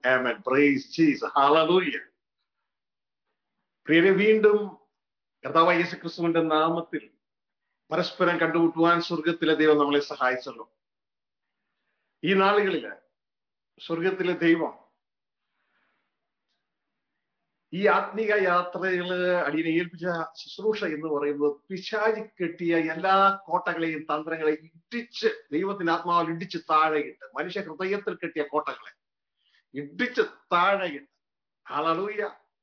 Amen. Praise Jesus. Hallelujah. പ്രിയരെ വീണ്ടും കർത്താവ് യേശു ക്രിസ്തുവിന്റെ നാമത്തിൽ പരസ്പരം കണ്ടുമുട്ടുവാൻ സ്വർഗത്തിലെ ദൈവം നമ്മളെ സഹായിച്ചല്ലോ ഈ നാളുകളില് സ്വർഗത്തിലെ ദൈവം ഈ ആത്മീക യാത്രകള് അടിയനെ ഏൽപ്പിച്ച ശുശ്രൂഷ എന്ന് പറയുന്നത് പിശാചി കെട്ടിയ എല്ലാ കോട്ടകളെയും തന്ത്രങ്ങളെയും ഇടിച്ച് ദൈവത്തിന്റെ ആത്മാവിൽ ഇടിച്ച് താഴെയിട്ട് മനുഷ്യ ഹൃദയത്തിൽ കെട്ടിയ കോട്ടകളെ ഇടിച്ച് താഴെയിട്ട് ആളൂയ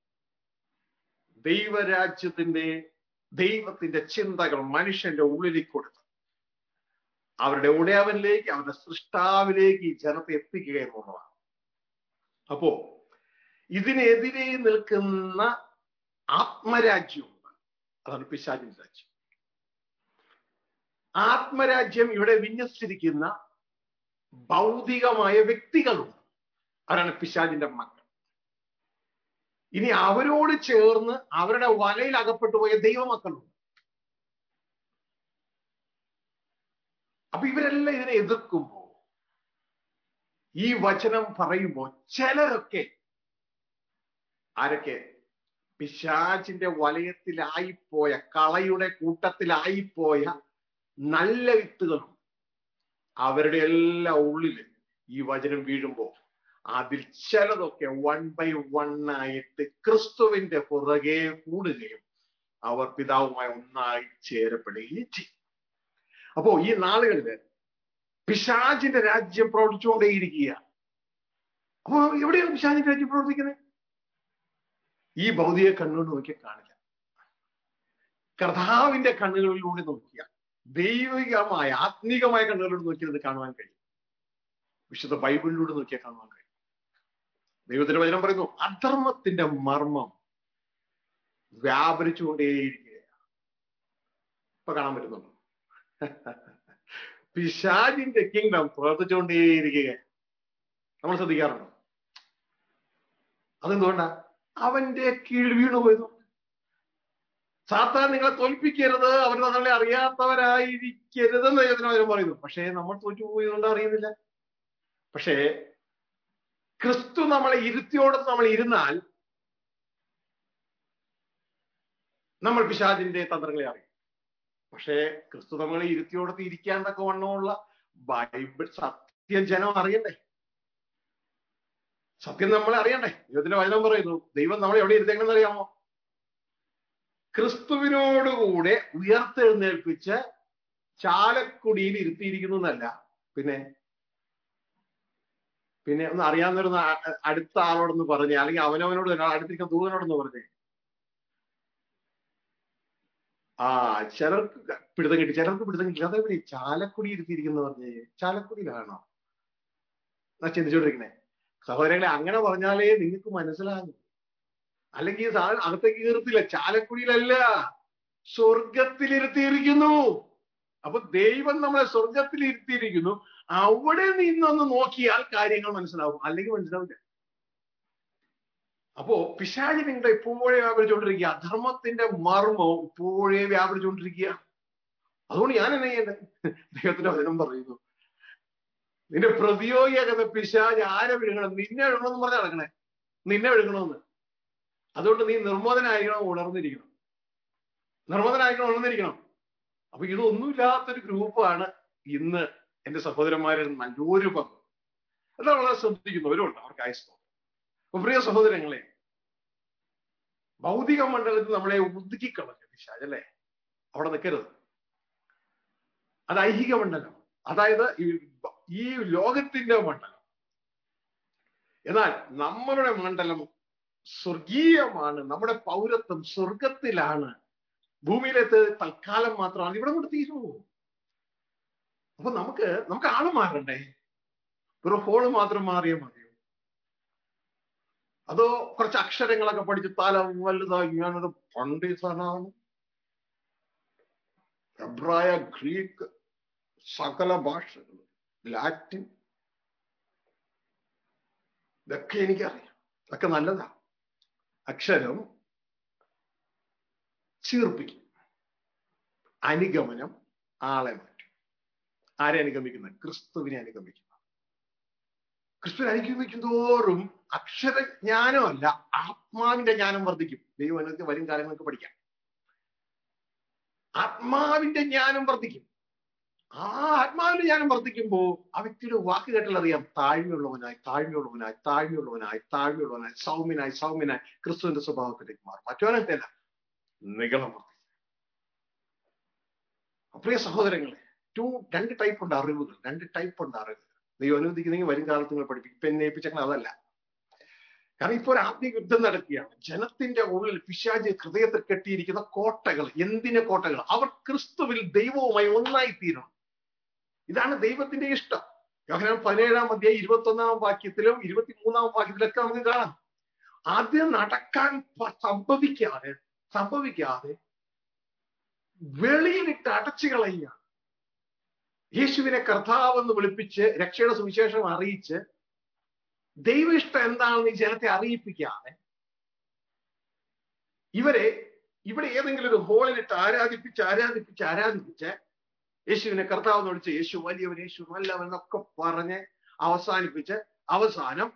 ദൈവരാജ്യത്തിന്റെ ദൈവത്തിന്റെ ചിന്തകൾ മനുഷ്യന്റെ ഉള്ളിലേക്ക് കൊടുത്ത് അവരുടെ ഉടയവനിലേക്ക് അവരുടെ സൃഷ്ടാവിലേക്ക് ഈ ജനത്തെ എത്തിക്കുക എന്നുള്ളതാണ് അപ്പോ ഇതിനെതിരെ നിൽക്കുന്ന ആത്മരാജ്യമുണ്ട് അതാണ് പിശാചിന്റെ രാജ്യം ആത്മരാജ്യം ഇവിടെ വിന്യസിച്ചിരിക്കുന്ന ഭൗതികമായ വ്യക്തികളുണ്ട് അവരാണ് പിശാചിന്റെ മക്കൾ ഇനി അവരോട് ചേർന്ന് അവരുടെ വലയിൽ അകപ്പെട്ടു പോയ ദൈവമക്കളുണ്ട് അപ്പൊ ഇവരെല്ലാം ഇതിനെ എതിർക്കുമ്പോ ഈ വചനം പറയുമ്പോൾ ചിലരൊക്കെ ആരൊക്കെ പിശാചിന്റെ വലയത്തിലായിപ്പോയ കളയുടെ കൂട്ടത്തിലായിപ്പോയ നല്ല വിത്തുകളും അവരുടെ എല്ലാ ഉള്ളില് ഈ വചനം വീഴുമ്പോ അതിൽ ചിലതൊക്കെ വൺ ബൈ വൺ ആയിട്ട് ക്രിസ്തുവിന്റെ പുറകെ കൂടുകയും അവർ പിതാവുമായി ഒന്നായി ചേരപ്പെടുകയും ചെയ്യും അപ്പോ ഈ നാളുകളില് പിശാചിന്റെ രാജ്യം പ്രവർത്തിച്ചുകൊണ്ടേയിരിക്കുക അപ്പോ എവിടെയാണ് പിശാചിന്റെ രാജ്യം പ്രവർത്തിക്കുന്നത് ഈ ഭൗതിക കണ്ണുകൊണ്ട് നോക്കിയാൽ കാണില്ല കർത്താവിന്റെ കണ്ണുകളിലൂടെ നോക്കിയ ദൈവികമായ ആത്മീകമായ കണ്ണുകളിലൂടെ നോക്കിയത് കാണുവാൻ കഴിയും വിശുദ്ധ ബൈബിളിലൂടെ നോക്കിയാൽ കാണുവാൻ കഴിയും ദൈവത്തിന്റെ വചനം പറയുന്നു അധർമ്മത്തിന്റെ മർമ്മം വ്യാപരിച്ചുകൊണ്ടേയിരിക്കുകയാണ് ഇപ്പൊ കാണാൻ പറ്റുന്നുണ്ടോ പിശാജിന്റെ കിങ്ഡം പ്രവർത്തിച്ചുകൊണ്ടേയിരിക്കുകയാണ് നമ്മൾ ശ്രദ്ധിക്കാറുണ്ടോ അതെന്തുകൊണ്ടാ അവന്റെ കീഴ് വീണു പോയതു സാത്താൻ നിങ്ങളെ തോൽപ്പിക്കരുത് അവർ നമ്മളെ അറിയാത്തവരായിരിക്കരുത് എന്ന് ദൈവത്തിന് വചനം പറയുന്നു പക്ഷേ നമ്മൾ തോറ്റുപോയതുകൊണ്ട് അറിയുന്നില്ല പക്ഷേ ക്രിസ്തു നമ്മളെ ഇരുത്തിയോടത്ത് നമ്മൾ ഇരുന്നാൽ നമ്മൾ പിശാചിന്റെ തന്ത്രങ്ങളെ അറിയും പക്ഷേ ക്രിസ്തു നമ്മളെ ഇരുത്തിയോടത്ത് ഇരിക്കാൻ തക്ക വണ്ണമുള്ള ബൈബിൾ സത്യം ജനം അറിയണ്ടേ സത്യം നമ്മളെ അറിയണ്ടേ ദൈവത്തിന്റെ വചനം പറയുന്നു ദൈവം നമ്മളെ എവിടെ ഇരുത്തേക്കണമെന്ന് അറിയാമോ ക്രിസ്തുവിനോടുകൂടെ ഉയർത്തെഴുന്നേൽപ്പിച്ച് ചാലക്കുടിയിൽ ഇരുത്തിയിരിക്കുന്നു എന്നല്ല പിന്നെ പിന്നെ ഒന്ന് അറിയാവുന്നൊരു അടുത്ത ആളോടൊന്ന് പറഞ്ഞേ അല്ലെങ്കിൽ അവനവനോട് തന്നെ അടുത്തിരിക്കുന്ന ദൂതനോടൊന്ന് പറഞ്ഞേ ആ ചിലർക്ക് പിടുത്തം കിട്ടി ചിലർക്ക് പിടുത്തം കിട്ടില്ല അതേപോലെ ചാലക്കുടി ഇരുത്തിയിരിക്കുന്നു പറഞ്ഞേ ചാലക്കുടിയിലാണോ എന്നാ ചിന്തിച്ചോണ്ടിരിക്കണേ സഹോദരങ്ങളെ അങ്ങനെ പറഞ്ഞാലേ നിങ്ങൾക്ക് മനസ്സിലാകും അല്ലെങ്കിൽ സാധനം അകത്തേക്ക് കയറത്തില്ല ചാലക്കുടിയിലല്ല സ്വർഗത്തിലിരുത്തിയിരിക്കുന്നു അപ്പൊ ദൈവം നമ്മളെ സ്വർഗത്തിൽ ഇരുത്തിയിരിക്കുന്നു അവിടെ നിന്നൊന്ന് നോക്കിയാൽ കാര്യങ്ങൾ മനസ്സിലാവും അല്ലെങ്കിൽ മനസ്സിലാവില്ല അപ്പോ പിശാചി നിങ്ങളെ ഇപ്പോഴേ വ്യാപരിച്ചുകൊണ്ടിരിക്കുക അധർമ്മത്തിന്റെ മർമ്മം ഇപ്പോഴേ വ്യാപരിച്ചുകൊണ്ടിരിക്കുക അതുകൊണ്ട് ഞാൻ എന്നെ ചെയ്യണ്ടേ ദൈവത്തിന്റെ വചനം പറയുന്നു നിന്റെ പ്രതിയോഗിയാകുന്ന പിശാജ് ആരെ വിഴുങ്ങണം നിന്നെ വിഴുങ്ങണമെന്ന് പറഞ്ഞ നടക്കണേ നിന്നെ വിഴുങ്ങണമെന്ന് അതുകൊണ്ട് നീ നിർമ്മോദനായിരിക്കണം ഉണർന്നിരിക്കണം നിർമ്മോദനായിരിക്കണം ഉണർന്നിരിക്കണം അപ്പൊ ഇതൊന്നുമില്ലാത്തൊരു ഗ്രൂപ്പാണ് ഇന്ന് എന്റെ സഹോദരന്മാരിൽ നല്ലൊരു പങ്ക് അത് വളരെ ശ്രദ്ധിക്കുന്നവരുണ്ട് അവർക്ക് അയസ്തോ അപ്പൊ പ്രിയ സഹോദരങ്ങളെ ഭൗതിക മണ്ഡലത്തിൽ നമ്മളെ ഒതുക്കിക്കളഞ്ഞു പിശാജ് അല്ലേ അവിടെ നിൽക്കരുത് അത് ഐഹിക മണ്ഡലം അതായത് ഈ ലോകത്തിന്റെ മണ്ഡലം എന്നാൽ നമ്മളുടെ മണ്ഡലം സ്വർഗീയമാണ് നമ്മുടെ പൗരത്വം സ്വർഗത്തിലാണ് ഭൂമിയിലത്തെ തൽക്കാലം മാത്രമാണ് ഇവിടെ കൊണ്ട് തീരുമോ അപ്പൊ നമുക്ക് നമുക്ക് ആള് മാറണ്ടേ ഒരു ഫോണ് മാത്രം മാറിയാൽ മതിയോ അതോ കുറച്ച് അക്ഷരങ്ങളൊക്കെ പഠിച്ച് തല വലുതായി ഞാനൊരു പണ്ഡിതനാണ് എബ്രായ ഗ്രീക്ക് സകല ഭാഷകൾ ലാറ്റിൻ ഇതൊക്കെ എനിക്കറിയാം ഇതൊക്കെ നല്ലതാ അക്ഷരം ചീർപ്പിക്കും അനുഗമനം ആളെ മാറ്റും ആരെ അനുഗമിക്കുന്നത് ക്രിസ്തുവിനെ അനുഗമിക്കുന്ന ക്രിസ്തുവിനെ അനുഗമിക്കും തോറും അക്ഷരജ്ഞാനമല്ല ആത്മാവിന്റെ ജ്ഞാനം വർദ്ധിക്കും ദൈവം അനുവദിച്ച് വരും കാലങ്ങൾക്ക് പഠിക്കാം ആത്മാവിന്റെ ജ്ഞാനം വർദ്ധിക്കും ആ ആത്മാവിന്റെ ജ്ഞാനം വർദ്ധിക്കുമ്പോ ആ വ്യക്തിയുടെ വാക്ക് കേട്ടാൽ അറിയാം താഴ്മയുള്ളവനായി താഴ്മയുള്ളവനായി താഴ്മയുള്ളവനായി താഴ്മയുള്ളവനായി സൗമ്യനായി സൗമ്യനായി ക്രിസ്തുവിന്റെ സ്വഭാവത്തിലേക്ക് മാറും മറ്റവനല്ല നികളം വർദ്ധിക്കും പ്രിയ സഹോദരങ്ങളെ ടു രണ്ട് ടൈപ്പ് ഉണ്ട് അറിവുകൾ രണ്ട് ടൈപ്പ് ഉണ്ട് അറിവുകൾ ദൈവം അനുവദിക്കുന്നെങ്കിൽ വരും കാലത്ത് നിങ്ങൾ പഠിപ്പിക്കും ഇപ്പൊ എന്നെ ഏൽപ്പിച്ചങ്ങനെ അതല്ല കാരണം ഇപ്പോൾ ഒരു ആത്മീയ യുദ്ധം നടക്കുകയാണ് ജനത്തിന്റെ ഉള്ളിൽ പിശാജ് ഹൃദയത്തിൽ കെട്ടിയിരിക്കുന്ന കോട്ടകൾ എന്തിനെ കോട്ടകൾ അവർ ക്രിസ്തുവിൽ ദൈവവുമായി ഒന്നായി തീരണം ഇതാണ് ദൈവത്തിന്റെ ഇഷ്ടം യോഹനാൻ പതിനേഴാം അധ്യായം ഇരുപത്തി ഒന്നാം വാക്യത്തിലും ഇരുപത്തിമൂന്നാം വാക്യത്തിലൊക്കെ നമുക്ക് കാണാം അത് നടക്കാൻ പ- സംഭവിക്കാതെ സംഭവിക്കാതെ വെളിയിലിട്ട് അടച്ചു കളയുക യേശുവിനെ കർത്താവെന്ന് വിളിപ്പിച്ച് രക്ഷയുടെ സുവിശേഷം അറിയിച്ച് ദൈവ ഇഷ്ടം എന്താണെന്ന് ഈ ജനത്തെ അറിയിപ്പിക്കാതെ ഇവരെ ഇവിടെ ഏതെങ്കിലും ഒരു ഹോളിലിട്ട് ആരാധിപ്പിച്ച് ആരാധിപ്പിച്ച് ആരാധിപ്പിച്ച് യേശുവിനെ കർത്താവെന്ന് വിളിച്ച് യേശു വലിയവൻ യേശു നല്ലവൻ എന്നൊക്കെ പറഞ്ഞ് അവസാനിപ്പിച്ച് അവസാനം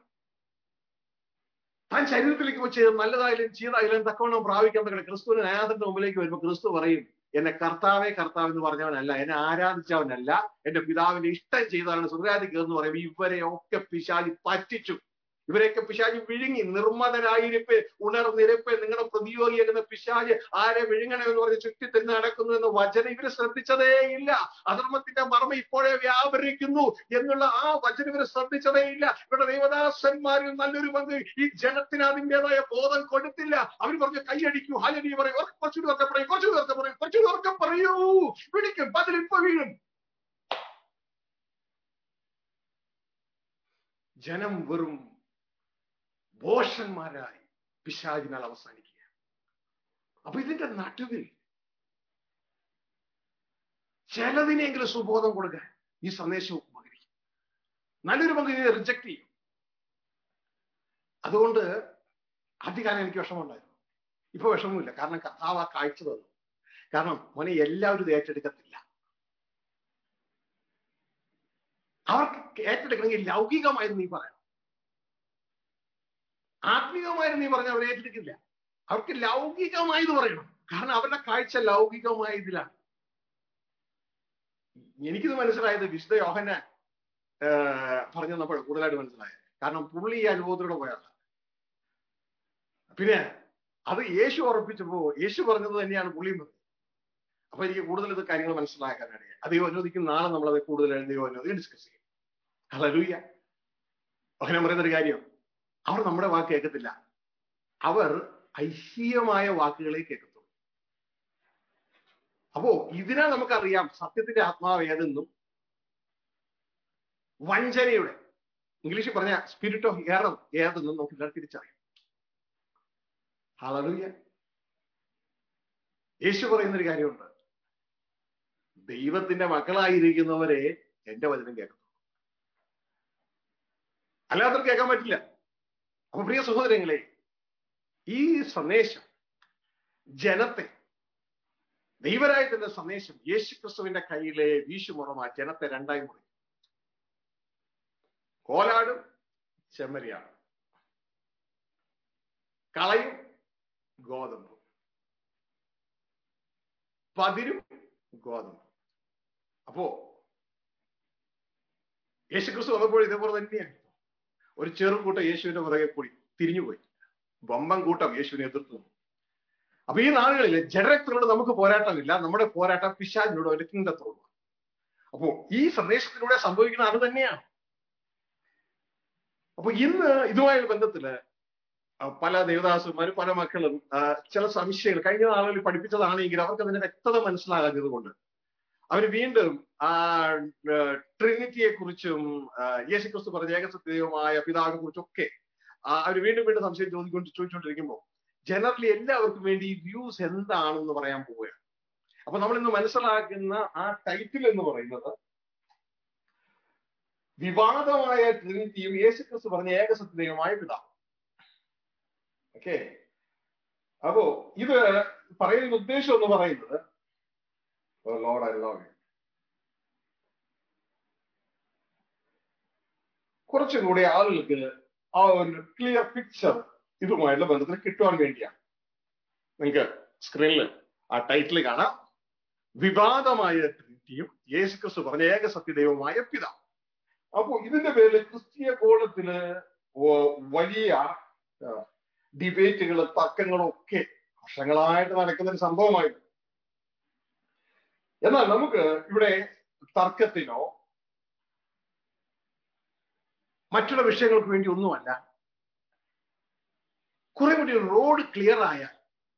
താൻ ശരീരത്തിലേക്ക് വെച്ച് നല്ലതായാലും ചീതായാലും തക്കവണ്ണം പ്രാപിക്കാൻ പറ്റുന്ന ക്രിസ്തുവിന് ന്യായാസന്റെ മുമ്പിലേക്ക് വരുമ്പോൾ ക്രിസ്തു പറയും എന്നെ കർത്താവേ കർത്താവ് എന്ന് പറഞ്ഞവനല്ല എന്നെ ആരാധിച്ചവനല്ല എന്റെ പിതാവിന്റെ ഇഷ്ടം ചെയ്തവനാണ് സുഖരാധിക്കുക എന്ന് പറയുമ്പോൾ ഇവരെ ഒക്കെ പിശാചി പറ്റിച്ചു ഇവരെയൊക്കെ പിശാജ് വിഴുങ്ങി നിർമ്മതനായിരിപ്പ് ഉണർന്നിരപ്പ് നിങ്ങളുടെ പ്രതിയോഗിയാകുന്ന പിശാജ് ആരെ വിഴുങ്ങണമെന്ന് പറഞ്ഞ് ചുറ്റി തന്നെ നടക്കുന്നു എന്ന വചനം ഇവര് ശ്രദ്ധിച്ചതേ ഇല്ല അധർമ്മത്തിന്റെ മർമ്മ ഇപ്പോഴേ വ്യാപരിക്കുന്നു എന്നുള്ള ആ വചനം ഇവര് ശ്രദ്ധിച്ചതേ ഇല്ല ഇവിടെ ദൈവദാസന്മാരിൽ നല്ലൊരു പങ്ക് ഈ ജനത്തിന് അതിൻ്റെതായ ബോധം കൊടുത്തില്ല അവർ പറഞ്ഞു കൈയടിക്കൂ ഹാലടി പറയും ഉറക്കെ കുറച്ചുകൂടി ഉറക്കെ പറയും കുറച്ചുകൂടി ഉറക്കെ പറയും കുറച്ചുകൂടി ഉറക്കെ പറയൂ പിടിക്കും പതിലിപ്പോ വീഴും ജനം വെറും ബോഷന്മാരായി പിശാചിനാൽ അവസാനിക്കുക അപ്പൊ ഇതിന്റെ നടുവിൽ ചിലതിനെങ്കിലും സുബോധം കൊടുക്കാൻ ഈ സന്ദേശം ഉപകരിക്കും നല്ലൊരു പങ്ക് ഇതിനെ റിജക്ട് ചെയ്യും അതുകൊണ്ട് ആദ്യകാലം എനിക്ക് വിഷമമുണ്ടായിരുന്നു ഇപ്പൊ വിഷമമില്ല കാരണം കർത്താവ് ആ കാഴ്ച തന്നു കാരണം മോനെ എല്ലാവരും ഇത് ഏറ്റെടുക്കത്തില്ല അവർക്ക് ഏറ്റെടുക്കണമെങ്കിൽ ലൗകികമായത് നീ പറയണം ആത്മീകമായത് നീ പറഞ്ഞ അവരെ ഏറ്റെടുക്കില്ല അവർക്ക് ലൗകികമായത് പറയണം കാരണം അവരുടെ കാഴ്ച ലൗകികമായ ഇതിലാണ് എനിക്കിത് മനസ്സിലായത് വിശുദ്ധ യോഹന പറഞ്ഞു തന്നപ്പോൾ കൂടുതലായിട്ട് മനസ്സിലായത് കാരണം പുള്ളി ഈ അനുഭവത്തിലൂടെ പോയാണ് പിന്നെ അത് യേശു ഉറപ്പിച്ചപ്പോ യേശു പറഞ്ഞത് തന്നെയാണ് പുള്ളിയും പറഞ്ഞത് അപ്പൊ എനിക്ക് കൂടുതൽ ഇത് കാര്യങ്ങൾ മനസ്സിലാക്കാനാണ് അത് അനുവദിക്കും നാളെ നമ്മളത് കൂടുതൽ ദൈവം അനുവദിക്കും ഡിസ്കസ് ചെയ്യും ഹലലൂയ അങ്ങനെ പറയുന്നൊരു കാര്യം അവർ നമ്മുടെ വാക്ക് കേൾക്കത്തില്ല അവർ ഐശ്വര്യമായ വാക്കുകളെ കേൾക്കത്തുള്ളൂ അപ്പോ ഇതിനാൽ നമുക്കറിയാം സത്യത്തിന്റെ ആത്മാവ് ഏതെന്നും വഞ്ചനയുടെ ഇംഗ്ലീഷിൽ പറഞ്ഞ സ്പിരിറ്റ് ഓഫ് എറർ ഏതെന്നും നമുക്ക് എല്ലാവരും തിരിച്ചറിയാം ഹലലൂയ യേശു പറയുന്നൊരു കാര്യമുണ്ട് ദൈവത്തിന്റെ മക്കളായിരിക്കുന്നവരെ എന്റെ വചനം കേൾക്കുന്നു അല്ലാത്തവർക്ക് കേൾക്കാൻ പറ്റില്ല അപ്പൊ പ്രിയ സഹോദരങ്ങളെ ഈ സന്ദേശം ജനത്തെ ദൈവരായത്തിന്റെ സന്ദേശം യേശു ക്രിസ്തുവിന്റെ കയ്യിലെ വീശുമുറമ ജനത്തെ രണ്ടായി മുറി കോലാടും ചെമ്മരിയാണ് കളയും ഗോതമ്പും പതിരും ഗോതമ്പും അപ്പോ യേശുക്രിസ്തു വന്നപ്പോൾ ഇതേപോലെ തന്നെയാണ് ഒരു ചെറുകൂട്ടം യേശുവിന്റെ പുറകെ കൂടി തിരിഞ്ഞുപോയി വമ്പം കൂട്ടം യേശുവിനെ എതിർത്തു അപ്പൊ ഈ നാളുകളിൽ ജഡരക്തരോട് നമുക്ക് പോരാട്ടമില്ല നമ്മുടെ പോരാട്ടം പിശാചിനോട് അവന്റെ കിങ്ഡത്തോടും അപ്പോ ഈ സന്ദേശത്തിലൂടെ സംഭവിക്കുന്ന അത് തന്നെയാണ് അപ്പൊ ഇന്ന് ഇതുമായ ബന്ധത്തില് പല ദേവദാസന്മാരും പല മക്കളും ചില സംശയങ്ങൾ കഴിഞ്ഞ നാളുകളിൽ പഠിപ്പിച്ചതാണെങ്കിൽ അവർക്ക് അതിന്റെ വ്യക്തത മനസ്സിലാകാത്തത് കൊണ്ട് അവർ വീണ്ടും ആ ട്രിനിറ്റിയെ കുറിച്ചും യേശുക്രിസ്തു പറഞ്ഞ ഏകസത്യമായ പിതാവിനെ കുറിച്ചൊക്കെ അവർ വീണ്ടും വീണ്ടും സംശയം ചോദിക്കൊണ്ട് ചോദിച്ചുകൊണ്ടിരിക്കുമ്പോൾ ജനറലി എല്ലാവർക്കും വേണ്ടി ഈ വ്യൂസ് എന്താണെന്ന് പറയാൻ പോവുകയാണ് അപ്പൊ നമ്മൾ ഇന്ന് മനസ്സിലാക്കുന്ന ആ ടൈറ്റിൽ എന്ന് പറയുന്നത് വിവാദമായ ട്രിനിറ്റിയും യേശുക്രിസ്തു പറഞ്ഞ ഏകസത്യമായ പിതാവ് ഓക്കെ അപ്പോ ഇത് പറയുന്ന ഉദ്ദേശം എന്ന് പറയുന്നത് ലോഡ് ഐ ലവ് യു കുറച്ചും കൂടി ആളുകൾക്ക് ആ ഒരു ക്ലിയർ പിക്ചർ ഇതുമായുള്ള ബന്ധത്തിൽ കിട്ടുവാൻ വേണ്ടിയാണ് നിങ്ങൾക്ക് സ്ക്രീനിൽ ആ ടൈറ്റിൽ കാണാം വിവാദമായ ട്രിനിറ്റിയും യേശുക്രിസ്തു പറഞ്ഞ ഏക സത്യദൈവമായ പിതാവ് അപ്പോ ഇതിന്റെ പേരിൽ ക്രിസ്തീയ കോളത്തില് വലിയ ഡിബേറ്റുകളും തർക്കങ്ങളും ഒക്കെ വർഷങ്ങളായിട്ട് നടക്കുന്ന ഒരു സംഭവമായിരുന്നു എന്നാൽ നമുക്ക് ഇവിടെ തർക്കത്തിനോ മറ്റുള്ള വിഷയങ്ങൾക്ക് വേണ്ടി ഒന്നുമല്ല കുറെ കൂടി റോഡ് ക്ലിയർ ആയാൽ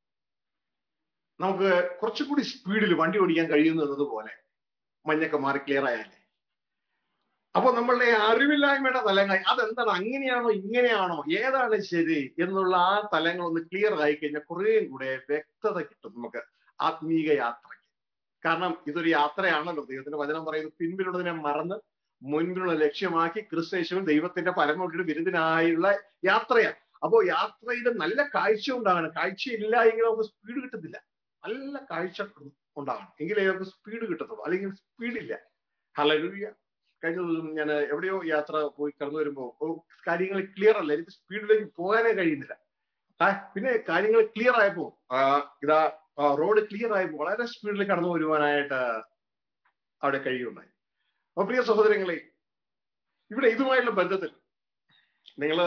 നമുക്ക് കുറച്ചുകൂടി സ്പീഡിൽ വണ്ടി ഓടിക്കാൻ കഴിയുന്നു എന്നതുപോലെ മഞ്ഞൊക്കെ മാറി ക്ലിയർ ആയാലേ അപ്പൊ നമ്മളുടെ അറിവില്ലായ്മയുടെ തലങ്ങൾ അതെന്താണ് അങ്ങനെയാണോ ഇങ്ങനെയാണോ ഏതാണ് ശരി എന്നുള്ള ആ തലങ്ങൾ ഒന്ന് ക്ലിയർ ആയി കഴിഞ്ഞാൽ കുറേയും കൂടെ വ്യക്തത കിട്ടും നമുക്ക് ആത്മീക യാത്രയ്ക്ക് കാരണം ഇതൊരു യാത്രയാണല്ലോ ദൈവത്തിന്റെ വചനം പറയുന്നത് പിൻപിലുള്ളതിനെ മറന്ന് മുൻപിലുള്ള ലക്ഷ്യമാക്കി ക്രിസ്തേശുവും ദൈവത്തിന്റെ പരമോട്ടിയുടെ വിരുദ്ധനായുള്ള യാത്രയാണ് അപ്പോ യാത്രയിൽ നല്ല കാഴ്ച ഉണ്ടാകണം കാഴ്ചയില്ല എങ്കിൽ നമുക്ക് സ്പീഡ് കിട്ടത്തില്ല നല്ല കാഴ്ച ഉണ്ടാകണം എങ്കിലേ നമുക്ക് സ്പീഡ് കിട്ടത്തുള്ളൂ അല്ലെങ്കിൽ സ്പീഡില്ല ഹലലുയ കഴിഞ്ഞ ദിവസം ഞാൻ എവിടെയോ യാത്ര പോയി കടന്നു വരുമ്പോ കാര്യങ്ങൾ ക്ലിയർ അല്ല എനിക്ക് സ്പീഡിലേക്ക് പോകാനേ കഴിയുന്നില്ല ആ പിന്നെ കാര്യങ്ങൾ ക്ലിയർ ആയപ്പോ ഇതാ റോഡ് ക്ലിയർ ആയപ്പോ വളരെ സ്പീഡിൽ കടന്നു വരുവാനായിട്ട് അവിടെ കഴിയുണ്ടായി അപ്പൊ പ്രിയ സഹോദരങ്ങളെ ഇവിടെ ഇതുമായുള്ള ബന്ധത്തിൽ നിങ്ങള്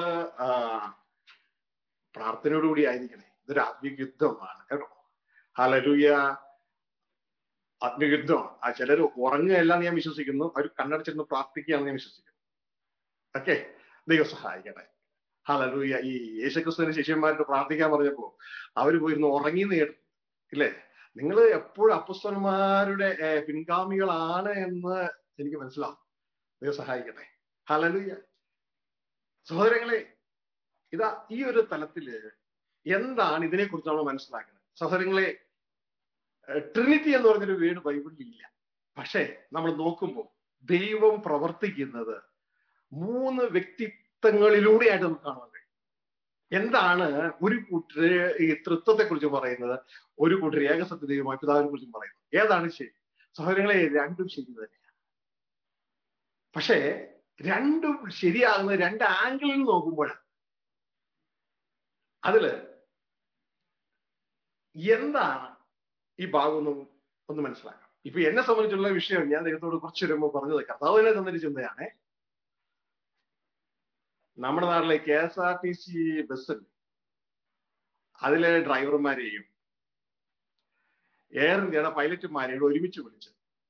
പ്രാർത്ഥനയോടുകൂടി ആയിരിക്കണേ ഇതൊരു ആത്മീയ യുദ്ധമാണ് കേട്ടോ ഹലലുയ ആത്മീയയുദ്ധമാണ് ആ ചിലർ ഉറങ്ങുകയല്ല ഞാൻ വിശ്വസിക്കുന്നു അവർ കണ്ണടച്ചിരുന്ന് പ്രാർത്ഥിക്കുകയാണെന്ന് ഞാൻ വിശ്വസിക്കുന്നു ഓക്കെ ദൈവം സഹായിക്കട്ടെ ഹലലൂയ ഈ യേശുക്രിസ്തുവിന്റെ ശിഷ്യന്മാരോട് പ്രാർത്ഥിക്കാൻ പറഞ്ഞപ്പോ അവര് പോയിരുന്ന് ഉറങ്ങി നേടും ഇല്ലേ നിങ്ങൾ എപ്പോഴും അപ്പസ്വന്മാരുടെ പിൻഗാമികളാണ് എന്ന് എനിക്ക് മനസ്സിലാവും ദൈവം സഹായിക്കട്ടെ ഹലലൂയ സഹോദരങ്ങളെ ഇതാ ഈ ഒരു തലത്തില് എന്താണ് ഇതിനെക്കുറിച്ച് നമ്മൾ മനസ്സിലാക്കുന്നത് സഹോദരങ്ങളെ ട്രിനിറ്റി എന്ന് പറഞ്ഞൊരു വീട് ബൈബിളിൽ ഇല്ല പക്ഷേ നമ്മൾ നോക്കുമ്പോൾ ദൈവം പ്രവർത്തിക്കുന്നത് മൂന്ന് വ്യക്തിത്വങ്ങളിലൂടെയായിട്ട് നമുക്ക് കാണാൻ കഴിയും എന്താണ് ഒരു കൂട്ടര് ഈ തൃത്വത്തെ കുറിച്ച് പറയുന്നത് ഒരു കൂട്ടർ ഏകസത്യ ദൈവമായ പിതാവിനെ കുറിച്ചും പറയുന്നത് ഏതാണ് ശരി സഹോദരങ്ങളെ രണ്ടും ശരി തന്നെയാണ് പക്ഷേ രണ്ടും ശരിയാകുന്ന രണ്ട് ആംഗിളിൽ നോക്കുമ്പോഴാണ് അതില് എന്താണ് ഈ ഭാഗം ഒന്ന് ഒന്ന് മനസ്സിലാക്കാം ഇപ്പൊ എന്നെ സംബന്ധിച്ചുള്ള വിഷയം ഞാൻ ദൈവത്തോട് കുറച്ച് വരുമ്പോൾ പറഞ്ഞത് കർത്താവ് തന്നെ തന്നൊരു ചിന്തയാണ് നമ്മുടെ നാട്ടിലെ K S R T C ബസ്സിൽ അതിലെ ഡ്രൈവർമാരെയും എയർ ഇന്ത്യയുടെ പൈലറ്റുമാരെയും ഒരുമിച്ച് വിളിച്ച്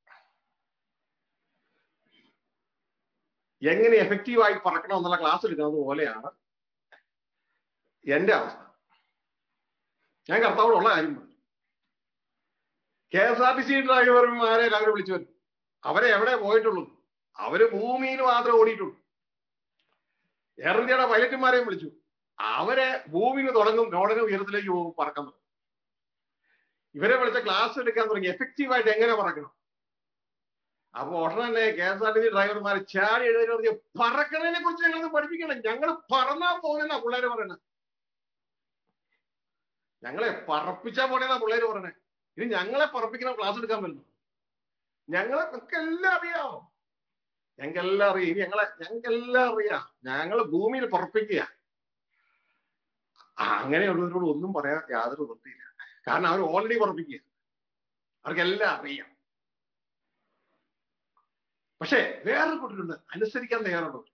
എങ്ങനെ എഫക്റ്റീവായി പറക്കണം എന്നുള്ള ക്ലാസ് എടുക്കുന്നത് പോലെയാണ് എന്റെ അവസ്ഥ ഞാൻ കർത്താവോടുള്ള കാര്യം പറഞ്ഞു K S R T C ഡ്രൈവർമാരെ എല്ലാവരും വിളിച്ചു വരും അവരെ എവിടെ പോയിട്ടുള്ളൂ അവര് ഭൂമിയിൽ മാത്രമേ ഓടിയിട്ടുള്ളൂ എയർ ഇന്ത്യയുടെ പൈലറ്റുമാരെയും വിളിച്ചു അവരെ ഭൂമിയിൽ തുടങ്ങും നോടനെ ഉയരത്തിലേക്ക് പോകും പറക്കാൻ തുടങ്ങും ഇവരെ വിളിച്ച ക്ലാസ് എടുക്കാൻ തുടങ്ങി എഫക്റ്റീവായിട്ട് എങ്ങനെ പറക്കണം അപ്പൊ ഉടനെ തന്നെ K S R T C ഡ്രൈവർമാരെ ചാടി എഴുതി പറഞ്ഞ് പറക്കണതിനെ കുറിച്ച് ഞങ്ങൾ പഠിപ്പിക്കണം ഞങ്ങൾ പറന്നാ പോകുന്ന പിള്ളേര് പറയണത് ഞങ്ങളെ പറപ്പിച്ചാ പോണെന്നാ പിള്ളേര് പറയണേ ഇനി ഞങ്ങളെ പറപ്പിക്കുന്ന ക്ലാസ് എടുക്കാൻ പറ്റുന്നു ഞങ്ങളെ ഒക്കെ എല്ലാം അറിയാമോ ഞങ്ങൾക്കെല്ലാം അറിയാം ഇനി ഞങ്ങളെ ഞങ്ങൾക്കെല്ലാം അറിയാം ഞങ്ങള് ഭൂമിയിൽ പറപ്പിക്കുക അങ്ങനെയുള്ളവരോട് ഒന്നും പറയാൻ യാതൊരു വൃത്തിയില്ല കാരണം അവർ ഓൾറെഡി പറപ്പിക്കുക അവർക്കെല്ലാം അറിയാം പക്ഷെ വേറൊരു കൂട്ടരുണ്ട് അനുസരിക്കാൻ തയ്യാറുണ്ട്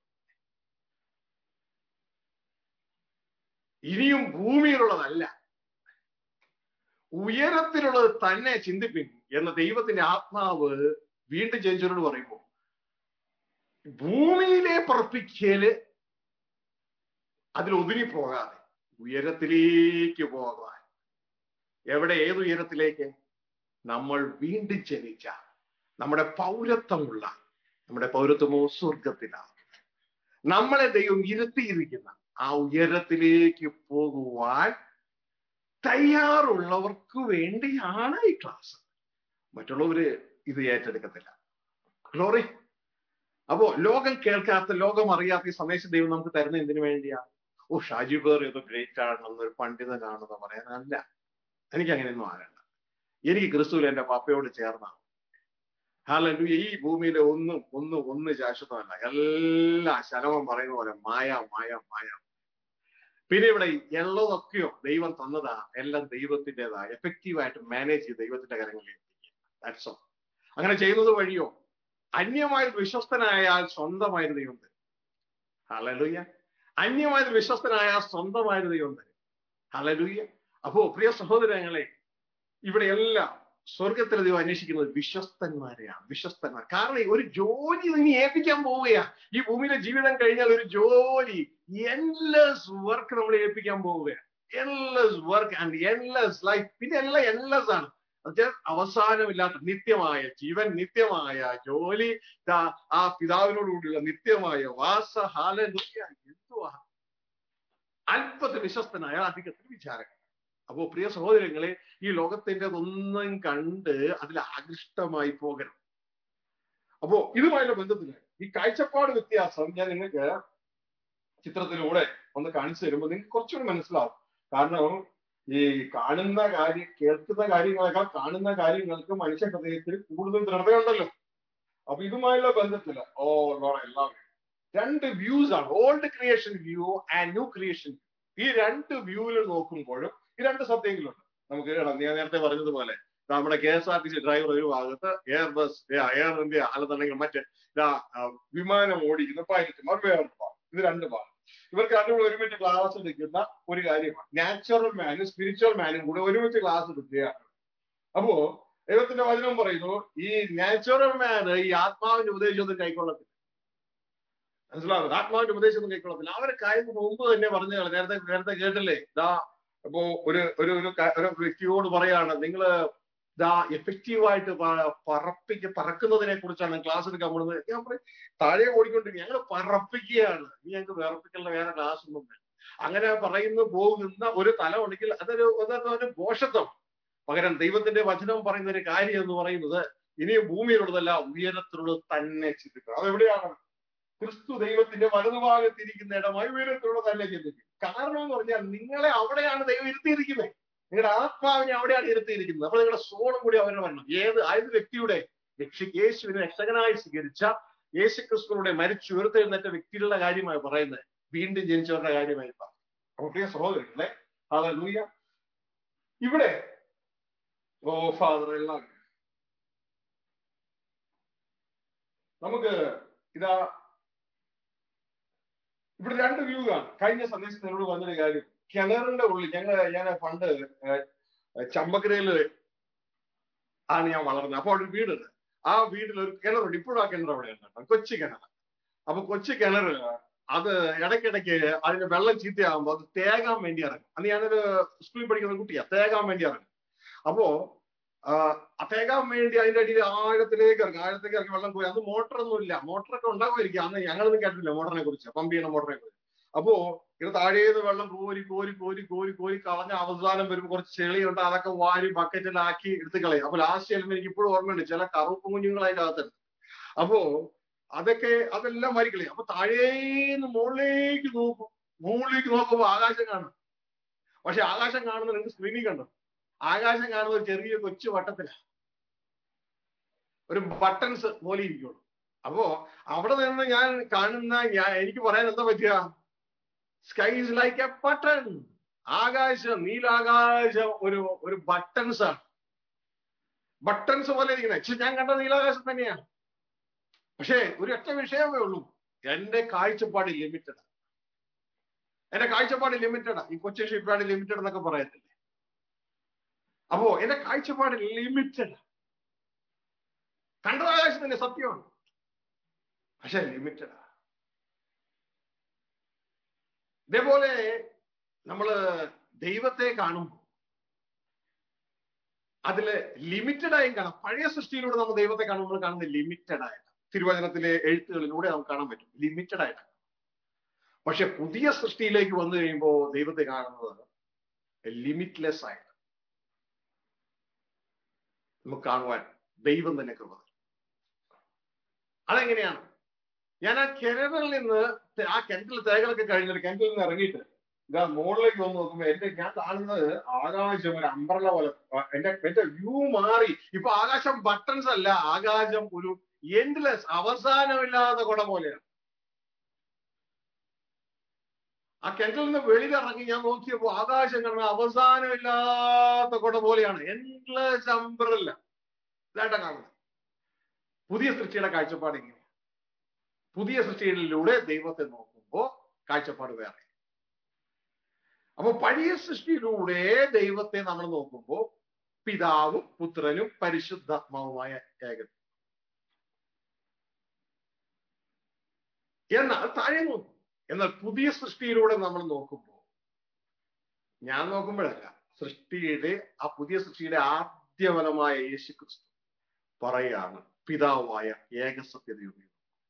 ഇനിയും ഭൂമിയിലുള്ളതല്ല ഉയരത്തിലുള്ളത് തന്നെ ചിന്തിപ്പിൻ എന്ന ദൈവത്തിന്റെ ആത്മാവ് വീണ്ടും ജനിച്ചവരോട് പറയുമ്പോൾ ഭൂമിയിലെ പറപ്പിക്കല് അതിൽ ഒതുങ്ങി പോകാതെ ഉയരത്തിലേക്ക് പോകാൻ എവിടെ ഏത് ഉയരത്തിലേക്ക് നമ്മൾ വീണ്ടും ജനിച്ച നമ്മുടെ പൗരത്വമുള്ള നമ്മുടെ പൗരത്വമോ സ്വർഗത്തിലാണ് നമ്മളെ ദൈവം ഇരുത്തിയിരിക്കുന്ന ആ ഉയരത്തിലേക്ക് പോകുവാൻ തയ്യാറുള്ളവർക്ക് വേണ്ടിയാണ് ഈ ക്ലാസ് മറ്റുള്ളവര് ഇത് ഏറ്റെടുക്കത്തില്ല ഗ്ലോറി അപ്പോ ലോകം കേൾക്കാത്ത ലോകം അറിയാത്ത ഈ സന്ദേശം ദൈവം നമുക്ക് തരുന്ന എന്തിനു വേണ്ടിയാ ഓ ഷാജി ബേർ ഏതോ ഗ്രേറ്റ് ആണെന്ന് ഒരു പണ്ഡിതനാണെന്ന് പറയാനല്ല എനിക്ക് അങ്ങനെയൊന്നും ആകണ്ട എനിക്ക് ക്രിസ്തുവിൽ എന്റെ പാപ്പയോട് ചേർന്നാണ് ഹാലൂയ ഈ ഭൂമിയിലെ ഒന്നും ഒന്നും ഒന്ന് ശാശ്വതമല്ല എല്ലാം ശലമം പറയുന്ന പോലെ മായ മായ മായ പിന്നെ ഇവിടെ ഉള്ളതൊക്കെയോ ദൈവം തന്നതാ എല്ലാം ദൈവത്തിൻ്റെതാ എഫക്റ്റീവായിട്ട് മാനേജ് ചെയ്ത് ദൈവത്തിന്റെ കരങ്ങളിൽ ദാറ്റ്സ് ഓൾ അങ്ങനെ ചെയ്യുന്നത് വഴിയോ അന്യമായ വിശ്വസ്തനായാൽ സ്വന്തമായൊരു ദൈവം തരും ഹലലുയ്യ അന്യമായ വിശ്വസ്തനായ സ്വന്തമായ ദൈവം തരും ഹലലുയ്യ അപ്പോ പ്രിയ സഹോദരങ്ങളെ ഇവിടെ എല്ലാം സ്വർഗത്തിലെ ദൈവം അന്വേഷിക്കുന്നത് വിശ്വസ്തന്മാരെയാണ് വിശ്വസ്തന്മാർ കാരണം ഒരു ജോലി ഇനി ഏൽപ്പിക്കാൻ പോവുകയാ ഈ ഭൂമിയിലെ ജീവിതം കഴിഞ്ഞാൽ ഒരു ജോലി എൻലെസ് വർക്ക് നമ്മൾ ഏൽപ്പിക്കാൻ പോവുകയാണ് endless work and endless life പിന്നെ എല്ലാം എൻലെസ് ആണ് എന്നുവെച്ചാൽ അവസാനമില്ലാത്ത നിത്യമായ ജീവൻ നിത്യമായ ജോലി ആ പിതാവിനോടുകൂടിയുള്ള നിത്യമായ വാസ ഹാലൂയ എന്തുവാ അല്പത്തിൽ വിശ്വസ്തനായ അധികത്തിൽ വിചാരങ്ങൾ അപ്പോ പ്രിയ സഹോദരങ്ങളെ ഈ ലോകത്തിന്റെ ഒന്നും കണ്ട് അതിൽ ആകൃഷ്ടമായി പോകരുത് അപ്പോ ഇതുമായുള്ള ബന്ധത്തില് ഈ കാഴ്ചപ്പാട് വ്യത്യാസം ഞാൻ നിങ്ങൾക്ക് ചിത്രത്തിലൂടെ ഒന്ന് കാണിച്ചു തരുമ്പോൾ നിങ്ങൾക്ക് കുറച്ചുകൂടി മനസ്സിലാവും കാരണം ഈ കാണുന്ന കാര്യം കേൾക്കുന്ന കാര്യങ്ങളെക്കാൾ കാണുന്ന കാര്യങ്ങൾക്ക് മനുഷ്യ ഹൃദയത്തിൽ കൂടുതൽ ദൃഢതയുണ്ടല്ലോ അപ്പൊ ഇതുമായുള്ള ബന്ധത്തില് ഓ ലോഡ് എല്ലാം രണ്ട് വ്യൂസ് ആണ് old creation view and new creation ഈ രണ്ട് വ്യൂവിൽ നോക്കുമ്പോഴും ഈ രണ്ട് സത്യങ്ങളുണ്ട് നമുക്ക് ഞാൻ നേരത്തെ പറഞ്ഞതുപോലെ നമ്മുടെ K S R T C driver ഒരു ഭാഗത്ത് എയർ ബസ് എയർ ഇന്ത്യ അല്ലെന്നുണ്ടെങ്കിൽ മറ്റ് വിമാനം ഓടിക്കുന്ന പൈലറ്റുമാർ വേറെ ഭാഗം ഇത് രണ്ട് ഭാഗം ഇവർക്ക് രണ്ടുകൂടെ ഒരുമിച്ച് ക്ലാസ് എടുക്കുന്ന ഒരു കാര്യമാണ് നാച്ചുറൽ മാനും സ്പിരിച്വൽ മാനും കൂടെ ഒരുമിച്ച് ക്ലാസ് എടുക്കുകയാണ് അപ്പോ ദൈവത്തിന്റെ വചനം പറയുന്നു ഈ നാച്ചുറൽ മാന് ഈ ആത്മാവിന്റെ ഉപദേശമൊന്നും കൈക്കൊള്ളത്തില്ല മനസ്സിലാവുന്നത് ആത്മാവിന്റെ ഉപദേശമൊന്നും കൈക്കൊള്ളത്തില്ല അവരെ കാര്യം മുമ്പ് തന്നെ പറഞ്ഞു നേരത്തെ നേരത്തെ കേട്ടില്ലേ ഇതാ അപ്പോ ഒരു ഒരു ഒരു വ്യക്തിയോട് പറയാണ് നിങ്ങൾ ഇതാ എഫക്റ്റീവായിട്ട് പറപ്പിക്ക് പറക്കുന്നതിനെ കുറിച്ചാണ് ക്ലാസ് എടുക്കാൻ പോകുന്നത് ഞാൻ പറയും താഴെ ഓടിക്കൊണ്ടിരിക്കും ഞങ്ങൾ പറപ്പിക്കുകയാണ് ഇനി ഞങ്ങൾക്ക് വേർപ്പിക്കലിന്റെ വേറെ ക്ലാസ് ഒന്നും വേണ്ട അങ്ങനെ പറയുന്നു പോകുന്ന ഒരു തല ഉണ്ടെങ്കിൽ അതൊരു അതൊരു ഭോഷത്വം പകരം ദൈവത്തിന്റെ വചനം പറയുന്ന ഒരു കാര്യം എന്ന് പറയുന്നത് ഇനി ഭൂമിയിലുള്ളതല്ല ഉയരത്തിലുള്ളത് തന്നെ ചിന്തിക്കുക അതെവിടെയാണ് ക്രിസ്തു ദൈവത്തിന്റെ വലതുഭാഗത്തിരിക്കുന്ന ഇടമായി ഉയരത്തിലുള്ള തന്നെ ചിന്തിക്കും കാരണം എന്ന് പറഞ്ഞാൽ നിങ്ങളെ അവിടെയാണ് ദൈവം ഇരുത്തിയിരിക്കുന്നത് നിങ്ങളുടെ ആത്മാവിനെ അവിടെയാണ് ഇരുത്തിയിരിക്കുന്നത് അപ്പൊ നിങ്ങളുടെ സോളും കൂടി അവരുടെ വരണം ഏത് ആയത് വ്യക്തിയുടെ രക്ഷ യേശുവിനെ രക്ഷകനായി സ്വീകരിച്ച യേശു ക്രിസ്തുവിലൂടെ മരിച്ചു ഉയർത്തെഴുന്നേറ്റ വ്യക്തികളുടെ കാര്യമായി പറയുന്നത് വീണ്ടും ജനിച്ചവരുടെ കാര്യമായി പറഞ്ഞു അപ്പൊ പ്രിയ സഹോദരങ്ങളെ അതെ ലൂയ ഇവിടെ ഓ ഫാദർ എല്ലാം നമുക്ക് ഇതാ ഇവിടെ രണ്ട് വ്യൂ ആണ് കഴിഞ്ഞ സന്ദേശത്തിൽ എന്നോട് പറഞ്ഞൊരു കാര്യം കിണറിന്റെ ഉള്ളിൽ ഞങ്ങൾ ഞാൻ പണ്ട് ചമ്പക്കരയില് ആണ് ഞാൻ വളർന്നത് അപ്പോൾ അവിടെ ഒരു വീടുണ്ട് ആ വീട്ടിൽ ഒരു കിണറുണ്ട് ഇപ്പോഴും ആ കിണർ അവിടെ ഉണ്ട് കൊച്ചു കിണർ അപ്പൊ കൊച്ചു കിണർ അത് ഇടയ്ക്കിടയ്ക്ക് അതിന്റെ വെള്ളം ചീത്തയാകുമ്പോൾ അത് തേകാൻ വേണ്ടി ഇറങ്ങും അന്ന് ഞാനൊരു സ്കൂളിൽ പഠിക്കുന്ന കുട്ടിയാ തേകാൻ വേണ്ടി ഇറങ്ങും അപ്പോ തേകാൻ വേണ്ടി അതിന്റെ അടിയിൽ ആഴത്തിലേക്ക് ഇറങ്ങി ആഴത്തേക്ക് ഇറങ്ങി വെള്ളം പോയി അത് മോട്ടറൊന്നും ഇല്ല മോട്ടറൊക്കെ ഉണ്ടാകുമായിരിക്കും അന്ന് ഞങ്ങളൊന്നും കേട്ടിട്ടില്ല മോട്ടറിനെ കുറിച്ച് പമ്പ് ചെയ്യുന്ന മോട്ടറിനെ കുറിച്ച് അപ്പോ ഇത് താഴേന്ന് വെള്ളം കോരി കോരി കോരി കോരി കോരി കളഞ്ഞ അവസാനം വരുമ്പോൾ കുറച്ച് ചെളിയുണ്ട് അതൊക്കെ വാരി ബക്കറ്റിലാക്കി എടുത്ത് കളയും അപ്പൊ ലാസ്റ്റ് ചെല്ലുമ്പോൾ എനിക്ക് ഇപ്പോഴും ഓർമ്മയുണ്ട് ചില കറുപ്പ് കുഞ്ഞുങ്ങൾ അതിന്റെ അകത്തുണ്ട് അപ്പോ അതൊക്കെ അതെല്ലാം വരിക്കളയും അപ്പൊ താഴേന്ന് മുകളിലേക്ക് നോക്കും മുകളിലേക്ക് നോക്കുമ്പോൾ ആകാശം കാണും പക്ഷെ ആകാശം കാണുന്നത് നിങ്ങൾക്ക് സ്ക്രീനിൽ കണ്ടോ ആകാശം കാണുന്ന ഒരു ചെറിയ കൊച്ചു വട്ടത്തില ഒരു ബട്ടൺസ് പോലെ ഇരിക്കുള്ളൂ അപ്പോ അവിടെ നിന്ന് ഞാൻ കാണുന്ന ഞാൻ എനിക്ക് പറയാൻ എന്താ പറ്റുക sky is like a button ആകാശം നീലാകാശം ഒരു ഒരു ബട്ടൺസ് ആണ് ബട്ടൺസ് പോലെ ഇരിക്കുന്നത് പക്ഷെ ഞാൻ കണ്ട നീലാകാശം തന്നെയാണ് പക്ഷേ ഒരു ഒറ്റ വിഷയമേ ഉള്ളൂ എന്റെ കാഴ്ചപ്പാട് ലിമിറ്റഡ് എന്റെ കാഴ്ചപ്പാട് ലിമിറ്റഡാ ഈ കൊച്ചി ഷിപ്പാട് ലിമിറ്റഡ് എന്നൊക്കെ പറയത്തില്ലേ അപ്പോ എന്റെ കാഴ്ചപ്പാട് ലിമിറ്റഡ് കണ്ടത് ആകാശത്തിന്റെ സത്യമാണ് പക്ഷെ ലിമിറ്റഡാ ഇതേപോലെ നമ്മള് ദൈവത്തെ കാണുമ്പോൾ അതില് ലിമിറ്റഡ് ആയും കാണാം പഴയ സൃഷ്ടിയിലൂടെ നമ്മൾ ദൈവത്തെ കാണുമ്പോൾ കാണുന്നത് ലിമിറ്റഡ് ആയിട്ട് തിരുവചനത്തിലെ എഴുത്തുകളിലൂടെ നമുക്ക് കാണാൻ പറ്റും ലിമിറ്റഡ് ആയിട്ടാണ് പക്ഷെ പുതിയ സൃഷ്ടിയിലേക്ക് വന്നു കഴിയുമ്പോൾ ദൈവത്തെ കാണുന്നത് ലിമിറ്റ്ലെസ് ആയിട്ട് നമുക്ക് കാണുവാൻ ദൈവം തന്നെ കൃപ അതെങ്ങനെയാണ് ഞാൻ ആ കിണറിൽ നിന്ന് ആ കിണറ്റിൽ തേകളൊക്കെ കഴിഞ്ഞിട്ട് കിണറ്റിൽ നിന്ന് ഇറങ്ങിയിട്ട് ഇതാ മുകളിലേക്ക് വന്ന് നോക്കുമ്പോ എന്റെ ഞാൻ കാണുന്നത് ആകാശം ഒരു അംബ്രല പോലെ ആ, എന്റെ എന്റെ വ്യൂ മാറി ഇപ്പൊ ആകാശം ബട്ടൺസ് അല്ല ആകാശം ഒരു എൻഡ്ലെസ് അവസാനമില്ലാത്ത കുട പോലെയാണ് ആ കിണറ്റിൽ നിന്ന് വെളിയിലിറങ്ങി ഞാൻ നോക്കിയപ്പോ ആകാശം കാണുന്ന അവസാനമില്ലാത്ത കുട പോലെയാണ് എൻഡ്ലെസ് അംബ്രല്ല ഇതായിട്ടാ കാണുന്നത് പുതിയ സൃഷ്ടിയുടെ കാഴ്ചപ്പാട് ഇങ്ങനെ പുതിയ സൃഷ്ടികളിലൂടെ ദൈവത്തെ നോക്കുമ്പോ കാഴ്ചപ്പാട് വേറെ അപ്പൊ പഴയ സൃഷ്ടിയിലൂടെ ദൈവത്തെ നമ്മൾ നോക്കുമ്പോ പിതാവും പുത്രനും പരിശുദ്ധാത്മാവുമായ ഏകൻ എന്നാൽ താഴെ നോക്കും എന്നാൽ പുതിയ സൃഷ്ടിയിലൂടെ നമ്മൾ നോക്കുമ്പോൾ ഞാൻ നോക്കുമ്പോഴല്ല സൃഷ്ടിയുടെ ആ പുതിയ സൃഷ്ടിയുടെ ആദ്യഫലമായ യേശു ക്രിസ്തു പറയാണ് പിതാവായ ഏകസത്യതയുടെ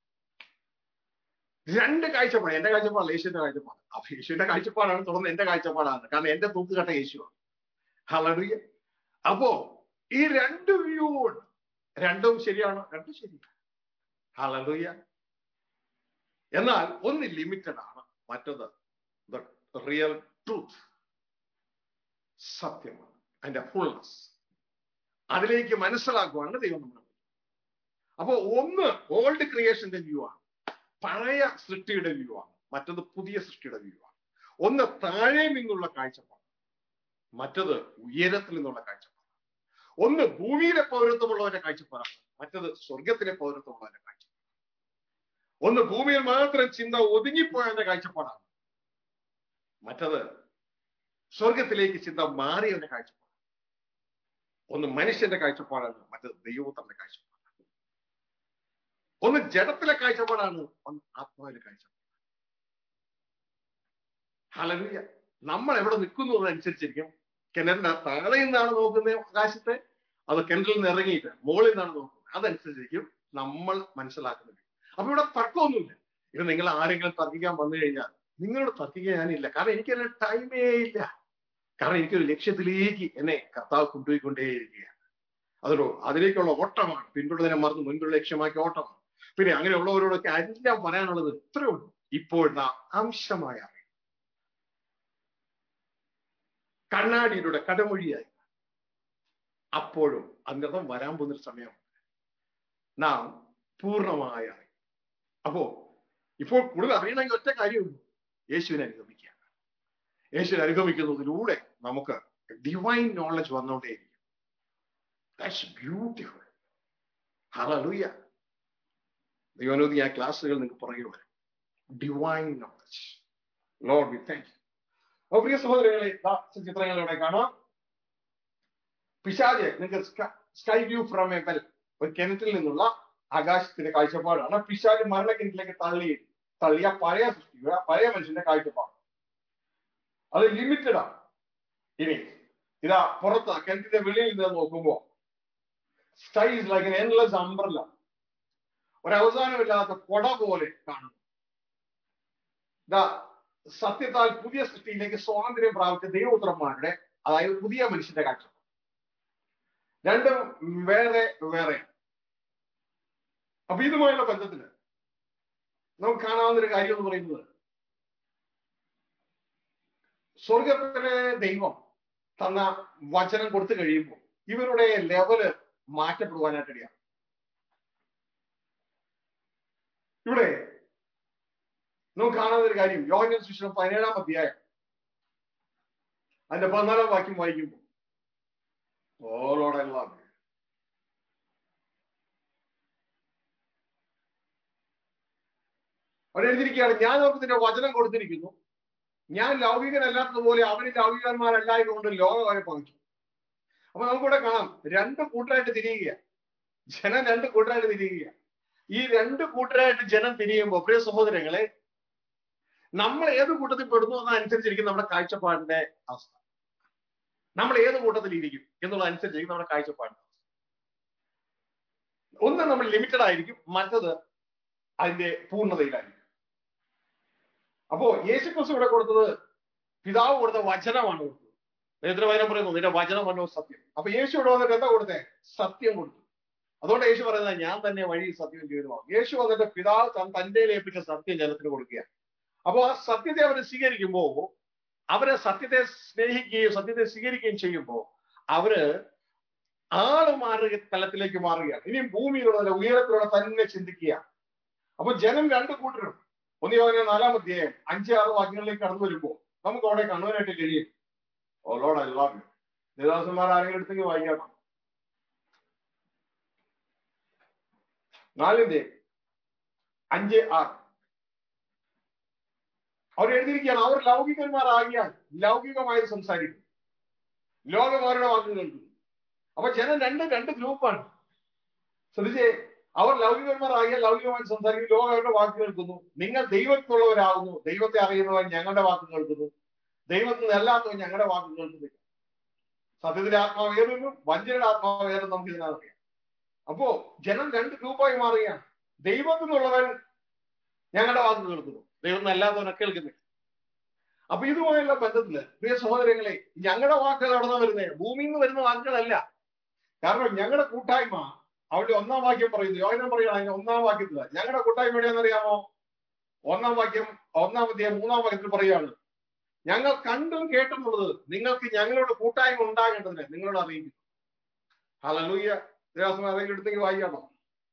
രണ്ട് കാഴ്ചപ്പാട് എന്റെ കാഴ്ചപ്പാടല്ല യേശുവിന്റെ കാഴ്ചപ്പാട് അപ്പൊ യേശുവിന്റെ കാഴ്ചപ്പാടാണ് തുടർന്ന് എന്റെ കാഴ്ചപ്പാടാണ് കാരണം എന്റെ തൂക്കുകട്ട യേശുവാണ് ഹളറിയ അപ്പോ ഈ രണ്ട് വ്യൂ ഉണ്ട് രണ്ടും ശരിയാണോ രണ്ടും ശരിയാണ് ഹളറിയ എന്നാൽ ഒന്ന് ലിമിറ്റഡ് ആണ് മറ്റത് റിയൽ ട്രൂത്ത് സത്യമാണ് അതിന്റെ ഫുൾനെസ് അതിലേക്ക് മനസ്സിലാക്കുവാണ് ദൈവം നമ്മൾ അപ്പോ ഒന്ന് ഓൾഡ് ക്രിയേഷന്റെ വ്യൂ ആണ് പഴയ സൃഷ്ടിയുടെ വ്യൂ ആണ് മറ്റത് പുതിയ സൃഷ്ടിയുടെ വ്യൂ ആണ് ഒന്ന് താഴെ നിന്നുള്ള കാഴ്ചപ്പാട് മറ്റത് ഉയരത്തിൽ നിന്നുള്ള കാഴ്ചപ്പാട് ഒന്ന് ഭൂമിയിലെ പൗരത്വമുള്ളവന്റെ കാഴ്ചപ്പാടാണ് മറ്റത് സ്വർഗത്തിലെ പൗരത്വമുള്ളവന്റെ കാഴ്ചപ്പാട് ഒന്ന് ഭൂമിയിൽ മാത്രം ചിന്ത ഒതുങ്ങിപ്പോയവന്റെ കാഴ്ചപ്പാടാണ് മറ്റത് സ്വർഗത്തിലേക്ക് ചിന്ത മാറിയവന്റെ കാഴ്ചപ്പാട് ഒന്ന് മനുഷ്യന്റെ കാഴ്ചപ്പാടാണ് മറ്റത് ദൈവത്തിന്റെ കാഴ്ചപ്പാട് ഒന്ന് ജഡത്തിലെ കാഴ്ചപ്പാടാണ് ഒന്ന് ആത്മാവിലെ കാഴ്ചപ്പാട് ഹലവിയ നമ്മൾ എവിടെ നിൽക്കുന്നു എന്നനുസരിച്ചിരിക്കും കിണറിന്റെ താഴെ നിന്നാണ് നോക്കുന്നത് ആകാശത്തെ അത് കിണറിൽ നിന്ന് ഇറങ്ങിയിട്ട് മുകളിൽ നിന്നാണ് നോക്കുന്നത് അതനുസരിച്ചിരിക്കും നമ്മൾ മനസ്സിലാക്കുന്നത് അപ്പൊ ഇവിടെ തർക്കമൊന്നുമില്ല ഇത് നിങ്ങൾ ആരെങ്കിലും തർക്കിക്കാൻ വന്നു കഴിഞ്ഞാൽ നിങ്ങളോട് തർക്കിക്കാൻ ഞാനില്ല കാരണം എനിക്കതിന് ടൈമേ ഇല്ല കാരണം എനിക്കൊരു ലക്ഷ്യത്തിലേക്ക് എന്നെ കർത്താവ് കൊണ്ടുപോയിക്കൊണ്ടേയിരിക്കുകയാണ് അതൊരു അതിലേക്കുള്ള ഓട്ടമാണ് പിന്തുടരെ മറന്ന് മുൻപുള്ള ലക്ഷ്യമാക്കി ഓട്ടമാണ് പിന്നെ അങ്ങനെയുള്ളവരോടൊക്കെ എല്ലാം പറയാനുള്ളത് ഇത്രയേ ഉള്ളൂ ഇപ്പോൾ നാം അംശമായ അറിവ് കണ്ണാടിയിലൂടെ കടമൊഴിയായി അപ്പോഴും അന്നേരം വരാൻ പോകുന്നൊരു സമയമുണ്ട് നാം പൂർണ്ണമായ അറിവ് അപ്പോ ഇപ്പോൾ കൂടുതൽ അറിയണമെങ്കിൽ ഒറ്റ കാര്യമുള്ളൂ യേശുവിനെ അനുഗമിക്കുക യേശുവിനെ അനുഗമിക്കുന്നതിലൂടെ നമുക്ക് ഡിവൈൻ നോളജ് വന്നുകൊണ്ടേയിരിക്കും ദാറ്റ്സ് ബ്യൂട്ടിഫുൾ ഹലൂയ ദൈവാനുമതി ആ ക്ലാസ്സുകൾ നിങ്ങൾക്ക് പുറകെ വരും divine knowledge lord we thank you അപ്പൊ പ്രിയ സഹോദരങ്ങളെ ചിത്രങ്ങൾ ഇവിടെ കാണാം പിശാജ് നിങ്ങൾക്ക് sky view from a well ഒരു കിണറ്റിൽ നിന്നുള്ള ആകാശത്തിന്റെ കാഴ്ചപ്പാടാണ് പിശാജ് മരണക്കിണറ്റിലേക്ക് തള്ളി തള്ളിയ പഴയ സൃഷ്ടി പഴയ മനുഷ്യന്റെ കാഴ്ചപ്പാട് അത് ലിമിറ്റഡ് ആണ് ഇനി ഇതാ പുറത്ത് കിണറ്റിന്റെ വെളിയിൽ നിന്ന് നോക്കുമ്പോ sky is like endless umbrella ഒരവസാനമില്ലാത്ത കൊട പോലെ കാണുന്നു ഇതാ സത്യത്താൽ പുതിയ സൃഷ്ടിയിലേക്ക് സ്വാതന്ത്ര്യം പ്രാപിച്ച ദൈവപുത്രന്മാരുടെ അതായത് പുതിയ മനുഷ്യന്റെ കാഴ്ചപ്പാട് രണ്ടും വേറെ വേറെ അപ്പൊ ഇതുമായുള്ള ബന്ധത്തില് നമുക്ക് കാണാവുന്ന ഒരു കാര്യം എന്ന് പറയുന്നത് സ്വർഗത്തിലെ ദൈവം തന്ന വചനം കൊടുത്തു കഴിയുമ്പോൾ ഇവരുടെ ലെവല് മാറ്റപ്പെടുവാനായിട്ടിടയാണ് ഇവിടെ നമുക്ക് കാണാവുന്ന ഒരു കാര്യം യോഹന ശിക്ഷണം പതിനേഴാം അധ്യായം അതിന്റെ പതിനാലാം വാക്യം വായിക്കുമ്പോൾ ഓളോടെല്ലാം അവിടെ എഴുതിയിരിക്കുകയാണ് ഞാൻ അവർക്ക് നിന്റെ വചനം കൊടുത്തിരിക്കുന്നു ഞാൻ ലൗകികനല്ലാത്തതുപോലെ അവന് ലൗകികന്മാരല്ലായതുകൊണ്ട് ലോകമായി പങ്കിച്ചു അപ്പൊ നമുക്കിവിടെ കാണാം രണ്ട് കൂട്ടരായിട്ട് തിരിയുക ജനം രണ്ട് കൂട്ടരായിട്ട് തിരിയുക ഈ രണ്ട് കൂട്ടരായിട്ട് ജനം തിരിയുമ്പോൾ പ്രിയ സഹോദരങ്ങളെ നമ്മൾ ഏത് കൂട്ടത്തിൽ പെടുന്നു എന്നനുസരിച്ചിരിക്കും നമ്മുടെ കാഴ്ചപ്പാടിന്റെ അവസ്ഥ നമ്മൾ ഏത് കൂട്ടത്തിൽ ഇരിക്കും എന്നുള്ള അനുസരിച്ചിരിക്കും നമ്മുടെ കാഴ്ചപ്പാടിന്റെ അവസ്ഥ ഒന്ന് നമ്മൾ ലിമിറ്റഡ് ആയിരിക്കും മറ്റത് അതിന്റെ പൂർണ്ണതയിലായിരിക്കും അപ്പോ യേശുക്രിസ്തു ഇവിടെ കൊടുത്തത് പിതാവ് കൊടുത്ത വചനമാണ് കൊടുത്തത് എത്ര വചനം പറയുന്നു നിന്റെ വചനം വന്നോ സത്യം അപ്പൊ യേശു ഇവിടെ വന്നിട്ട് എന്താ കൊടുത്തേ സത്യം കൊടുത്തു അതുകൊണ്ട് യേശു പറയുന്നത് ഞാൻ തന്നെ വഴി സത്യം ജീവിതമാകും യേശു വന്നിട്ട് പിതാവ് തന്റെ ഏൽപ്പിച്ച സത്യം ജനത്തിന് കൊടുക്കുക അപ്പൊ ആ സത്യത്തെ അവർ സ്വീകരിക്കുമ്പോ അവര് സത്യത്തെ സ്നേഹിക്കുകയും സത്യത്തെ സ്വീകരിക്കുകയും ചെയ്യുമ്പോൾ അവര് ആള് മാറുക തലത്തിലേക്ക് മാറുകയാണ് ഇനിയും ഭൂമിയിലുള്ള ഉയരത്തിലുള്ള തന്നെ ചിന്തിക്കുക അപ്പൊ ജനം രണ്ട് കൂട്ടരും ഒന്ന് യോഹന നാലാം അധ്യായം അഞ്ച് ആറ് വാക്യങ്ങളിലേക്ക് കടന്നു വരുമ്പോൾ നമുക്ക് അവിടെ കാണുവാനായിട്ട് കഴിയും oh lord I love you ദേവദാസന്മാർ ആരെങ്കിലും എടുത്തെങ്കിൽ വായിക്കാം നാലിന്റെ അഞ്ച് ആറ് അവർ എഴുതിയിരിക്കുകയാണ് അവർ ലൗകികന്മാരാകിയാൽ ലൗകികമായി സംസാരിക്കും ലോകം അവരുടെ വാക്ക് കേൾക്കും അപ്പൊ ജനം രണ്ട് രണ്ട് ഗ്രൂപ്പാണ് ശ്രദ്ധിച്ചേ അവർ ലൗകികന്മാരാകിയാൽ ലൗകികമായി സംസാരിക്കും ലോകം അവരുടെ വാക്ക് കേൾക്കുന്നു നിങ്ങൾ ദൈവത്തിനുള്ളവരാകുന്നു ദൈവത്തെ അറിയുന്നവൻ ഞങ്ങളുടെ വാക്ക് കേൾക്കുന്നു ദൈവത്തിന് അല്ലാത്തവൻ ഞങ്ങളുടെ വാക്ക് കേൾക്കുന്നില്ല സത്യത്തിന്റെ ആത്മാവ് ഏതെന്നും വഞ്ചനയുടെ ആത്മാവ് ഏതെന്നും നമുക്ക് ഇതിനകറിയാം അപ്പോ ജനം രണ്ട് ഗ്രൂപ്പായി മാറുകയാണ് ദൈവത്തിനുള്ളവൻ ഞങ്ങളുടെ വാക്ക് കേൾക്കുന്നു ദൈവത്തിന് അല്ലാത്തവനൊക്കെ കേൾക്കുന്നില്ല അപ്പൊ ഇതുമായുള്ള ബന്ധത്തില് പ്രിയ സഹോദരങ്ങളെ ഞങ്ങളുടെ വാക്കുകൾ എവിടെ നിന്ന് വരുന്നത് ഭൂമിയിൽ നിന്ന് വരുന്ന വാക്കുകളല്ല കാരണം ഞങ്ങളുടെ കൂട്ടായ്മ അവിടെ ഒന്നാം വാക്യം പറയുന്നു യോജന പറയുകയാണ് അതിന്റെ ഒന്നാം വാക്യത്തില് ഞങ്ങളുടെ കൂട്ടായ്മ എവിടെയാണെന്നറിയാമോ ഒന്നാം വാക്യം ഒന്നാമത്തെ മൂന്നാം വാക്യത്തിൽ പറയുകയാണ് ഞങ്ങൾ കണ്ടും കേട്ടുമുള്ളത് നിങ്ങൾക്ക് ഞങ്ങളോട് കൂട്ടായ്മ ഉണ്ടാകേണ്ടതിന് നിങ്ങളോട് അറിയിക്കുന്നു ഹലലൂയ ദേവസ്വം അതെങ്കിലും എടുത്തേക്ക് വായിക്കാമോ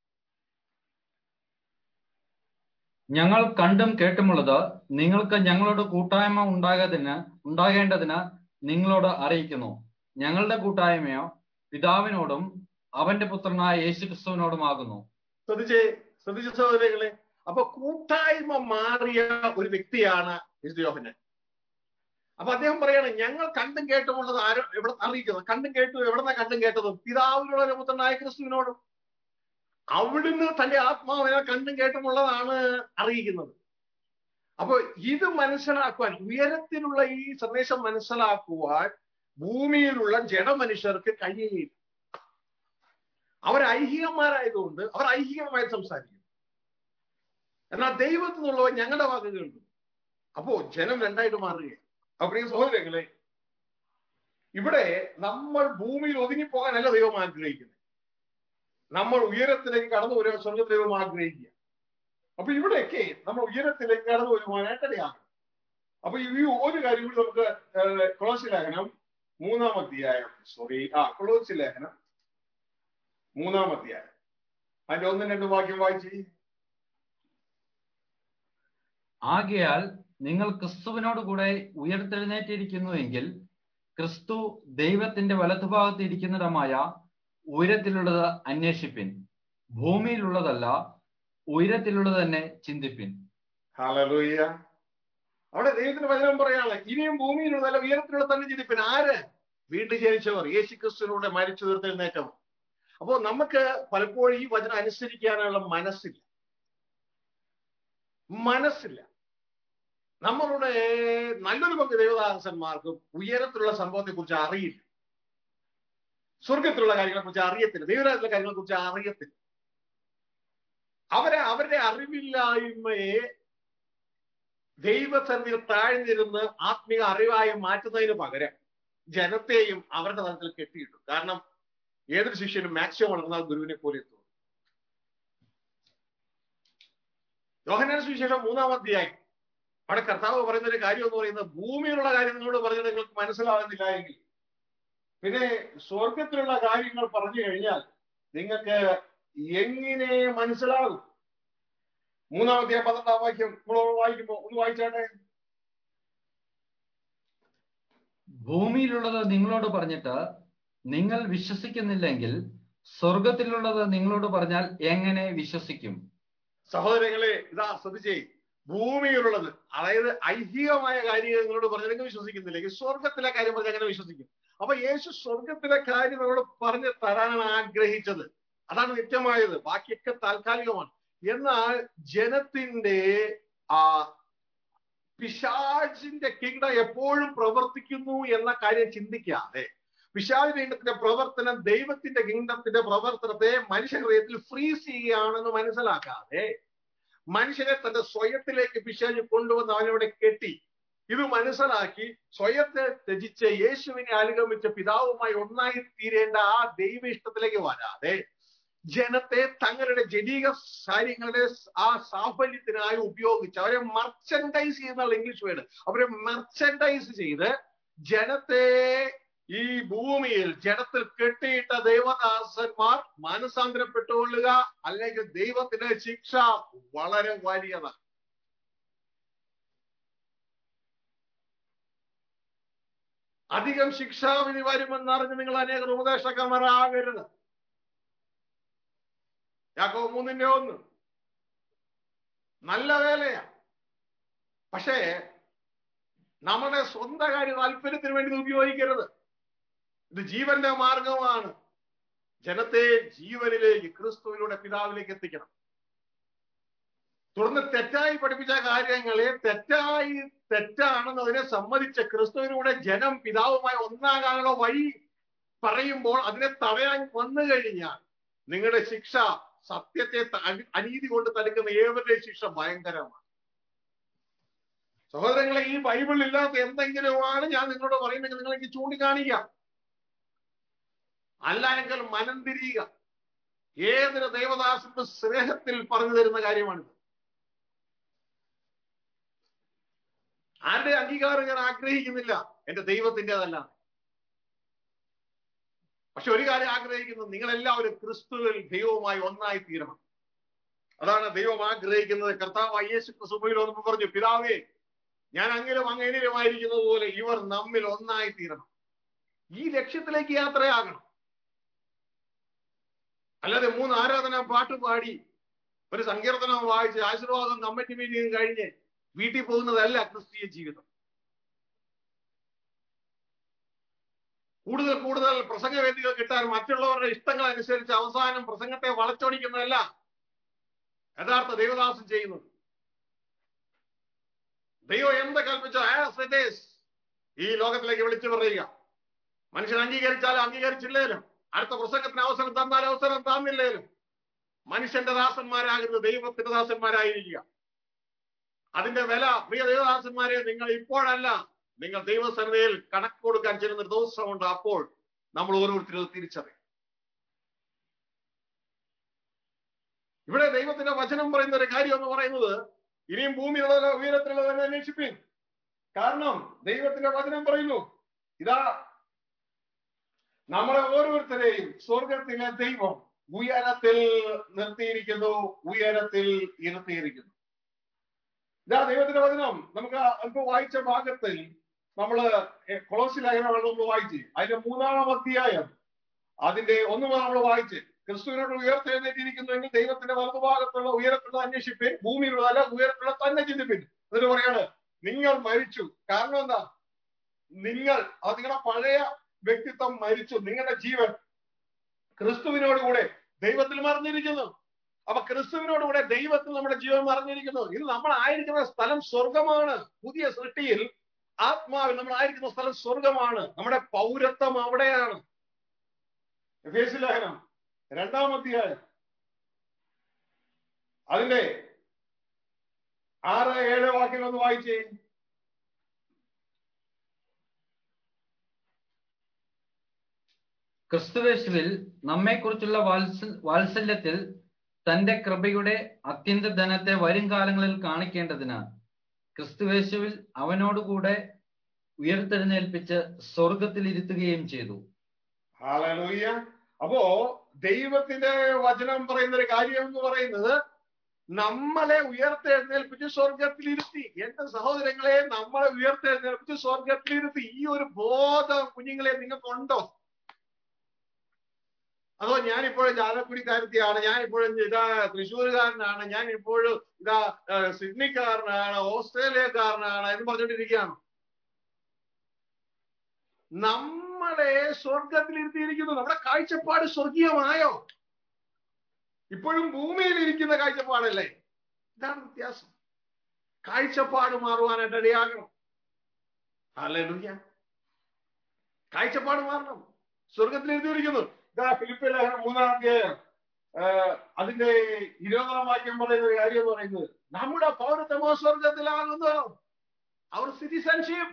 ഞങ്ങൾ കണ്ടും കേട്ടുമുള്ളത് നിങ്ങൾക്ക് ഞങ്ങളോട് കൂട്ടായ്മ ഉണ്ടാകതിന് ഉണ്ടാകേണ്ടതിന് നിങ്ങളോട് അറിയിക്കുന്നു ഞങ്ങളുടെ കൂട്ടായ്മയോ പിതാവിനോടും അവന്റെ പുത്രനായ യേശുക്രിസ്തുവിനോടുമാകുന്നു ശ്രദ്ധിച്ചേ ശ്രദ്ധിച്ച സഹോദരങ്ങളെ അപ്പൊ കൂട്ടായ്മ മാറിയ ഒരു വ്യക്തിയാണ് യോഹനൻ അപ്പൊ അദ്ദേഹം പറയാണ് ഞങ്ങൾ കണ്ടും കേട്ടുമുള്ളത് ആരോ എവിടെ അറിയിക്കുന്നത് കണ്ടും കേട്ടു എവിടെന്നാ കണ്ടും കേട്ടത് പിതാവിനുള്ള പുത്രനായ ക്രിസ്തുവിനോടും അവിടുന്ന് തന്റെ ആത്മാവിനെ കണ്ടും കേട്ടുമുള്ളതാണ് അറിയിക്കുന്നത് അപ്പൊ ഇത് മനസ്സിലാക്കുവാൻ ഉയരത്തിലുള്ള ഈ സന്ദേശം മനസ്സിലാക്കുവാൻ ഭൂമിയിലുള്ള ജഡമനുഷ്യർക്ക് കഴിയുകയില്ല അവർ ഐഹികന്മാരായതുകൊണ്ട് അവർ ഐഹികമായി സംസാരിക്കും എന്നാൽ ദൈവത്തിൽ നിന്നുള്ളവർ ഞങ്ങളുടെ വാക്ക് കേൾക്കും അപ്പോ ജനം രണ്ടായിട്ട് മാറുകയാണ് അപ്പൊ പ്രിയ സഹോദരങ്ങളെ ഇവിടെ നമ്മൾ ഭൂമിയിൽ ഒതുങ്ങിപ്പോകാനല്ല ദൈവം ആഗ്രഹിക്കുന്നത് നമ്മൾ ഉയരത്തിലേക്ക് കടന്നു വരുവാൻ സ്വർഗത്തിൽ ദൈവം ആഗ്രഹിക്കുക അപ്പൊ ഇവിടെയൊക്കെ നമ്മൾ ഉയരത്തിലേക്ക് കടന്നു വരുവാനായിട്ടിടയാണ് അപ്പൊ ഈ ഒരു കാര്യം കൂടി നമുക്ക് കൊളോസി ലേഖനം മൂന്നാം അധ്യായം സോറി ആ കൊളോസി ലേഖനം മൂന്നാം അധ്യായം അതിന്റെ ഒന്നും രണ്ടും വാക്യം വായിച്ച് ആകയാൽ നിങ്ങൾ ക്രിസ്തുവിനോട് കൂടെ ഉയർത്തെഴുന്നേറ്റിരിക്കുന്നുവെങ്കിൽ ക്രിസ്തു ദൈവത്തിന്റെ വലതുഭാഗത്ത് ഇരിക്കുന്നിടമായ ഉയരത്തിലുള്ളത് അന്വേഷിപ്പിൻ ഭൂമിയിലുള്ളതല്ല ഉയരത്തിലുള്ളത് തന്നെ ചിന്തിപ്പിൻ ഹലലൂയ അവിടെ ദൈവത്തിന്റെ വചനം പറയാണ് ഇനിയും ഭൂമിയിലുള്ളതല്ല ഉയരത്തിലുള്ള തന്നെ ചിന്തിപ്പിൻ ആര് വീണ്ടും ജനിച്ചവർ യേശു ക്രിസ്തുവിലൂടെ മരിച്ചു തീർത്തെഴുന്നേറ്റവർ അപ്പോ നമുക്ക് പലപ്പോഴും ഈ വചനം അനുസരിക്കാനുള്ള മനസ്സില്ല മനസ്സില്ല നമ്മളുടെ നല്ലൊരു പങ്ക് ദൈവദാസന്മാർക്കും ഉയരത്തിലുള്ള സംഭവത്തെ കുറിച്ച് അറിയില്ല സ്വർഗത്തിലുള്ള കാര്യങ്ങളെ കുറിച്ച് അറിയത്തില്ല ദൈവരാജ്യത്തിലെ കാര്യങ്ങളെ കുറിച്ച് അറിയത്തില്ല അവരെ അവരുടെ അറിവില്ലായ്മയെ ദൈവസന്നിധിയിൽ താഴ്ന്നിരുന്ന് ആത്മീയ അറിവായി മാറ്റുന്നതിന് പകരം ജനത്തെയും അവരുടെ തലത്തിൽ കെട്ടിയിട്ടു കാരണം ഏതൊരു ശിഷ്യനും മാക്സിമം വളർന്നാൽ ഗുരുവിനെ പോലെ എത്തും യോഹനാൻ സുവിശേഷം മൂന്നാം അധ്യായം അവിടെ കർത്താവ് പറയുന്ന ഒരു കാര്യം എന്ന് പറയുന്നത് ഭൂമിയിലുള്ള കാര്യം നിങ്ങളോട് പറഞ്ഞത് നിങ്ങൾക്ക് മനസ്സിലാകുന്നില്ല എങ്കിൽ പിന്നെ സ്വർഗത്തിലുള്ള കാര്യങ്ങൾ പറഞ്ഞു കഴിഞ്ഞാൽ നിങ്ങൾക്ക് എങ്ങനെ മനസ്സിലാകും മൂന്നാം അധ്യായം പന്ത്രണ്ടാം വാക്യം നമ്മൾ വായിക്കുമ്പോ ഒന്ന് വായിച്ചാട്ടെ ഭൂമിയിലുള്ളത് നിങ്ങളോട് പറഞ്ഞിട്ട് നിങ്ങൾ വിശ്വസിക്കുന്നില്ലെങ്കിൽ സ്വർഗത്തിലുള്ളത് നിങ്ങളോട് പറഞ്ഞാൽ എങ്ങനെ വിശ്വസിക്കും സഹോദരങ്ങളെ ഇതാ ശ്രദ്ധിച്ചേ ഭൂമിയിലുള്ളത് അതായത് ഐഹികമായ കാര്യങ്ങൾ നിങ്ങളോട് പറഞ്ഞാൽ നിങ്ങൾ വിശ്വസിക്കുന്നില്ലെങ്കിൽ സ്വർഗത്തിലെ കാര്യം പറഞ്ഞാൽ എങ്ങനെ വിശ്വസിക്കും അപ്പൊ യേശു സ്വർഗത്തിലെ കാര്യം നമ്മളോട് പറഞ്ഞു തരാനാണ് ആഗ്രഹിച്ചത് അതാണ് നിത്യമായത് ബാക്കിയൊക്കെ താൽക്കാലികമാണ് എന്നാൽ ജനത്തിന്റെ ആ പിശാചിന്റെ കിങ്ഡം എപ്പോഴും പ്രവർത്തിക്കുന്നു എന്ന കാര്യം ചിന്തിക്കാതെ പിശാച് കിങ്ഡത്തിന്റെ പ്രവർത്തനം ദൈവത്തിന്റെ കിങ്ഡത്തിന്റെ പ്രവർത്തനത്തെ മനുഷ്യ ഹൃദയത്തിൽ ഫ്രീസ് ചെയ്യുകയാണെന്ന് മനസ്സിലാക്കാതെ മനുഷ്യനെ തന്റെ സ്വയത്തിലേക്ക് പിശാച് കൊണ്ടുവന്ന് അവനവിടെ കെട്ടി ഇത് മനസ്സിലാക്കി സ്വയത്തെ ത്യജിച്ച് യേശുവിനെ അനുഗമിച്ച പിതാവുമായി ഒന്നായി തീരേണ്ട ആ ദൈവ ഇഷ്ടത്തിലേക്ക് വരാതെ ജനത്തെ തങ്ങളുടെ ജനീക കാര്യങ്ങളുടെ ആ സാഫല്യത്തിനായി ഉപയോഗിച്ച് അവരെ മർച്ചൻഡൈസ് ചെയ്യുന്ന ഇംഗ്ലീഷ് വേർഡ് അവരെ മർച്ചൻഡൈസ് ചെയ്ത് ജനത്തെ ഈ ഭൂമിയിൽ ജനത്തിൽ കെട്ടിയിട്ട ദൈവദാസന്മാർ മാനസാന്തരപ്പെട്ടുകൊള്ളുക അല്ലെങ്കിൽ ദൈവത്തിന്റെ ശിക്ഷ വളരെ വലിയതാണ് അധികം ശിക്ഷാവിധി വരുമെന്നറിഞ്ഞ് നിങ്ങൾ അനേക ഉപദേശക്കന്മാരാകരുത് യാക്കോ മൂന്നിന്റെ ഒന്ന് നല്ല വേലയാ പക്ഷേ നമ്മുടെ സ്വന്തം കാര്യ താല്പര്യത്തിന് വേണ്ടി ഇത് ഉപയോഗിക്കരുത് ഇത് ജീവന്റെ മാർഗമാണ് ജനത്തെ ജീവനിലേക്ക് ക്രിസ്തുവിലൂടെ പിതാവിലേക്ക് എത്തിക്കണം തുടർന്ന് തെറ്റായി പഠിപ്പിച്ച കാര്യങ്ങളെ തെറ്റായി തെറ്റാണെന്ന് അതിനെ സമ്മതിച്ച ക്രിസ്തുവിലൂടെ ജനം പിതാവുമായി ഒന്നാകാനുള്ള വഴി പറയുമ്പോൾ അതിനെ തടയാൻ വന്നു കഴിഞ്ഞാൽ നിങ്ങളുടെ ശിക്ഷ സത്യത്തെ അനീതി കൊണ്ട് തടുക്കുന്ന ഏവരുടെയും ശിക്ഷ ഭയങ്കരമാണ് സഹോദരങ്ങളെ ഈ ബൈബിൾ ഇല്ലാത്ത എന്തെങ്കിലുമാണ് ഞാൻ നിങ്ങളോട് പറയുന്നെങ്കിൽ നിങ്ങൾ എനിക്ക് ചൂണ്ടിക്കാണിക്കാം അല്ല എങ്കിൽ മനം തിരിയുക ഏതൊരു ദേവദാസന്റെ സ്നേഹത്തിൽ പറഞ്ഞു തരുന്ന കാര്യമാണിത് ആരുടെ അംഗീകാരം ഞാൻ ആഗ്രഹിക്കുന്നില്ല എന്റെ ദൈവത്തിൻ്റെതല്ല പക്ഷെ ഒരു കാര്യം ആഗ്രഹിക്കുന്നത് നിങ്ങൾ എല്ലാവരും ക്രിസ്തുവിൽ ദൈവവുമായി ഒന്നായി തീരണം അതാണ് ദൈവം ആഗ്രഹിക്കുന്നത് കർത്താവ് യേശു ക്രിസ്തുവിൽ ഒന്ന് പറഞ്ഞു പിതാവേ ഞാൻ അങ്ങിലും അങ്ങനിലുമായിരിക്കുന്നത് പോലെ ഇവർ നമ്മിൽ ഒന്നായി തീരണം ഈ ലക്ഷ്യത്തിലേക്ക് യാത്രയാകണം അല്ലാതെ മൂന്ന് ആരാധന പാട്ട് പാടി ഒരു സങ്കീർത്തനം വായിച്ച് ആശീർവാദം കമ്മിറ്റി മീറ്റിംഗ് കഴിഞ്ഞ് വീട്ടിൽ പോകുന്നതല്ല ക്രിസ്തീയ ജീവിതം കൂടുതൽ കൂടുതൽ പ്രസംഗവേദികൾ കിട്ടാൻ മറ്റുള്ളവരുടെ ഇഷ്ടങ്ങൾ അനുസരിച്ച് അവസാനം പ്രസംഗത്തെ വളച്ചൊടിക്കുന്നതല്ല യഥാർത്ഥ ദൈവദാസൻ ചെയ്യുന്നത് ദൈവം എന്ത് കൽപ്പിച്ചോ ആസ് ഇറ്റ് ഈസ് ഈ ലോകത്തിലേക്ക് വിളിച്ചു പറയുക മനുഷ്യൻ അംഗീകരിച്ചാലും അംഗീകരിച്ചില്ലേലും അടുത്ത പ്രസംഗത്തിന് അവസരം തന്നാൽ അവസരം തന്നില്ലേലും മനുഷ്യന്റെ ദാസന്മാരാകുന്നത് ദൈവത്തിന്റെ ദാസന്മാരായിരിക്കുക അതിന്റെ വില പ്രിയ ദൈവദാസന്മാരെ നിങ്ങൾ ഇപ്പോഴല്ല നിങ്ങൾ ദൈവസന്നിധിയിൽ കണക്ക് കൊടുക്കാൻ ചെല്ലുന്ന ഒരു ദിവസമുണ്ട് അപ്പോൾ നമ്മൾ ഓരോരുത്തരും തിരിച്ചറിയും ഇവിടെ ദൈവത്തിന്റെ വചനം പറയുന്ന ഒരു കാര്യം എന്ന് പറയുന്നത് ഇനിയും ഭൂമിയിലുള്ള ഉയരത്തിലുള്ളവരെ അന്വേഷിപ്പിൻ കാരണം ദൈവത്തിന്റെ വചനം പറയുന്നു ഇതാ നമ്മളെ ഓരോരുത്തരെയും സ്വർഗത്തിലെ ദൈവം ഉയരത്തിൽ നിർത്തിയിരിക്കുന്നു ഉയരത്തിൽ ഇരുത്തിയിരിക്കുന്നു ഇതാ ദൈവത്തിന്റെ വചനം നമുക്ക് അല്പം വായിച്ച ഭാഗത്തിൽ നമ്മള് കൊളോസി ലേഖനം നമ്മൾ വായിച്ച് അതിന്റെ മൂന്നാം അധ്യായം അതിന്റെ ഒന്ന് നമ്മൾ വായിച്ച് ക്രിസ്തുവിനോട് ഉയർത്തെഴുന്നേറ്റിരിക്കുന്നുവെങ്കിൽ ദൈവത്തിന്റെ വലതുഭാഗത്തുള്ള ഉയരത്തുള്ള അന്വേഷിപ്പിൻ ഭൂമിയിലുള്ളതല്ല ഉയരത്തുള്ള തന്നെ ചിന്തിപ്പിൻ എന്നിട്ട് പറയാണ് നിങ്ങൾ മരിച്ചു കാരണം എന്താ നിങ്ങൾ അത് നിങ്ങളുടെ പഴയ വ്യക്തിത്വം മരിച്ചു നിങ്ങളുടെ ജീവൻ ക്രിസ്തുവിനോട് കൂടെ ദൈവത്തിൽ മറിഞ്ഞിരിക്കുന്നു അപ്പൊ ക്രിസ്തുവിനോടുകൂടെ ദൈവത്തിൽ നമ്മുടെ ജീവൻ മറിഞ്ഞിരിക്കുന്നു ഇത് നമ്മൾ ആയിരിക്കുന്ന സ്ഥലം സ്വർഗമാണ് പുതിയ സൃഷ്ടിയിൽ ആത്മാവിൽ നമ്മൾ ആയിരിക്കുന്ന സ്ഥലം സ്വർഗമാണ് നമ്മുടെ പൗരത്വം അവിടെയാണ് ലേഖനം രണ്ടാം അധ്യായം അതിന്റെ ആറ് ഏഴ് വാക്യങ്ങൾ ഒന്ന് വായിച്ചേ ക്രിസ്തുവേശുവിൽ നമ്മെക്കുറിച്ചുള്ള വാത്സ വാത്സല്യത്തിൽ തന്റെ കൃപയുടെ അത്യന്ത ധനത്തെ വരും കാലങ്ങളിൽ കാണിക്കേണ്ടതിന് ക്രിസ്തുവേശുവിൽ അവനോടുകൂടെ ഉയർത്തെഴുന്നേൽപ്പിച്ച് സ്വർഗത്തിൽ ഇരുത്തുകയും ചെയ്തു ഹാലലൂയ്യ അപ്പോ ദൈവത്തിന്റെ വചനം പറയുന്ന ഒരു കാര്യം എന്ന് പറയുന്നത് നമ്മളെ ഉയർത്തെഴുന്നേൽപ്പിച്ച് സ്വർഗത്തിലിരുത്തി എന്റെ സഹോദരങ്ങളെ നമ്മളെ ഉയർത്തെഴുന്നേൽപ്പിച്ച് സ്വർഗത്തിലിരുത്തി ഈ ഒരു ബോധം കുഞ്ഞുങ്ങളെ നിങ്ങൾക്കുണ്ടോ അതോ ഞാനിപ്പോഴും ചാലക്കുടിക്കാരത്തിയാണ് ഞാൻ ഇപ്പോഴും ഇതാ തൃശ്ശൂരുകാരനാണ് ഞാൻ ഇപ്പോഴും ഇതാ സിഡ്നിക്കാരനാണ് ഓസ്ട്രേലിയക്കാരനാണ് എന്ന് പറഞ്ഞുകൊണ്ടിരിക്കുകയാണ് നമ്മളെ സ്വർഗത്തിലിരുത്തിയിരിക്കുന്നു നമ്മുടെ കാഴ്ചപ്പാട് സ്വർഗീയമായോ ഇപ്പോഴും ഭൂമിയിൽ ഇരിക്കുന്ന കാഴ്ചപ്പാടല്ലേ ഇതാണ് വ്യത്യാസം കാഴ്ചപ്പാട് മാറുവാനായിട്ട് ഇടയാകണം അല്ലേലൂയ്യ കാഴ്ചപ്പാട് മാറണം സ്വർഗത്തിൽ എഴുതിയിരിക്കുന്നു ഇതാ ഫിലിപ്പിയ ലേഖനം മൂന്നാം അധ്യായം അതിന്റെ ഇരുപതാം വാക്യം പറയുന്ന ഒരു കാര്യം എന്ന് പറയുന്നത് നമ്മുടെ പൗരത്വമോ സ്വർഗത്തിലാകുന്നു അവർ സിറ്റിസൺഷിപ്പ്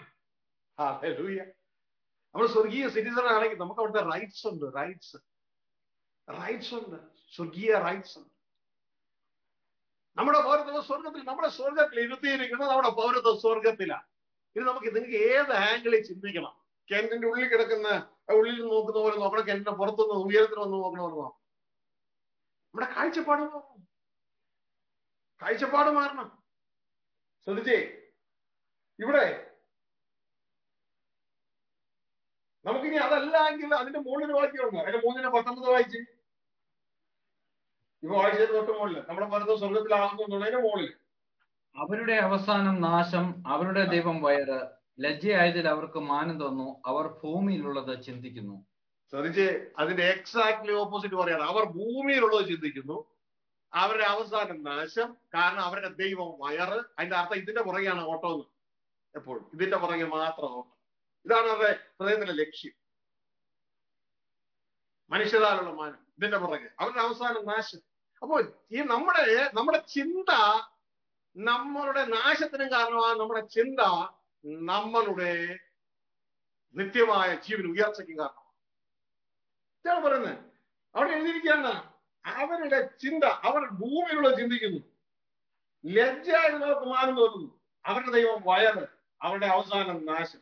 നമ്മൾ സ്വർഗീയ സിറ്റിസൺ ആണെങ്കിൽ നമുക്ക് അവിടുത്തെ റൈറ്റ്സ് ഉണ്ട് റൈറ്റ്സ് റൈറ്റ്സ് ഉണ്ട് സ്വർഗീയ റൈറ്റ്സ് ഉണ്ട് നമ്മുടെ പൗരത്വ സ്വർഗത്തിൽ നമ്മുടെ സ്വർഗത്തിൽ ഇരുത്തിയിരിക്കുന്നത് നമ്മുടെ പൗരത്വ സ്വർഗത്തിലാണ് ഇത് നമുക്ക് നിങ്ങൾക്ക് ഏത് ആംഗിളിൽ ചിന്തിക്കണം കിണറ്റിന്റെ ഉള്ളിൽ കിടക്കുന്ന ഉള്ളിൽ നോക്കുന്ന പോലെ നോക്കണം കിണറ്റിന്റെ പുറത്തുനിന്ന് ഉയരത്തിൽ വന്ന് നോക്കണമെന്ന് നോക്കണം നമ്മുടെ കാഴ്ചപ്പാട് മാറണം കാഴ്ചപ്പാട് മാറണം ശ്രദ്ധിച്ചേ ഇവിടെ നമുക്കിനി അതല്ല എങ്കിൽ അതിന്റെ മുകളിൽ വാക്യമുണ്ട് അതിന്റെ മൂന്നിന് പത്തൊമ്പത് വായിച്ച് ഇപ്പൊ വായിച്ചത് തൊട്ട് മുകളിൽ നമ്മുടെ പലതും സ്വർഗത്തിലാകുന്നുള്ളതിന്റെ മുകളിൽ അവരുടെ അവസാനം നാശം അവരുടെ ദൈവം വയറ് ലജ്ജയായതിൽ അവർക്ക് മാനം തോന്നു അവർ ഭൂമിയിലുള്ളത് ചിന്തിക്കുന്നു ശ്രദ്ധിച്ച് അതിന്റെ എക്സാക്ട്ലി ഓപ്പോസിറ്റ് പറയാണ് അവർ ഭൂമിയിലുള്ളത് ചിന്തിക്കുന്നു അവരുടെ അവസാനം നാശം കാരണം അവരുടെ ദൈവം വയറ് അതിന്റെ അർത്ഥം ഇതിന്റെ പുറകെയാണ് ഓട്ടം എന്ന് എപ്പോഴും ഇതിന്റെ പുറകെ മാത്രം ഓട്ടം ഇതാണ് അവരുടെ ഹൃദയത്തിന്റെ ലക്ഷ്യം മനുഷ്യരാലുള്ള മാനം ഇതിന്റെ പുറകെ അവരുടെ അവസാനം നാശം അപ്പോ ഈ നമ്മുടെ നമ്മുടെ ചിന്ത നമ്മളുടെ നാശത്തിനും കാരണമാണ് നമ്മുടെ ചിന്ത നമ്മളുടെ നിത്യമായ ജീവൻ ഉയർച്ചയ്ക്കും കാരണമാണ് ഇതാണ് പറയുന്നത് അവിടെ എഴുതിയിരിക്കുകയാണ് അവരുടെ ചിന്ത അവർ ഭൂമിയിലുള്ള ചിന്തിക്കുന്നു ലജ്ജായവർക്ക് മാനം തോന്നുന്നു അവരുടെ ദൈവം വയറ് അവരുടെ അവസാനം നാശം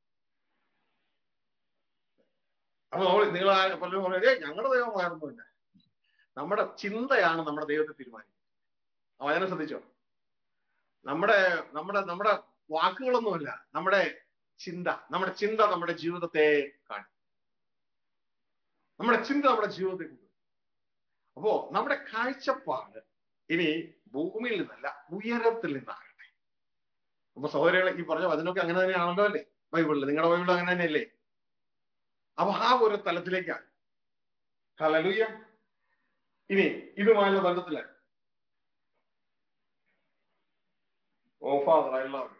അപ്പൊ നമ്മൾ നിങ്ങൾ പലരും പറയുന്നത് ഞങ്ങളുടെ ദൈവം വയറൊന്നുമില്ല നമ്മുടെ ചിന്തയാണ് നമ്മുടെ ദൈവത്തെ തീരുമാനിക്കുന്നത് ആ വചനം ശ്രദ്ധിച്ചോ നമ്മുടെ നമ്മുടെ നമ്മുടെ വാക്കുകളൊന്നുമല്ല നമ്മുടെ ചിന്ത നമ്മുടെ ചിന്ത നമ്മുടെ ജീവിതത്തെ കാണും നമ്മുടെ ചിന്ത നമ്മുടെ ജീവിതത്തെ കൊണ്ടുവരും അപ്പോ നമ്മുടെ കാഴ്ചപ്പാട് ഇനി ഭൂമിയിൽ നിന്നല്ല ഉയരത്തിൽ നിന്നാകട്ടെ അപ്പൊ സഹോദരികളെ ഈ പറഞ്ഞ വചനമൊക്കെ അങ്ങനെ തന്നെയാണല്ലോ അല്ലേ ബൈബിളിൽ നിങ്ങളുടെ ബൈബിൾ അങ്ങനെ തന്നെയല്ലേ അപ്പൊ ആ ഒരു തലത്തിലേക്കാണ് ഹലലുയ്യ ഇനി ഇതുമായുള്ള ബന്ധത്തില് ഓ ഫാദർ ഐ ലവ്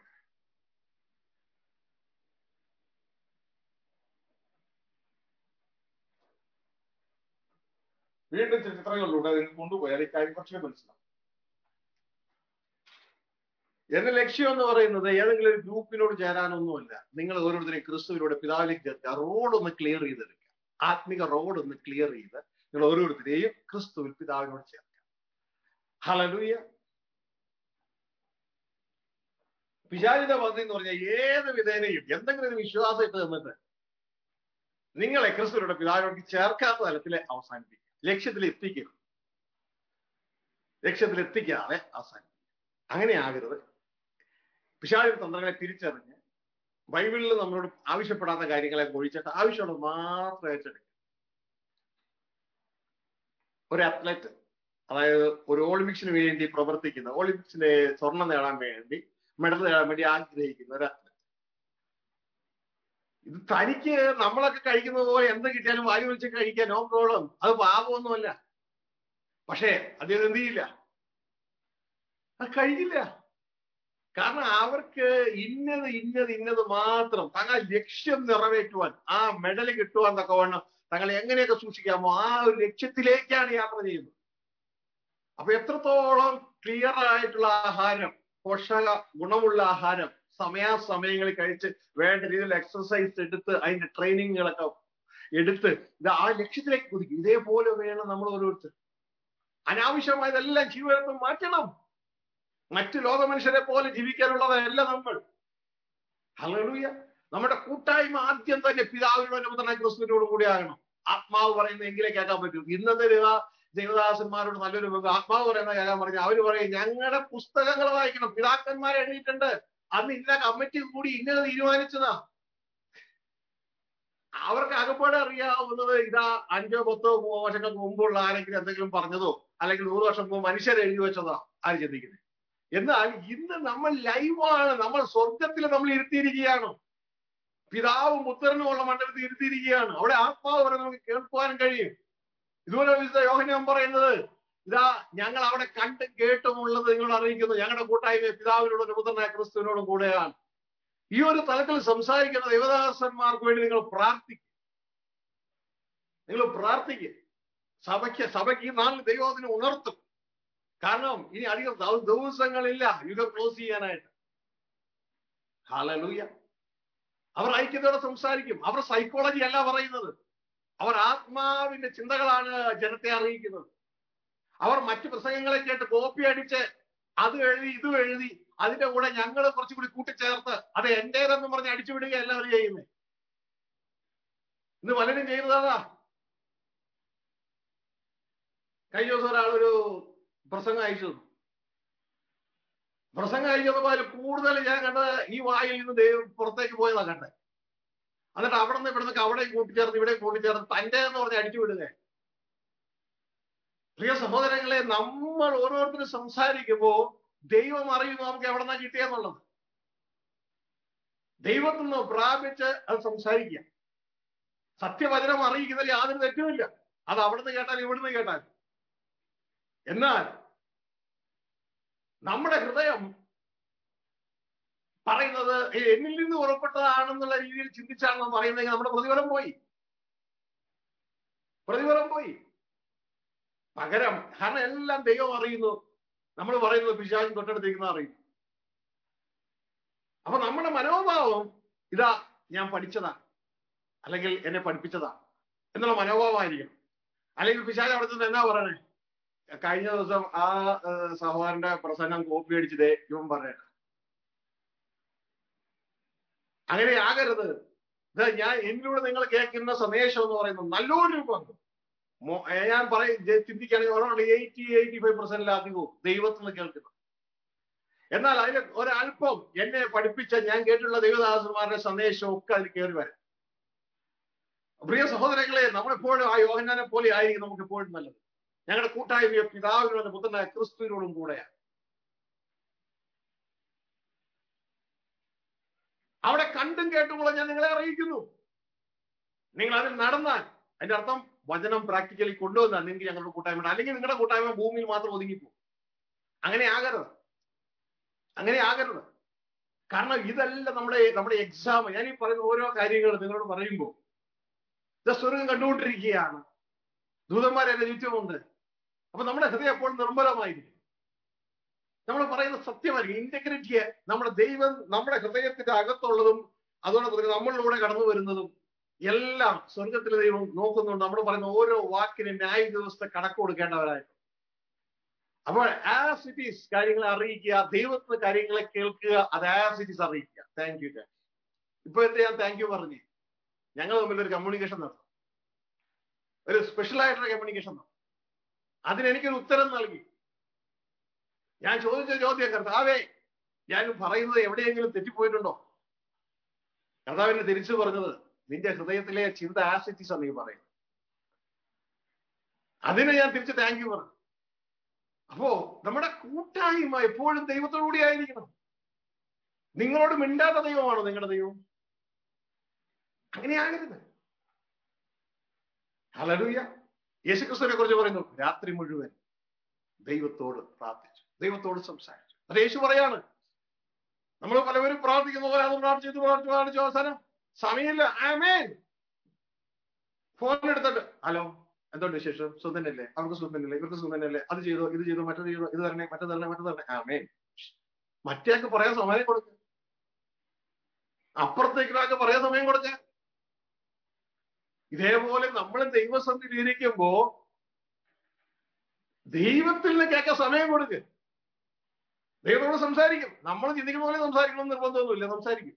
വീണ്ടും ചില ചിത്രങ്ങളിലൂടെ നിങ്ങൾ കൊണ്ടുപോയാൽ ഇക്കാര്യം കുറച്ചുകൂടി മനസ്സിലാവും എന്റെ ലക്ഷ്യം എന്ന് പറയുന്നത് ഏതെങ്കിലും ഒരു ഗ്രൂപ്പിനോട് ചേരാനൊന്നുമല്ല നിങ്ങൾ ഓരോരുത്തരെയും ക്രിസ്തുവിലൂടെ പിതാവിലേക്ക് ചേർക്കുക റോഡ് ഒന്ന് ക്ലിയർ ചെയ്തെടുക്കുക ആത്മിക റോഡ് ഒന്ന് ക്ലിയർ ചെയ്ത് നിങ്ങൾ ഓരോരുത്തരെയും ക്രിസ്തുവിൽ പിതാവിനോട് ചേർക്കുക ഹലലൂയ പിശാചിന്റെ പദ്ധതി എന്ന് പറഞ്ഞാൽ ഏത് വിധേനയും എന്തെങ്കിലും ഒരു വിശ്വാസം ഇട്ട് തന്നിട്ട് നിങ്ങളെ ക്രിസ്തുവിലൂടെ പിതാവിനോട് ചേർക്കാത്ത തലത്തിൽ അവസാനിപ്പിക്കുക ലക്ഷ്യത്തിൽ എത്തിക്കുക ലക്ഷ്യത്തിൽ എത്തിക്കാതെ അവസാനിപ്പിക്കുക അങ്ങനെയാകരുത് പിശാചി തന്ത്രങ്ങളെ തിരിച്ചറിഞ്ഞ് ബൈബിളിൽ നമ്മളോട് ആവശ്യപ്പെടാത്ത കാര്യങ്ങളെ ഒഴിച്ചിട്ട് ആവശ്യമുള്ളത് മാത്രം ഏറ്റെടുക്കുക ഒരു അത്ലറ്റ് അതായത് ഒരു ഒളിമ്പിക്സിന് വേണ്ടി പ്രവർത്തിക്കുന്ന ഒളിമ്പിക്സിന്റെ സ്വർണം നേടാൻ വേണ്ടി മെഡൽ നേടാൻ വേണ്ടി ആഗ്രഹിക്കുന്ന ഒരു അത്ലറ്റ് ഇത് തനിക്ക് നമ്മളൊക്കെ കഴിക്കുന്നത് പോലെ എന്ത് കിട്ടിയാലും വായു വെച്ച് കഴിക്കാൻ നോ പ്രോബ്ലം അത് പാപമൊന്നുമല്ല പക്ഷേ അദ്ദേഹം എന്ത് ചെയ്യില്ല അത് കഴിക്കില്ല കാരണം അവർക്ക് ഇന്നത് ഇന്നത് ഇന്നത് മാത്രം തങ്ങൾ ലക്ഷ്യം നിറവേറ്റുവാൻ ആ മെഡൽ കിട്ടുവാൻ തക്ക വേണം തങ്ങൾ എങ്ങനെയൊക്കെ സൂക്ഷിക്കാമോ ആ ഒരു ലക്ഷ്യത്തിലേക്കാണ് യാത്ര ചെയ്യുന്നത് അപ്പൊ എത്രത്തോളം ക്ലിയർ ആയിട്ടുള്ള ആഹാരം പോഷക ഗുണമുള്ള ആഹാരം സമയാസമയങ്ങളിൽ കഴിച്ച് വേണ്ട രീതിയിൽ എക്സർസൈസ് എടുത്ത് അതിന്റെ ട്രെയിനിങ്ങുകളൊക്കെ എടുത്ത് ഇത് ആ ലക്ഷ്യത്തിലേക്ക് കുതിക്കും ഇതേപോലെ വേണം നമ്മൾ ഓരോരുത്തർ അനാവശ്യമായതെല്ലാം ജീവിതത്തിൽ മാറ്റണം മറ്റു ലോക മനുഷ്യരെ പോലെ ജീവിക്കാനുള്ളതല്ല നമ്മൾ ഹലൂയ നമ്മുടെ കൂട്ടായ്മ ആദ്യം തന്നെ പിതാവിനോട് പുത്രനായ ക്രിസ്തുവിനോട് കൂടി ആകണം ആത്മാവ് പറയുന്ന എങ്കിലേ കേൾക്കാൻ പറ്റൂ ഇന്നത്തെ ദേവദാസന്മാരോട് നല്ലൊരു ബന്ധം ആത്മാവ് പറയുന്ന കേൾക്കാൻ പറഞ്ഞു അവര് പറയും ഞങ്ങളുടെ പുസ്തകങ്ങൾ വായിക്കണം പിതാക്കന്മാർ എഴുതിയിട്ടുണ്ട് അന്ന് ഇന്ന കമ്മിറ്റി കൂടി ഇന്നത് തീരുമാനിച്ചതാ അവർക്ക് അകപ്പാടെ അറിയാവുന്നത് ഇതാ അഞ്ചോ പത്തോ വർഷങ്ങൾക്ക് മുമ്പുള്ള ആരെങ്കിലും എന്തെങ്കിലും പറഞ്ഞതോ അല്ലെങ്കിൽ നൂറ് വർഷം മുമ്പ് മനുഷ്യർ എഴുതി വെച്ചതോ ആര് ചിന്തിക്കുന്നത് എന്നാൽ ഇന്ന് നമ്മൾ ലൈവാണ് നമ്മൾ സ്വർഗത്തിൽ നമ്മൾ ഇരുത്തിയിരിക്കുകയാണ് പിതാവും പുത്രനുമുള്ള മണ്ഡലത്തിൽ ഇരുത്തിയിരിക്കുകയാണ് അവിടെ ആത്മാവ് വരെ നമുക്ക് കേൾക്കുവാനും കഴിയും ഇതുപോലെ വിശുദ്ധ യോഹനം പറയുന്നത് ഇതാ ഞങ്ങൾ അവിടെ കണ്ടും കേട്ടുമുള്ളത് നിങ്ങൾ അറിയിക്കുന്നു ഞങ്ങളുടെ കൂട്ടായ്മ പിതാവിനോടും പുത്രനായ ക്രിസ്തുവിനോടും കൂടെയാണ് ഈ ഒരു തലത്തിൽ സംസാരിക്കുന്ന ദേവദാസന്മാർക്ക് വേണ്ടി നിങ്ങൾ പ്രാർത്ഥിക്കും നിങ്ങൾ പ്രാർത്ഥിക്കുക സഭയ്ക്ക് സഭയ്ക്ക് ഈ നാല് ദൈവത്തിനെ ഉണർത്തും കാരണം ഇനി അധികം ദിവസങ്ങളില്ല യുഗം ക്ലോസ് ചെയ്യാനായിട്ട് ഹാലലൂയ അവർ ഐക്യതയോടെ സംസാരിക്കും അവർ സൈക്കോളജി അല്ല പറയുന്നത് അവർ ആത്മാവിന്റെ ചിന്തകളാണ് ജനത്തെ അറിയിക്കുന്നത് അവർ മറ്റു പ്രസംഗങ്ങളെ കേട്ട് കോപ്പി അടിച്ച് അത് എഴുതി ഇതും എഴുതി അതിന്റെ കൂടെ ഞങ്ങൾ കുറച്ചുകൂടി കൂട്ടിച്ചേർത്ത് അത് എന്റേതെന്ന് പറഞ്ഞ് അടിച്ചു വിടുക എല്ലാവരും ചെയ്യുന്നത് ഇന്ന് പലരും ചെയ്യുന്നതാ കഴിഞ്ഞ ദിവസം ഒരാൾ ഒരു പ്രസംഗം അയച്ചു തന്നു. പ്രസംഗം അയച്ചപ്പോ അതിൽ കൂടുതൽ ഞാൻ കണ്ടത് ഈ വായിൽ നിന്ന് ദൈവം പുറത്തേക്ക് പോയതാ കണ്ടത് എന്നിട്ട് അവിടെ നിന്ന് ഇവിടെ നിന്ന് അവിടെ കൂട്ടിച്ചേർത്ത് ഇവിടെ കൂട്ടിച്ചേർത്ത് തന്റെ എന്ന് പറഞ്ഞ് അടിച്ചു വിടുക പ്രിയ സഹോദരങ്ങളെ നമ്മൾ ഓരോരുത്തരും സംസാരിക്കുമ്പോ ദൈവം അറിയുന്നു നമുക്ക് എവിടെ നിന്നാ കിട്ടിയെന്നുള്ളത് ദൈവത്തിൽ നിന്ന് പ്രാപിച്ച് അത് സംസാരിക്കുക സത്യവചനം അറിയിക്കുന്നതിൽ യാതൊരു തെറ്റുമില്ല അത് അവിടുന്ന് കേട്ടാൽ ഇവിടുന്ന് കേട്ടാൽ എന്നാൽ നമ്മുടെ ഹൃദയം പറയുന്നത് "ഏയ് എന്നിൽ നിന്ന് പുറപ്പെട്ടതാണെന്നുള്ള രീതിയിൽ ചിന്തിച്ചാണ് നാം പറയുന്നതെങ്കിൽ നമ്മുടെ പ്രതിഫലം പോയി പ്രതിഫലം പോയി പകരം കാരണം എല്ലാം ദൈവം അറിയുന്നു നമ്മൾ പറയുന്നത് പിശാചും തൊട്ടടുത്തിരിക്കുന്ന അറിയും അപ്പൊ നമ്മുടെ മനോഭാവം ഇതാ ഞാൻ പഠിച്ചതാണ് അല്ലെങ്കിൽ എന്നെ പഠിപ്പിച്ചതാണ് എന്നുള്ള മനോഭാവമായിരിക്കണം അല്ലെങ്കിൽ പിശാച് അവിടെ നിന്ന് എന്നാ പറയണേ കഴിഞ്ഞ ദിവസം ആ ഏഹ്, സഹോദരന്റെ പ്രസംഗം കോപ്പി അടിച്ചതേ ഇവൻ പറയണ അങ്ങനെ ആകരുത് ഇത് ഞാൻ എന്നിലൂടെ നിങ്ങൾ കേൾക്കുന്ന സന്ദേശം എന്ന് പറയുന്നത് നല്ലൊരു പങ്ക് മോ- ഏ, ഞാൻ പറയും ജെ- ചിന്തിക്കുകയാണെങ്കിൽ ഒരാൾ എയ്റ്റി എയ്റ്റി ഫൈവ് പെർസെന്റിലധികവും ദൈവത്തിൽ നിന്ന് കേൾക്കുന്നു എന്നാൽ അതിൽ ഒരല്പം എന്നെ പഠിപ്പിച്ച ഞാൻ കേട്ടിട്ടുള്ള ദൈവദാസന്മാരുടെ സന്ദേശം ഒക്കെ അതിൽ കയറി വരാം പ്രിയ സഹോദരങ്ങളെ നമ്മളെപ്പോഴും ആ യോഹന്നാനെ പോലെ ആയിരിക്കും നമുക്ക് എപ്പോഴും നല്ലത് ഞങ്ങളുടെ കൂട്ടായ്മ പിതാവിനോട് പുത്രനായ ക്രിസ്തുവിനോടും കൂടെയാണ് അവിടെ കണ്ടും കേട്ടുമുള്ള ഞാൻ നിങ്ങളെ അറിയിക്കുന്നു നിങ്ങൾ അതിൽ നടന്നാൽ അതിന്റെ അർത്ഥം വചനം പ്രാക്ടിക്കലി കൊണ്ടുവന്നാൽ നിങ്ങൾക്ക് ഞങ്ങളുടെ കൂട്ടായ്മ ഉണ്ട്. അല്ലെങ്കിൽ നിങ്ങളുടെ കൂട്ടായ്മ ഭൂമിയിൽ മാത്രം ഒതുങ്ങിപ്പോകും അങ്ങനെ ആകരുത് അങ്ങനെ ആകരുത് കാരണം ഇതല്ല നമ്മുടെ നമ്മുടെ എക്സാം ഞാൻ ഈ പറയുന്ന ഓരോ കാര്യങ്ങൾ നിങ്ങളോട് പറയുമ്പോൾ ഇത് സ്വർഗം കണ്ടുകൊണ്ടിരിക്കുകയാണ് ദൂതന്മാർ എന്റെ ചുറ്റുമുണ്ട് അപ്പൊ നമ്മുടെ ഹൃദയം എപ്പോഴും നിർമ്മലമായിരിക്കും നമ്മൾ പറയുന്ന സത്യമായിരിക്കും ഇന്റഗ്രിറ്റിയെ നമ്മുടെ ദൈവം നമ്മുടെ ഹൃദയത്തിന്റെ അകത്തുള്ളതും അതോടൊപ്പം തന്നെ നമ്മളിലൂടെ കടന്നു വരുന്നതും എല്ലാം സ്വർഗത്തിലെ ദൈവം നോക്കുന്നുണ്ട് നമ്മൾ പറയുന്ന ഓരോ വാക്കിനും ന്യായ ദിവസത്തെ കണക്ക് കൊടുക്കേണ്ടവരായിട്ട് അപ്പോൾ ആസ് ഇറ്റ് ഈസ് കാര്യങ്ങളെ അറിയിക്കുക ദൈവത്തിന് കാര്യങ്ങളെ കേൾക്കുക അത് ആസ് ഇറ്റ് ഈസ് അറിയിക്കുക താങ്ക് യു ഇപ്പോഴത്തെ ഞാൻ താങ്ക് യു പറഞ്ഞു ഞങ്ങൾ തമ്മിൽ ഒരു കമ്മ്യൂണിക്കേഷൻ നടത്തും ഒരു സ്പെഷ്യൽ ആയിട്ടുള്ള കമ്മ്യൂണിക്കേഷൻ നടത്തും അതിനെനിക്കൊരു ഉത്തരം നൽകി ഞാൻ ചോദിച്ച ചോദ്യം കർത്താവേ ഞാൻ പറയുന്നത് എവിടെയെങ്കിലും തെറ്റിപ്പോയിട്ടുണ്ടോ കർത്താവിനെ തിരിച്ചു പറഞ്ഞത് നിന്റെ ഹൃദയത്തിലെ ചിന്ത ആസിറ്റീസ് ആണ് നീ പറയുന്നത് അതിന് ഞാൻ തിരിച്ച് താങ്ക് യു പറഞ്ഞു അപ്പോ നമ്മുടെ കൂട്ടായ്മ എപ്പോഴും ദൈവത്തോടുകൂടി ആയിരിക്കണം നിങ്ങളോട് മിണ്ടാത്ത ദൈവമാണോ നിങ്ങളുടെ ദൈവം അങ്ങനെയാകരുത് ഹലലൂയ യേശുക്രിസ്തുവിനെ കുറിച്ച് പറയുന്നു രാത്രി മുഴുവൻ ദൈവത്തോട് പ്രാർത്ഥിച്ചു ദൈവത്തോട് സംസാരിച്ചു അത് യേശു പറയാണ് നമ്മൾ പലവരും പ്രാർത്ഥിക്കുന്ന പോലെ അത് പ്രാർത്ഥിച്ചു പ്രാർത്ഥിച്ചു പ്രാർത്ഥിച്ചു അവസാനം സമയമില്ല ആമേൻ ഫോൺ എടുത്തിട്ട് ഹലോ എന്തുണ്ട് വിശേഷം സുന്ദനല്ലേ അവർക്ക് സുന്ദനല്ലേ ഇവർക്ക് സുന്ദനല്ലേ അത് ചെയ്തോ ഇത് ചെയ്തോ മറ്റത് ചെയ്തോ ഇത് തരണേ മറ്റത് തരണേ മറ്റത് തരണേ ആമേൻ മറ്റേക്ക് പറയാൻ സമയം കൊടുക്ക അപ്പുറത്തേക്കൊക്കെ പറയാൻ സമയം കൊടുക്ക ഇതേപോലെ നമ്മൾ ദൈവസന്ധിയിൽ ഇരിക്കുമ്പോ ദൈവത്തിൽ നിന്ന് കേൾക്കാൻ സമയം കൊടുക്ക് ദൈവത്തോട് സംസാരിക്കും നമ്മൾ ചിന്തിക്കുന്ന പോലെ സംസാരിക്കണം നിർബന്ധമൊന്നുമില്ല സംസാരിക്കും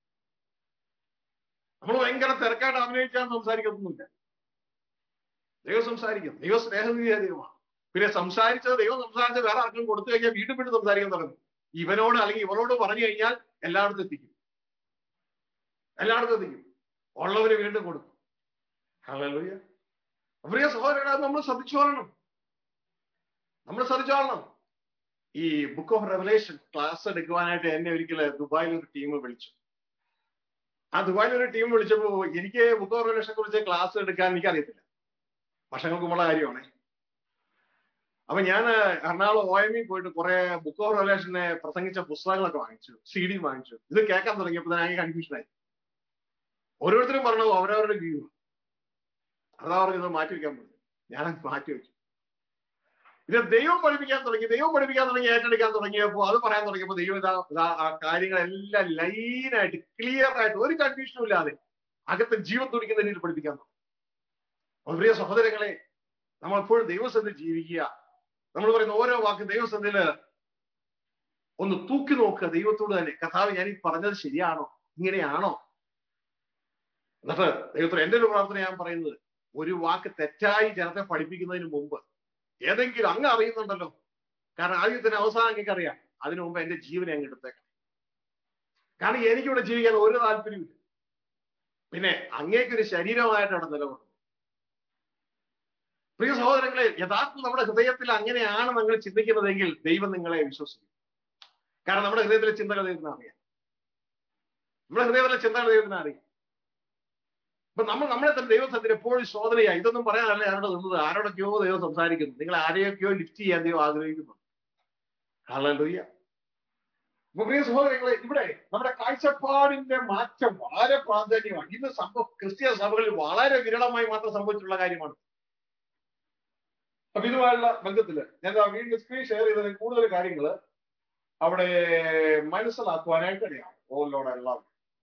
നമ്മൾ ഭയങ്കര തിരക്കായിട്ട് അഭിനയിച്ചാൽ സംസാരിക്കത്തൊന്നുമില്ല ദൈവം സംസാരിക്കും ദൈവം സ്നേഹനിധിയായ ദൈവമാണ് പിന്നെ സംസാരിച്ചത് ദൈവം സംസാരിച്ചത് വേറെ ആർക്കും കൊടുത്തു കഴിഞ്ഞാൽ വീണ്ടും വീണ്ടും സംസാരിക്കാൻ തുടങ്ങും ഇവനോട് അല്ലെങ്കിൽ ഇവളോട് പറഞ്ഞു കഴിഞ്ഞാൽ എല്ലായിടത്തും എത്തിക്കും എല്ലായിടത്തും എത്തിക്കും ഉള്ളവര് വീണ്ടും കൊടുക്കും ഹല്ലേലൂയ പ്രിയ സഹോദരങ്ങളെ നമ്മൾ ശ്രദ്ധിച്ചോളണം നമ്മൾ ശ്രദ്ധിച്ചോളണം ഈ ബുക്ക് ഓഫ് റെവലേഷൻ ക്ലാസ് എടുക്കുവാനായിട്ട് എന്നെ ഒരിക്കൽ ദുബായിൽ ഒരു ടീം വിളിച്ചു ആ ദുബായിൽ ഒരു ടീം വിളിച്ചപ്പോ എനിക്ക് ബുക്ക് ഓഫ് റെവലേഷനെ കുറിച്ച് ക്ലാസ് എടുക്കാൻ എനിക്ക് അറിയത്തില്ല വർഷങ്ങൾക്ക് മുമ്പുള്ള കാര്യമാണ് അപ്പൊ ഞാൻ എറണാകുളം ഒ എം ഇ പോയിട്ട് കുറെ ബുക്ക് ഓഫ് റെവലേഷനെ പ്രസംഗിച്ച പുസ്തകങ്ങളൊക്കെ വാങ്ങിച്ചു സി ഡി വാങ്ങിച്ചു ഇത് കേൾക്കാൻ തുടങ്ങിയപ്പോൾ തന്നെ എനിക്ക് കൺഫ്യൂഷനായി ഓരോരുത്തരും പറഞ്ഞത് അവരവരുടെ വ്യൂ അതാ പറഞ്ഞത് മാറ്റി വെക്കാൻ പറഞ്ഞു ഞാൻ മാറ്റി വെച്ചു ഇത് ദൈവം പഠിപ്പിക്കാൻ തുടങ്ങി ദൈവം പഠിപ്പിക്കാൻ തുടങ്ങി ഏറ്റെടുക്കാൻ തുടങ്ങിയപ്പോൾ അത് പറയാൻ തുടങ്ങിയപ്പോൾ ദൈവം ഇതാ ഇതാ ആ കാര്യങ്ങളെല്ലാം ലൈനായിട്ട് ക്ലിയർ ആയിട്ട് ഒരു കൺഫ്യൂഷനും ഇല്ലാതെ അകത്ത് ജീവൻ തുടിക്കുന്ന രീതിയിൽ പഠിപ്പിക്കാൻ തുടങ്ങി അപ്പോൾ പ്രിയ സഹോദരങ്ങളെ നമ്മൾ എപ്പോഴും ദൈവസന്ധി ജീവിക്കുക നമ്മൾ പറയുന്ന ഓരോ വാക്ക് ദൈവസന്ധിയില് ഒന്ന് തൂക്കി നോക്കുക ദൈവത്തോട് തന്നെ കഥാവ് ഞാൻ ഈ പറഞ്ഞത് ശരിയാണോ ഇങ്ങനെയാണോ എന്നിട്ട് ദൈവത്തോട് എന്റെ ഒരു പ്രാർത്ഥന ഞാൻ പറയുന്നത് ഒരു വാക്ക് തെറ്റായി ജനത്തെ പഠിപ്പിക്കുന്നതിന് മുമ്പ് ഏതെങ്കിലും അങ്ങ് അറിയുന്നുണ്ടല്ലോ കാരണം ആദ്യത്തിന് അവസാനം അങ്ങേക്ക് അറിയാം അതിനു മുമ്പ് എന്റെ ജീവനെ അങ്ങ് എടുത്തേക്കാം കാരണം എനിക്കിവിടെ ജീവിക്കാൻ ഒരു താല്പര്യമില്ല പിന്നെ അങ്ങേക്കൊരു ശരീരമായിട്ട് അവിടെ നിലകൊള്ളും പ്രിയ സഹോദരങ്ങളെ യഥാർത്ഥം നമ്മുടെ ഹൃദയത്തിൽ അങ്ങനെയാണ് നിങ്ങൾ ചിന്തിക്കുന്നതെങ്കിൽ ദൈവം നിങ്ങളെ വിശ്വസിക്കും കാരണം നമ്മുടെ ഹൃദയത്തിലെ ചിന്തകൾ ദൈവത്തിന് അറിയാം നമ്മുടെ ഹൃദയത്തിലെ ചിന്തകൾ ദൈവത്തിന് അറിയാം അപ്പൊ നമ്മൾ നമ്മളെ തന്നെ ദൈവത്തിന് എപ്പോഴും ശോധനയായി ഇതൊന്നും പറയാനല്ല ആരോട് നിന്നത് ആരോടൊക്കെയോ ദൈവം സംസാരിക്കുന്നു നിങ്ങൾ ആരെയൊക്കെയോ ലിഫ്റ്റ് ചെയ്യാൻ ദൈവം ആഗ്രഹിക്കുന്നു ഹല്ലേലൂയ അപ്പൊ പ്രിയ സഹോദരങ്ങളെ ഇവിടെ നമ്മുടെ കാഴ്ചപ്പാടിന്റെ മാറ്റം വളരെ പ്രാധാന്യമാണ് ഇന്ന് സംഭവം ക്രിസ്തീയ സഭകളിൽ വളരെ വിരളമായി മാത്രം സംഭവിച്ചിട്ടുള്ള കാര്യമാണ് അപ്പൊ ഇതുമായുള്ള ബന്ധത്തില് ഞാൻ ദാ വീണ്ടും സ്ക്രീൻ ഷെയർ ചെയ്തതിന് കൂടുതൽ കാര്യങ്ങൾ അവിടെ മനസ്സിലാക്കുവാനായിട്ട് അറിയാം ഓലോടെ എല്ലാം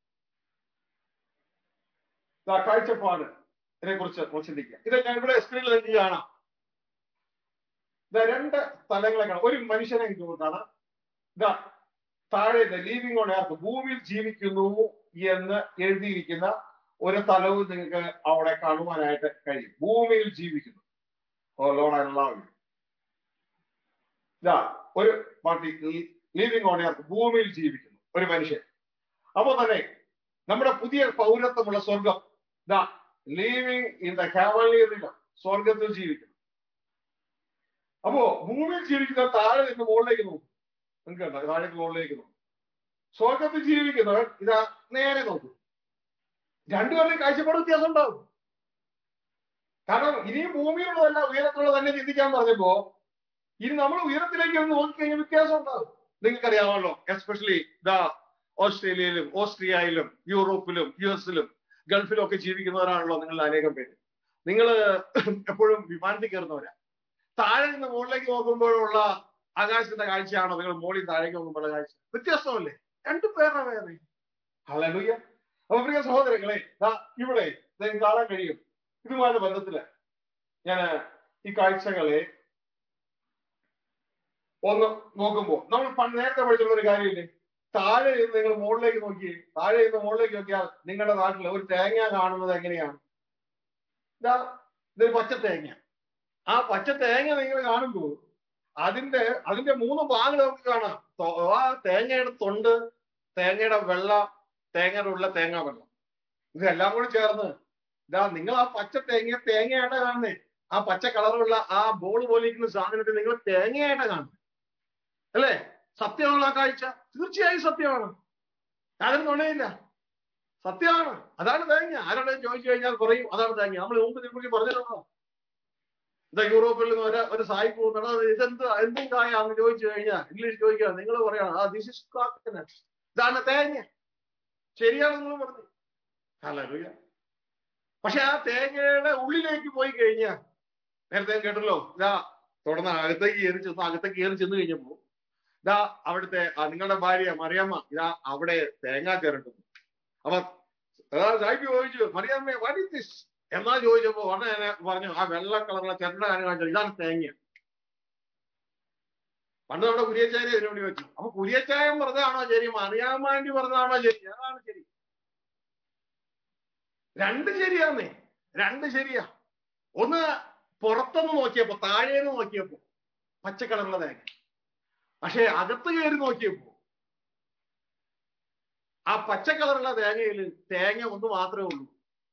ദാ കാഴ്ചപ്പാട് ഇതിനെ കുറിച്ച് നമ്മൾ ചിന്തിക്കുക ഇത് ഞാൻ ഇവിടെ സ്ക്രീനിൽ നിങ്ങൾക്ക് കാണാം ഇതാ രണ്ട് സ്ഥലങ്ങളെ കാണാം ഒരു മനുഷ്യനെ എനിക്ക് കാണാം ഇതാ താഴെ ലീവിംഗ് ഓൺ എർത്ത് ഭൂമിയിൽ ജീവിക്കുന്നു എന്ന് എഴുതിയിരിക്കുന്ന ഒരു സ്ഥലവും നിങ്ങൾക്ക് അവിടെ കാണുവാനായിട്ട് കഴിയും ഭൂമിയിൽ ജീവിക്കുന്നു oh lord I love you ഇതാ ഒരു പാർട്ടി ലിവിംഗ് ഓൺ എർത്ത് ഭൂമിയിൽ ജീവിക്കുന്നു ഒരു മനുഷ്യൻ അപ്പോ തന്നെ നമ്മുടെ പുതിയ പൗരത്വമുള്ള സ്വർഗം ദാ living in the heavenly realm സ്വർഗത്തിൽ ജീവിക്കുന്നു അപ്പോ ഭൂമിയിൽ ജീവിക്കുന്ന താഴെ നിന്ന് മുകളിലേക്ക് നോക്കും നിങ്ങൾക്ക് കണ്ടോ താഴേക്ക് മുകളിലേക്ക് നോക്കും സ്വർഗത്തിൽ ജീവിക്കുന്നവർ ഇതാ നേരെ നോക്കും രണ്ടുപേരുടെയും കാഴ്ചപ്പാട് വ്യത്യാസം ഉണ്ടാവും കാരണം ഇനിയും ഭൂമിയിലുള്ളതല്ല ഉയരത്തിലുള്ള തന്നെ ചിന്തിക്കാൻ പറഞ്ഞപ്പോ ഇനി നമ്മൾ ഉയരത്തിലേക്ക് ഒന്ന് നോക്കിക്കഴിഞ്ഞാൽ വ്യത്യാസം ഉണ്ടാവും നിങ്ങൾക്കറിയാമല്ലോ എസ്പെഷ്യലി ദ ഓസ്ട്രേലിയയിലും ഓസ്ട്രിയയിലും യൂറോപ്പിലും യു എസിലും ഗൾഫിലും ഒക്കെ ജീവിക്കുന്നവരാണല്ലോ നിങ്ങളിൽ അനേകം പേര് നിങ്ങൾ എപ്പോഴും വിമാനത്തിൽ കയറുന്നവരാ താഴെ നിന്ന് മുകളിലേക്ക് നോക്കുമ്പോഴുള്ള ആകാശത്തിന്റെ കാഴ്ചയാണോ നിങ്ങൾ മുകളിൽ താഴേക്ക് നോക്കുമ്പോഴുള്ള കാഴ്ച വ്യത്യസ്തമല്ലേ രണ്ടു പേരുടെ വേറെ ഹലലുയ്യ അപ്പൊ പ്രിയ സഹോദരങ്ങളെ ദാ ഇവിടെ നിങ്ങൾക്ക് കാണാൻ കഴിയും ഇതുമായിട്ട് ബന്ധത്തില് ഞാൻ ഈ കാഴ്ചകളെ ഒന്ന് നോക്കുമ്പോ നമ്മൾ പണ്ട് നേരത്തെ പഠിച്ചിട്ടുള്ള ഒരു കാര്യമില്ലേ താഴെ നിന്ന് നിങ്ങൾ മുകളിലേക്ക് നോക്കി താഴെ നിന്ന് മുകളിലേക്ക് നോക്കിയാൽ നിങ്ങളുടെ നാട്ടിൽ ഒരു തേങ്ങ കാണുന്നത് എങ്ങനെയാണ് ഇതാ ഇതൊരു പച്ച തേങ്ങ ആ പച്ച തേങ്ങ നിങ്ങൾ കാണുമ്പോൾ അതിന്റെ അതിന്റെ മൂന്ന് ഭാഗങ്ങൾ നമുക്ക് കാണാം തൊ- ആ തേങ്ങയുടെ തൊണ്ട് തേങ്ങയുടെ വെള്ള തേങ്ങയുടെ ഉള്ള തേങ്ങ വെള്ളം ഇതെല്ലാം കൂടി ചേർന്ന് ഇതാ നിങ്ങൾ ആ പച്ച തേങ്ങ തേങ്ങയായിട്ടാ കാണുന്നേ ആ പച്ച കളറുള്ള ആ ബോൾ പോലെ ഇരിക്കുന്ന സാധനത്തെ നിങ്ങൾ തേങ്ങയായിട്ടാ കാണുന്നത് അല്ലേ സത്യമാണോ ആ കാഴ്ച തീർച്ചയായും സത്യമാണ് അതിന് നുണയില്ല സത്യമാണ് അതാണ് തേങ്ങ ആരോടെ ചോദിച്ചു കഴിഞ്ഞാൽ പറയും അതാണ് തേങ്ങ നമ്മൾ മുമ്പ് ഇതിനെക്കുറിച്ച് പറഞ്ഞിട്ടുണ്ടോ ഇതാ യൂറോപ്പിൽ നിന്ന് ഒരു ഒരു സായി പോകുന്നത് ഇതെന്ത് എന്തും കായാന്ന് ചോദിച്ചു കഴിഞ്ഞാൽ ഇംഗ്ലീഷ് ചോദിക്കുക നിങ്ങൾ പറയണം ആ ദിസ് ഇസ് കോക്കനട്ട് ഇതാണ് തേങ്ങ ശരിയാണ് നിങ്ങൾ പറഞ്ഞു ഹല്ലേലൂയ പക്ഷെ ആ തേങ്ങയുടെ ഉള്ളിലേക്ക് പോയി കഴിഞ്ഞാൽ നേരത്തെ കേട്ടല്ലോ ഇതാ തുടർന്ന് അകത്തേക്ക് കയറി ചെന്ന് അകത്തേക്ക് കയറി ചെന്ന് കഴിഞ്ഞപ്പോ ഇതാ അവിടുത്തെ ആ നിങ്ങളുടെ ഭാര്യ മറിയമ്മ ഇതാ അവിടെ തേങ്ങ ചേർക്കുന്നു അപ്പൊ അതാ സാഹിബ് ചോദിച്ചു മറിയമ്മ വാട്ട് ഇസ് ദിസ് എന്നാ ചോദിച്ചപ്പോ ഉടനെ തന്നെ പറഞ്ഞു ആ വെള്ള കളറുള്ള ചെറുണ്ട കാര്യം കാണിച്ചു ഇതാണ് തേങ്ങ പണ്ട് നമ്മുടെ കുരിയച്ചായ ഇതിനോട് ചോദിച്ചു അപ്പൊ കുരിയച്ചായം പറഞ്ഞതാണോ ശരി മറിയാമ്മാണ്ടി പറഞ്ഞതാണോ ശരി ഏതാണ് ശരി രണ്ട് ശരിയാന്നേ രണ്ട് ശരിയാ ഒന്ന് പുറത്തുനിന്ന് നോക്കിയപ്പോ താഴേന്ന് നോക്കിയപ്പോ പച്ച കളറുള്ള തേങ്ങ പക്ഷെ അകത്ത് കയറി നോക്കിയപ്പോ ആ പച്ച കളറുള്ള തേങ്ങയിൽ തേങ്ങ ഒന്ന് മാത്രമേ ഉള്ളൂ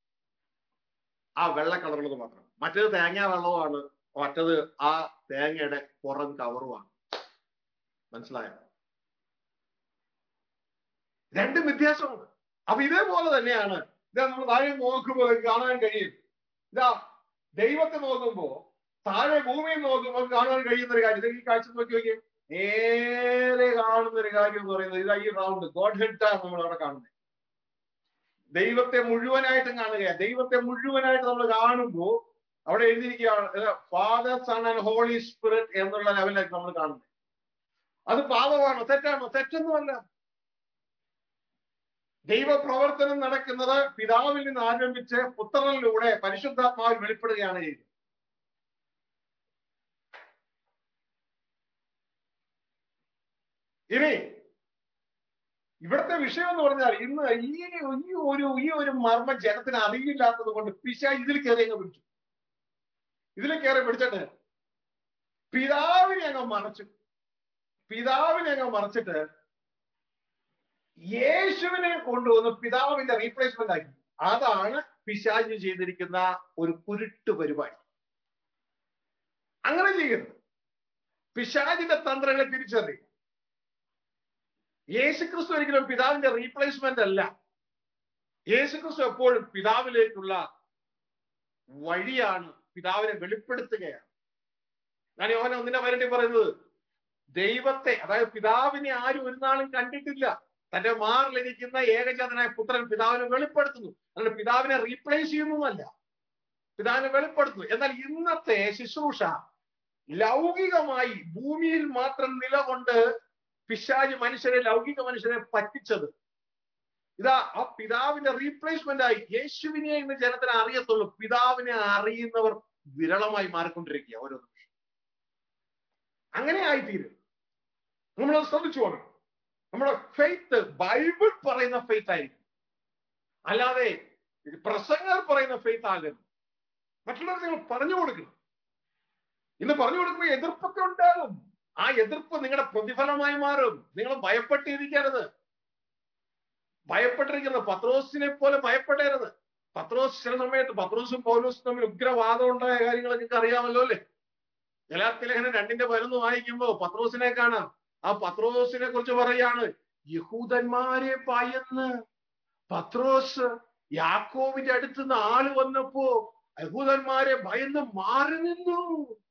ആ വെള്ള കളറുള്ളത് മാത്രം മറ്റേത് തേങ്ങ വെള്ളവുമാണ് മറ്റത് ആ തേങ്ങയുടെ പുറം കവറുമാണ് മനസ്സിലായോ രണ്ടും വ്യത്യാസമുണ്ട് അപ്പൊ ഇതേപോലെ തന്നെയാണ് ഇതാ നമ്മൾ താഴെ നോക്കുമ്പോൾ കാണാൻ കഴിയും ഇതാ ദൈവത്തെ നോക്കുമ്പോ താഴെ ഭൂമിയിൽ നോക്കുമ്പോൾ കാണാൻ കഴിയുന്ന ഒരു കാര്യം ഇത് ഈ കാഴ്ച നോക്കി നോക്കിയേ നേരെ കാണുന്ന ഒരു കാര്യം എന്ന് പറയുന്നത് ഇതാ ഈ റൗണ്ട് ഗോഡ് ഹെഡാണ് നമ്മൾ അവിടെ കാണുന്നത് ദൈവത്തെ മുഴുവനായിട്ടും കാണുക ദൈവത്തെ മുഴുവനായിട്ട് നമ്മൾ കാണുമ്പോ അവിടെ എഴുതിയിരിക്കുകയാണ് father son and holy spirit എന്നുള്ള ലെവലിലേക്ക് നമ്മൾ കാണുന്നത് അത് പാപമാണോ തെറ്റാണോ തെറ്റൊന്നുമല്ല ദൈവപ്രവർത്തനം നടക്കുന്നത് പിതാവിൽ നിന്ന് ആരംഭിച്ച് പുത്രനിലൂടെ പരിശുദ്ധാത്മാവിൽ വെളിപ്പെടുകയാണ് ചെയ്യുന്നത് ഇനി ഇവിടുത്തെ വിഷയം എന്ന് പറഞ്ഞാൽ ഇന്ന് ഈ ഈ ഒരു ഈ ഒരു മർമ്മം ജനത്തിന് അറിയില്ലാത്തത് കൊണ്ട് പിശ ഇതിൽ കയറി അങ്ങ് പിടിച്ചു ഇതിൽ കയറി പിടിച്ചിട്ട് പിതാവിനെ അങ്ങ് മറച്ചു പിതാവിനെ അങ്ങ് മറച്ചിട്ട് യേശുവിനെ കൊണ്ടുവന്ന് പിതാവിന്റെ റീപ്ലേസ്മെന്റ് ആക്കി അതാണ് പിശാജ് ചെയ്തിരിക്കുന്ന ഒരു കുരുട്ട് പരിപാടി അങ്ങനെ ചെയ്യരുത് പിശാജിന്റെ തന്ത്രങ്ങളെ തിരിച്ചറിയുക യേശുക്രിസ്തു ഒരിക്കലും പിതാവിന്റെ റീപ്ലേസ്മെന്റ് അല്ല യേശുക്രിസ്തു എപ്പോഴും പിതാവിലേക്കുള്ള വഴിയാണ് പിതാവിനെ വെളിപ്പെടുത്തുകയാണ് ഞാൻ യോഹന ഒന്നിന്റെ വരണ്ടി പറയുന്നത് ദൈവത്തെ അതായത് പിതാവിനെ ആരും ഒരു നാളും കണ്ടിട്ടില്ല തന്റെ മാറിലിരിക്കുന്ന ഏകജാതനായ പുത്രൻ പിതാവിനെ വെളിപ്പെടുത്തുന്നു അതുകൊണ്ട് പിതാവിനെ റീപ്ലേസ് ചെയ്യുന്നതല്ല പിതാവിനെ വെളിപ്പെടുത്തുന്നു എന്നാൽ ഇന്നത്തെ ശുശ്രൂഷ ലൗകികമായി ഭൂമിയിൽ മാത്രം നിലകൊണ്ട് പിശാജ് മനുഷ്യരെ ലൗകിക മനുഷ്യരെ പറ്റിച്ചത് ഇതാ ആ പിതാവിന്റെ റീപ്ലേസ്മെന്റ് ആയി യേശുവിനെ ഇന്ന് ജനത്തിന് അറിയത്തുള്ളൂ പിതാവിനെ അറിയുന്നവർ വിരളമായി മാറിക്കൊണ്ടിരിക്കുക ഓരോ നിമിഷം അങ്ങനെ ആയിത്തീരും നമ്മൾ ശ്രദ്ധിച്ചു പോകണം നമ്മുടെ ഫെയ്ത്ത് ബൈബിൾ പറയുന്ന ഫെയ്ത്ത് ആയിരിക്കും അല്ലാതെ പ്രസംഗർ പറയുന്ന ഫെയ്ത്ത് ആകരുത് മറ്റുള്ളവർ നിങ്ങൾ പറഞ്ഞു കൊടുക്കണം ഇന്ന് പറഞ്ഞു കൊടുക്കുമ്പോൾ എതിർപ്പൊക്കെ ഉണ്ടാകും ആ എതിർപ്പ് നിങ്ങളുടെ പ്രതിഫലമായി മാറും നിങ്ങൾ ഭയപ്പെട്ടിരിക്കരുത് ഭയപ്പെട്ടിരിക്കുന്നത് പത്രോസിനെ പോലെ ഭയപ്പെടരുത് പത്രോസ് ചില സമയത്ത് പത്രോസും പൗലോസും തമ്മിൽ ഉഗ്രവാദം ഉണ്ടായ കാര്യങ്ങളൊക്കെ അറിയാമല്ലോ അല്ലേ ഗലാത്തിലേഖനം രണ്ടിന്റെ പരുന്ന് വായിക്കുമ്പോ പത്രോസിനെ കാണാം ആ പത്രോസിനെ കുറിച്ച് പറയാണ് യഹൂദന്മാരെ ഭയന്ന് പത്രോസ് യാക്കോവിന്റെ അടുത്ത് നിന്ന് ആള് വന്നപ്പോ യഹൂദന്മാരെ ഭയന്ന് മാറി നിന്നു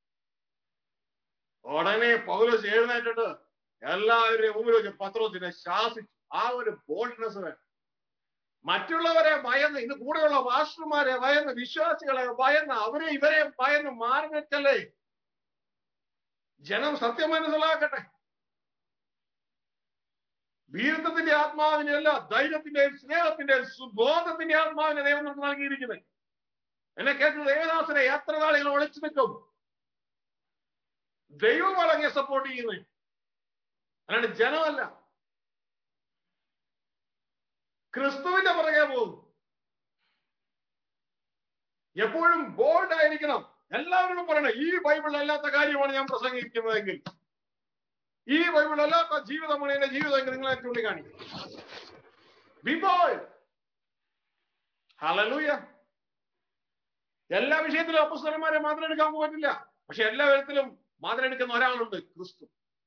ഉടനെ പൗലോസ് എഴുന്നേറ്റിട്ട് എല്ലാവരുടെയും മുമ്പിൽ വെച്ച് പത്രോസിനെ ശാസിച്ചു ആ ഒരു ബോൾഡ്നെസ് വേണം മറ്റുള്ളവരെ ഭയന്ന് ഇന്ന് കൂടെയുള്ള മാസ്റ്റർമാരെ ഭയന്ന് വിശ്വാസികളെ ഭയന്ന് അവരെ ഇവരെ ഭയന്ന് മാറി നിൽക്കല്ലേ ജനം സത്യം മനസ്സിലാക്കട്ടെ വീരത്വത്തിന്റെ ആത്മാവിനെയല്ല ധൈര്യത്തിന്റെയും സ്നേഹത്തിന്റെയും സുബോധത്തിന്റെ ആത്മാവിനെ ദൈവം നമുക്ക് നൽകിയിരിക്കുന്നത് എന്നെ കേട്ട ദേവദാസനെ എത്ര നാളുകൾ ഒളിച്ചു നിൽക്കും ദൈവമാണ് അങ്ങേ സപ്പോർട്ട് ചെയ്യുന്നത് അല്ലാണ്ട് ജനമല്ല ക്രിസ്തുവിന്റെ പുറകെ പോകും എപ്പോഴും ബോൾഡ് ആയിരിക്കണം എല്ലാവരോടും പറയണം ഈ ബൈബിൾ അല്ലാത്ത കാര്യമാണ് ഞാൻ പ്രസംഗിക്കുന്നതെങ്കിൽ ഈ ബൈബിൾ അല്ലാത്ത ജീവിതമാണ് എന്റെ ജീവിതമെങ്കിൽ നിങ്ങളെ ചൂണ്ടിക്കാണിക്കും ബി ബോൾഡ് ഹലലൂയ എല്ലാ വിഷയത്തിലും അപ്പുസ്തലന്മാരെ മാത്രം എടുക്കാൻ പറ്റില്ല പക്ഷെ എല്ലാ വിധത്തിലും മാതൃ എടുക്കുന്ന ഒരാളുണ്ട് ക്രിസ്തു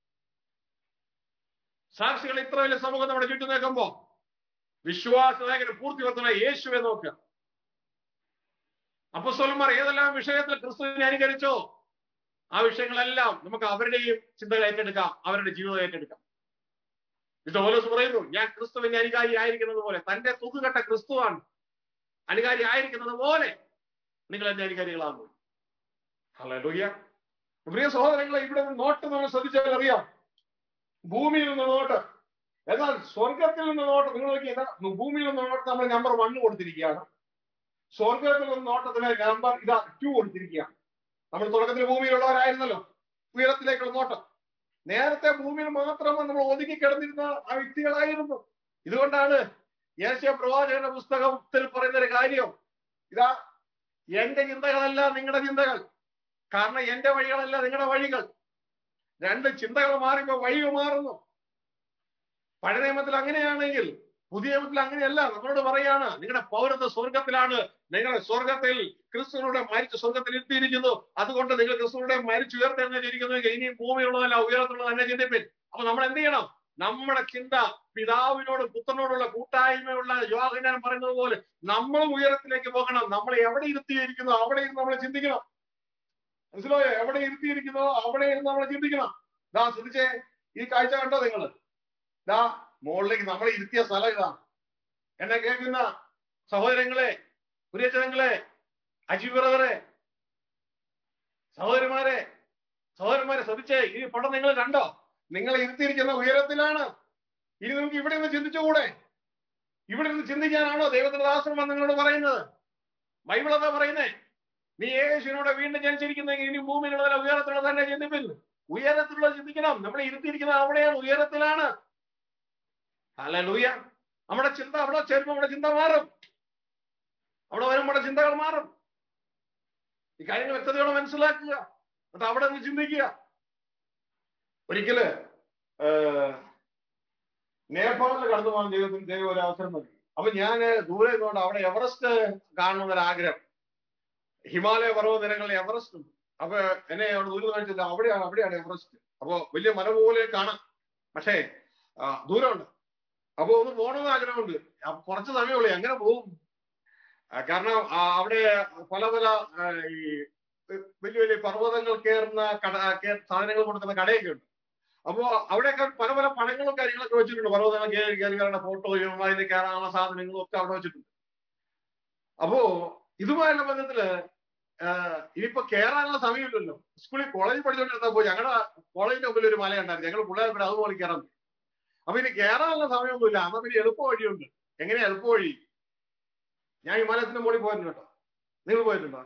സാക്ഷികൾ ഇത്ര വലിയ സമൂഹം നമ്മുടെ ചുറ്റും നിൽക്കുമ്പോ വിശ്വാസനായകന് പൂർത്തിവർത്തന യേശുവെ നോക്കുക അപ്പസ്വലന്മാർ ഏതെല്ലാം വിഷയത്തിൽ ക്രിസ്തുവിനെ അനുകരിച്ചോ ആ വിഷയങ്ങളെല്ലാം നമുക്ക് അവരുടെയും ചിന്തകൾ ഏറ്റെടുക്കാം അവരുടെ ജീവിതം ഏറ്റെടുക്കാം വിശ്വപോലോസ് പറയുന്നു ഞാൻ ക്രിസ്തുവിന്റെ അനുകാരി ആയിരിക്കുന്നത് പോലെ തന്റെ തുകുകെട്ട ക്രിസ്തുവാണ് അനുകാരി ആയിരിക്കുന്നത് പോലെ നിങ്ങൾ എന്റെ അനുകാരികളാകുന്നു ഹല്ലേലൂയ പ്രിയ സഹോദരങ്ങളെ ഇവിടെ നിന്ന് നോട്ട് നമ്മൾ ശ്രദ്ധിച്ചാൽ അറിയാം ഭൂമിയിൽ നിന്ന് നോട്ട് എന്നാൽ സ്വർഗത്തിൽ നിന്ന് നോട്ട് നിങ്ങൾ നോക്കി എന്താ ഭൂമിയിൽ നിന്ന് നോട്ട് നമ്മൾ നമ്പർ വണ്ണ് കൊടുത്തിരിക്കുകയാണ് സ്വർഗത്തിൽ നിന്ന് നോട്ടത്തിന് നമ്പർ ഇതാ ടു കൊടുത്തിരിക്കുകയാണ് നമ്മൾ തുടക്കത്തിൽ ഭൂമിയിലുള്ളവരായിരുന്നല്ലോ ഉയരത്തിലേക്കുള്ള നോട്ടം നേരത്തെ ഭൂമിയിൽ മാത്രം നമ്മൾ ഒതുക്കി കിടന്നിരുന്ന ആ വ്യക്തികളായിരുന്നു ഇതുകൊണ്ടാണ് യേശയ പ്രവാചകന്റെ പുസ്തകത്തിൽ പറയുന്ന ഒരു കാര്യം ഇതാ എന്റെ ചിന്തകളല്ല നിങ്ങളുടെ ചിന്തകൾ കാരണം എന്റെ വഴികളല്ല നിങ്ങളുടെ വഴികൾ രണ്ട് ചിന്തകൾ മാറിയപ്പോ വഴി മാറുന്നു പഴയ നിയമത്തിൽ അങ്ങനെയാണെങ്കിൽ പുതിയ നിയമത്തിൽ അങ്ങനെയല്ല നമ്മളോട് പറയാണ് നിങ്ങളുടെ പൗരത്വ സ്വർഗത്തിലാണ് നിങ്ങളുടെ സ്വർഗത്തിൽ ക്രിസ്തുവിലൂടെ മരിച്ച് സ്വർഗത്തിൽ എത്തിയിരിക്കുന്നു അതുകൊണ്ട് നിങ്ങൾ ക്രിസ്തുവിലൂടെ മരിച്ചു ഉയർത്തെഴുന്നേറ്റിരിക്കുന്നു ഇനിയും ഭൂമിയിലുള്ളതല്ല ഉയരത്തുള്ളത് തന്നെ ചിന്തിപ്പിൻ അപ്പൊ നമ്മൾ എന്ത് ചെയ്യണം നമ്മുടെ ചിന്ത പിതാവിനോട് പുത്രനോടുള്ള കൂട്ടായ്മയുള്ള യോഗജ്ഞാനം പറയുന്നത് പോലെ നമ്മളും ഉയരത്തിലേക്ക് പോകണം നമ്മൾ എവിടെ ഇരുത്തിയിരിക്കുന്നു അവിടെ ഇരുന്ന് നമ്മൾ ചിന്തിക്കണം മനസ്സിലായോ എവിടെ ഇരുത്തിയിരിക്കുന്നോ അവിടെ ഇരുന്ന് നമ്മൾ ചിന്തിക്കണം ദാ ശ്രദ്ധിച്ചേ ഈ കാഴ്ച കണ്ടോ നിങ്ങൾ ദാ മുകളിലേക്ക് നമ്മളെ ഇരുത്തിയ സ്ഥലം ഇതാ എന്നെ കേൾക്കുന്ന സഹോദരങ്ങളെ പ്രിയജനങ്ങളെ അജീവറവരെ സഹോദരന്മാരെ സഹോദരന്മാരെ ശ്രദ്ധിച്ചേ ഈ പടം നിങ്ങൾ കണ്ടോ നിങ്ങളെ ഇരുത്തിയിരിക്കുന്ന ഉയരത്തിലാണ് ഇനി നമുക്ക് ഇവിടെ നിന്ന് ചിന്തിച്ചുകൂടെ ഇവിടെ നിന്ന് ചിന്തിക്കാനാണോ ദൈവത്തിന്റെ ദാസൻ വന്ന് നിങ്ങളോട് പറയുന്നത് ബൈബിൾ എന്താ പറയുന്നേ നീ യേശുവിനോട് വീണ്ടും ജനിച്ചിരിക്കുന്നെങ്കിൽ ഇനി ഭൂമിയിലുള്ള ഉയരത്തിലുള്ള തന്നെ ചിന്തിപ്പിൽ ഉയരത്തിലുള്ള ചിന്തിക്കണം നമ്മളെ ഇരുത്തിയിരിക്കുന്നത് അവിടെയാണ് ഉയരത്തിലാണ് അല്ല ലൂയ നമ്മുടെ ചിന്ത അവിടെ ചേരുമ്പോൾ നമ്മുടെ ചിന്ത മാറും അവിടെ വരുമ്പോൾ നമ്മുടെ ചിന്തകൾ മാറും ഈ കാര്യങ്ങൾ വ്യക്തതയോടെ മനസ്സിലാക്കുക എന്നിട്ട് അവിടെ നിന്ന് ചിന്തിക്കുക ഒരിക്കല് ഏഹ്, നേപ്പാളിൽ കടന്നു പോകാൻ ദൈവത്തിന് ദൈവം ഒരു അവസരം നൽകി അപ്പൊ ഞാൻ ദൂരെ നിന്നുകൊണ്ട് അവിടെ എവറസ്റ്റ് കാണണമെന്നൊരു ആഗ്രഹം ഹിമാലയ പർവ്വത നിരങ്ങളിൽ എവറസ്റ്റ് ഉണ്ട് അപ്പൊ എന്നെ അവിടെ ദൂരെ കാണിച്ചില്ല അവിടെയാണ് അവിടെയാണ് എവറസ്റ്റ് അപ്പൊ വലിയ മല പോലെ കാണാം പക്ഷേ ആ, ദൂരമുണ്ട് അപ്പൊ ഒന്ന് പോകണമെന്ന് ആഗ്രഹമുണ്ട് അപ്പൊ കുറച്ച് സമയമുള്ളൂ എങ്ങനെ പോകും ആ, കാരണം ആ, അവിടെ പല പല ആ, ഈ വലിയ വലിയ പർവ്വതങ്ങൾ കയറുന്ന കട കേ- സാധനങ്ങൾ കൊടുക്കുന്ന കടയൊക്കെ ഉണ്ട് അപ്പോ അവിടെയൊക്കെ പല പല പണങ്ങളും കാര്യങ്ങളൊക്കെ വെച്ചിട്ടുണ്ട് പർവ്വതങ്ങൾ കയറി കയറി കയറുന്ന ഫോട്ടോയും അതിന് കയറാനുള്ള സാധനങ്ങളും ഒക്കെ അവിടെ വെച്ചിട്ടുണ്ട് അപ്പോ ഇതുമായുള്ള ബന്ധത്തില് ആഹ് ഇനിയിപ്പോ കയറാനുള്ള സമയമില്ലല്ലോ സ്കൂളിൽ കോളേജിൽ പഠിച്ചുകൊണ്ടിരുന്നപ്പോ ഞങ്ങളുടെ കോളേജിന്റെ മുമ്പിൽ ഒരു മലയുണ്ടായിരുന്നു ഞങ്ങൾ പിള്ളേർ അത് പോലെ കയറാൻ പോയി. അപ്പൊ ഇനി കയറാനുള്ള സമയമൊന്നുമില്ല അന്നാ പിന്നെ എളുപ്പ വഴിയുണ്ട് എങ്ങനെയാ എളുപ്പ വഴി ഞാൻ ഹിമാലയത്തിന്റെ മുകളിൽ പോയിട്ടുണ്ട് കേട്ടോ നിങ്ങൾ പോയിട്ടുണ്ടോ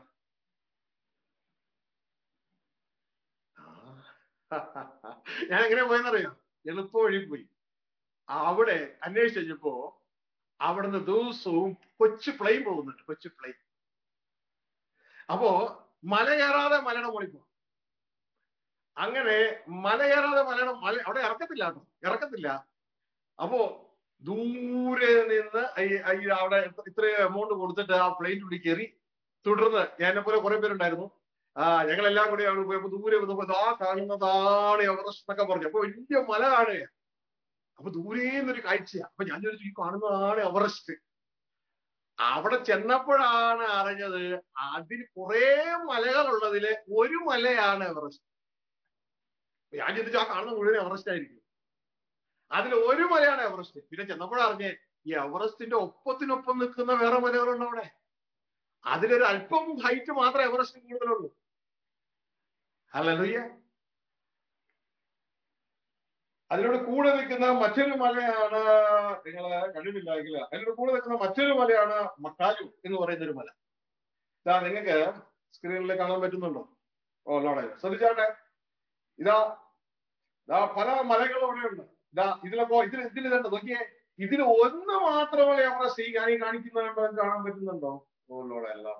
ആ. ഞാൻ എങ്ങനെയാ പോയെന്നറിയാം എളുപ്പ വഴി പോയി അവിടെ അന്വേഷിച്ച് കഴിഞ്ഞപ്പോ അവിടുന്ന് ദിവസവും കൊച്ചു പ്ലെയിൻ പോകുന്നുണ്ട് കൊച്ചു പ്ലെയിൻ അപ്പോ മല കയറാതെ മലയുടെ മുകളിൽ പോകും അങ്ങനെ മല കയറാതെ മലയുടെ മല അവിടെ ഇറക്കത്തില്ല കേട്ടോ ഇറക്കത്തില്ല അപ്പോ ദൂരെ നിന്ന് ഈ- ഈ അവിടെ ഇത്ര എമൗണ്ട് കൊടുത്തിട്ട് ആ പ്ലെയിനിനുള്ളിൽ കയറി തുടർന്ന് എന്നെ പോലെ കുറെ പേരുണ്ടായിരുന്നു ആ ഞങ്ങളെല്ലാം കൂടി അവിടെ പോയപ്പോ ദൂരെ വന്നപ്പോ ആ കാണുന്നതാണ് എവറസ്റ്റ് എന്നൊക്കെ പറഞ്ഞു അപ്പൊ വലിയ മല കാണുക അപ്പൊ ദൂരെ നിന്നൊരു കാഴ്ചയാ അപ്പൊ ഞാൻ ചോദിച്ചു ഈ കാണുന്നതാണ് എവറസ്റ്റ് അവിടെ ചെന്നപ്പോഴാണ് അറിഞ്ഞത് അതിന് കുറെ മലകളുള്ളതില് ഒരു മലയാണ് എവറസ്റ്റ് ഞാൻ ചിന്തിച്ചു ആ കാണുന്ന മുഴുവൻ എവറസ്റ്റ് ആയിരിക്കും അതിൽ ഒരു മലയാണ് എവറസ്റ്റ് പിന്നെ ചെന്നപ്പോഴറിഞ്ഞേ ഈ എവറസ്റ്റിന്റെ ഒപ്പത്തിനൊപ്പം നിൽക്കുന്ന വേറെ മലകളുണ്ട് അവിടെ അതിലൊരു അല്പം ഹൈറ്റ് മാത്രമേ എവറസ്റ്റ് കൂടുതലുള്ളൂ അല്ലല്ലുയ്യ അതിനോട് കൂടെ നിൽക്കുന്ന മറ്റൊരു മലയാണ് നിങ്ങൾ കണ്ടിട്ടില്ലെങ്കിൽ അതിനോട് കൂടെ നിൽക്കുന്ന മറ്റൊരു മലയാണ് മക്കാലു എന്ന് പറയുന്ന ഒരു മല ഇതാ നിങ്ങൾക്ക് സ്ക്രീനിൽ കാണാൻ പറ്റുന്നുണ്ടോ ഓ ലോടെ ശ്രദ്ധിച്ചാട്ടെ ഇതാ ഇതാ പല മലകളും അവിടെ ഉണ്ട് ഇതാ ഇതിലപ്പോ ഇതിൽ ഇതിൽ ഇതുണ്ട് നോക്കിയേ ഇതിൽ ഒന്ന് മാത്രമേ എവറസ്റ്റ് ഈ കാണി കാണിക്കുന്നുണ്ടോ എന്ന് കാണാൻ പറ്റുന്നുണ്ടോ ഓ ലോടെ എല്ലാം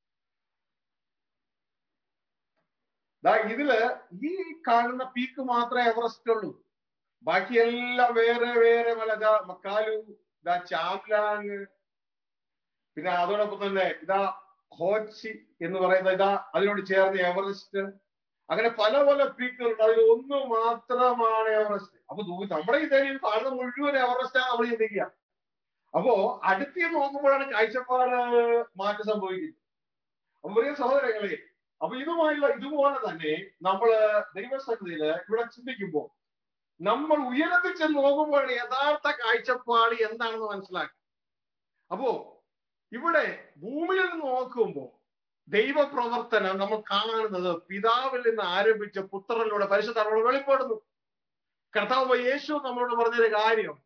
ദാ ഇതില് ഈ കാണുന്ന പീക്ക് മാത്രമേ എവറസ്റ്റ് ഉള്ളൂ ബാക്കിയെല്ലാം വേറെ വേറെ മല ഇതാ മക്കാലു ഇതാ ചാംലാങ് പിന്നെ അതോടൊപ്പം തന്നെ ഇതാ ഹോച്ചി എന്ന് പറയുന്ന ഇതാ അതിനോട് ചേർന്ന് എവറസ്റ്റ് അങ്ങനെ പല പല പീക്കുകളുണ്ട് അതിൽ ഒന്ന് മാത്രമാണ് എവറസ്റ്റ് അപ്പൊ ദൂ- നമ്മുടെ ഈ തേനിയിൽ കാണുന്ന മുഴുവൻ എവറസ്റ്റാണ് നമ്മൾ ചിന്തിക്കുക അപ്പോ അടുത്ത് നോക്കുമ്പോഴാണ് കാഴ്ചപ്പാട് മാറ്റം സംഭവിക്കുന്നത് അപ്പൊ പ്രിയ സഹോദരങ്ങളെ അപ്പൊ ഇതുമായുള്ള ഇതുപോലെ തന്നെ നമ്മള് ദൈവസന്നിധിയില് ഇവിടെ ചിന്തിക്കുമ്പോ നമ്മൾ ഉയരത്തിൽ ചെന്ന് നോക്കുമ്പോഴാണ് യഥാർത്ഥ കാഴ്ചപ്പാട് എന്താണെന്ന് മനസ്സിലാക്കുക അപ്പോ ഇവിടെ ഭൂമിയിൽ നിന്ന് നോക്കുമ്പോൾ ദൈവപ്രവർത്തനം നമ്മൾ കാണുന്നത് പിതാവിൽ നിന്ന് ആരംഭിച്ച പുത്രനിലൂടെ പരിശുദ്ധ വെളിപ്പെടുന്നു കർത്താവ് യേശു നമ്മളോട് പറഞ്ഞൊരു കാര്യം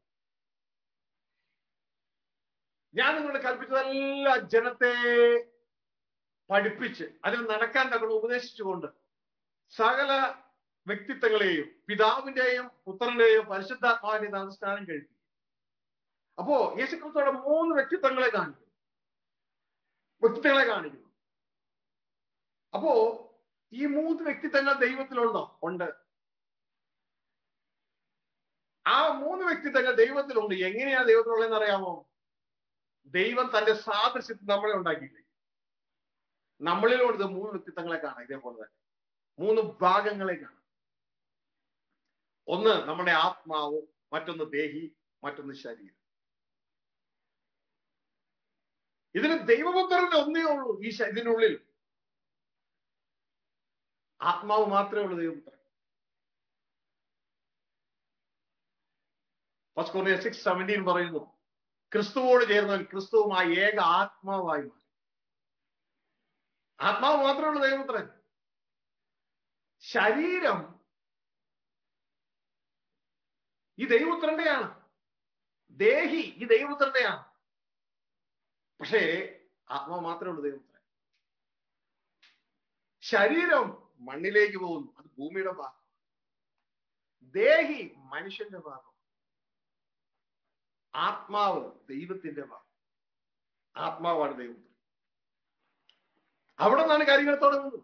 ഞാൻ നിങ്ങളോട് കൽപ്പിച്ചതെല്ലാം ജനത്തെ പഠിപ്പിച്ച് അതിൽ നടക്കാൻ തങ്ങൾ ഉപദേശിച്ചുകൊണ്ട് സകല വ്യക്തിത്വങ്ങളെയും പിതാവിന്റെയും പുത്രന്റെയും പരിശുദ്ധാത്മാവിന്റെയും അനുഷ്ഠാനം കഴിക്കും അപ്പോ യേശുക്രിസ്തുവിടെ മൂന്ന് വ്യക്തിത്വങ്ങളെ കാണിക്കും വ്യക്തിത്വങ്ങളെ കാണിക്കുന്നു അപ്പോ ഈ മൂന്ന് വ്യക്തിത്വങ്ങൾ ദൈവത്തിലുണ്ടോ ഉണ്ട് ആ മൂന്ന് വ്യക്തിത്വങ്ങൾ ദൈവത്തിലുണ്ട് എങ്ങനെയാണ് ദൈവത്തിലുള്ളതെന്ന് അറിയാമോ ദൈവം തന്റെ സാദൃശ്യത്തിൽ നമ്മളെ ഉണ്ടാക്കിയില്ലേ നമ്മളിലോട് ഇത് മൂന്ന് വ്യക്തിത്വങ്ങളെ കാണാം ഇതേപോലെ തന്നെ മൂന്ന് ഭാഗങ്ങളെ കാണാം ഒന്ന് നമ്മുടെ ആത്മാവ് മറ്റൊന്ന് ദേഹി മറ്റൊന്ന് ശരീരം ഇതിന് ദൈവപുത്രന്റെ ഒന്നേ ഉള്ളൂ ഈ ശ- ഇതിനുള്ളിൽ ആത്മാവ് മാത്രമേ ഉള്ളൂ ദൈവപുത്രൻ ഫസ്റ്റ് കൊറിയ സിക്സ് സെവൻറ്റീൻ പറയുന്നു ക്രിസ്തുവോട് ചേർന്നവൻ ക്രിസ്തുവുമായി ഏക ആത്മാവായി മാറി ആത്മാവ് മാത്രമേ ഉള്ളൂ ദൈവപുത്രൻ ശരീരം ഈ ദൈവപുത്രന്റെയാണ് ദേഹി ഈ ദൈവപുത്രന്റെയാണ് പക്ഷേ ആത്മാവ് മാത്രമേ ഉള്ളൂ ദൈവപുത്രൻ ശരീരം മണ്ണിലേക്ക് പോകുന്നു അത് ഭൂമിയുടെ ഭാഗം ദേഹി മനുഷ്യന്റെ ഭാഗം ആത്മാവ് ദൈവത്തിന്റെ ഭാഗം ആത്മാവാണ് ദൈവപുത്രൻ അവിടെ നിന്നാണ് കാര്യങ്ങൾ തുടങ്ങുന്നത്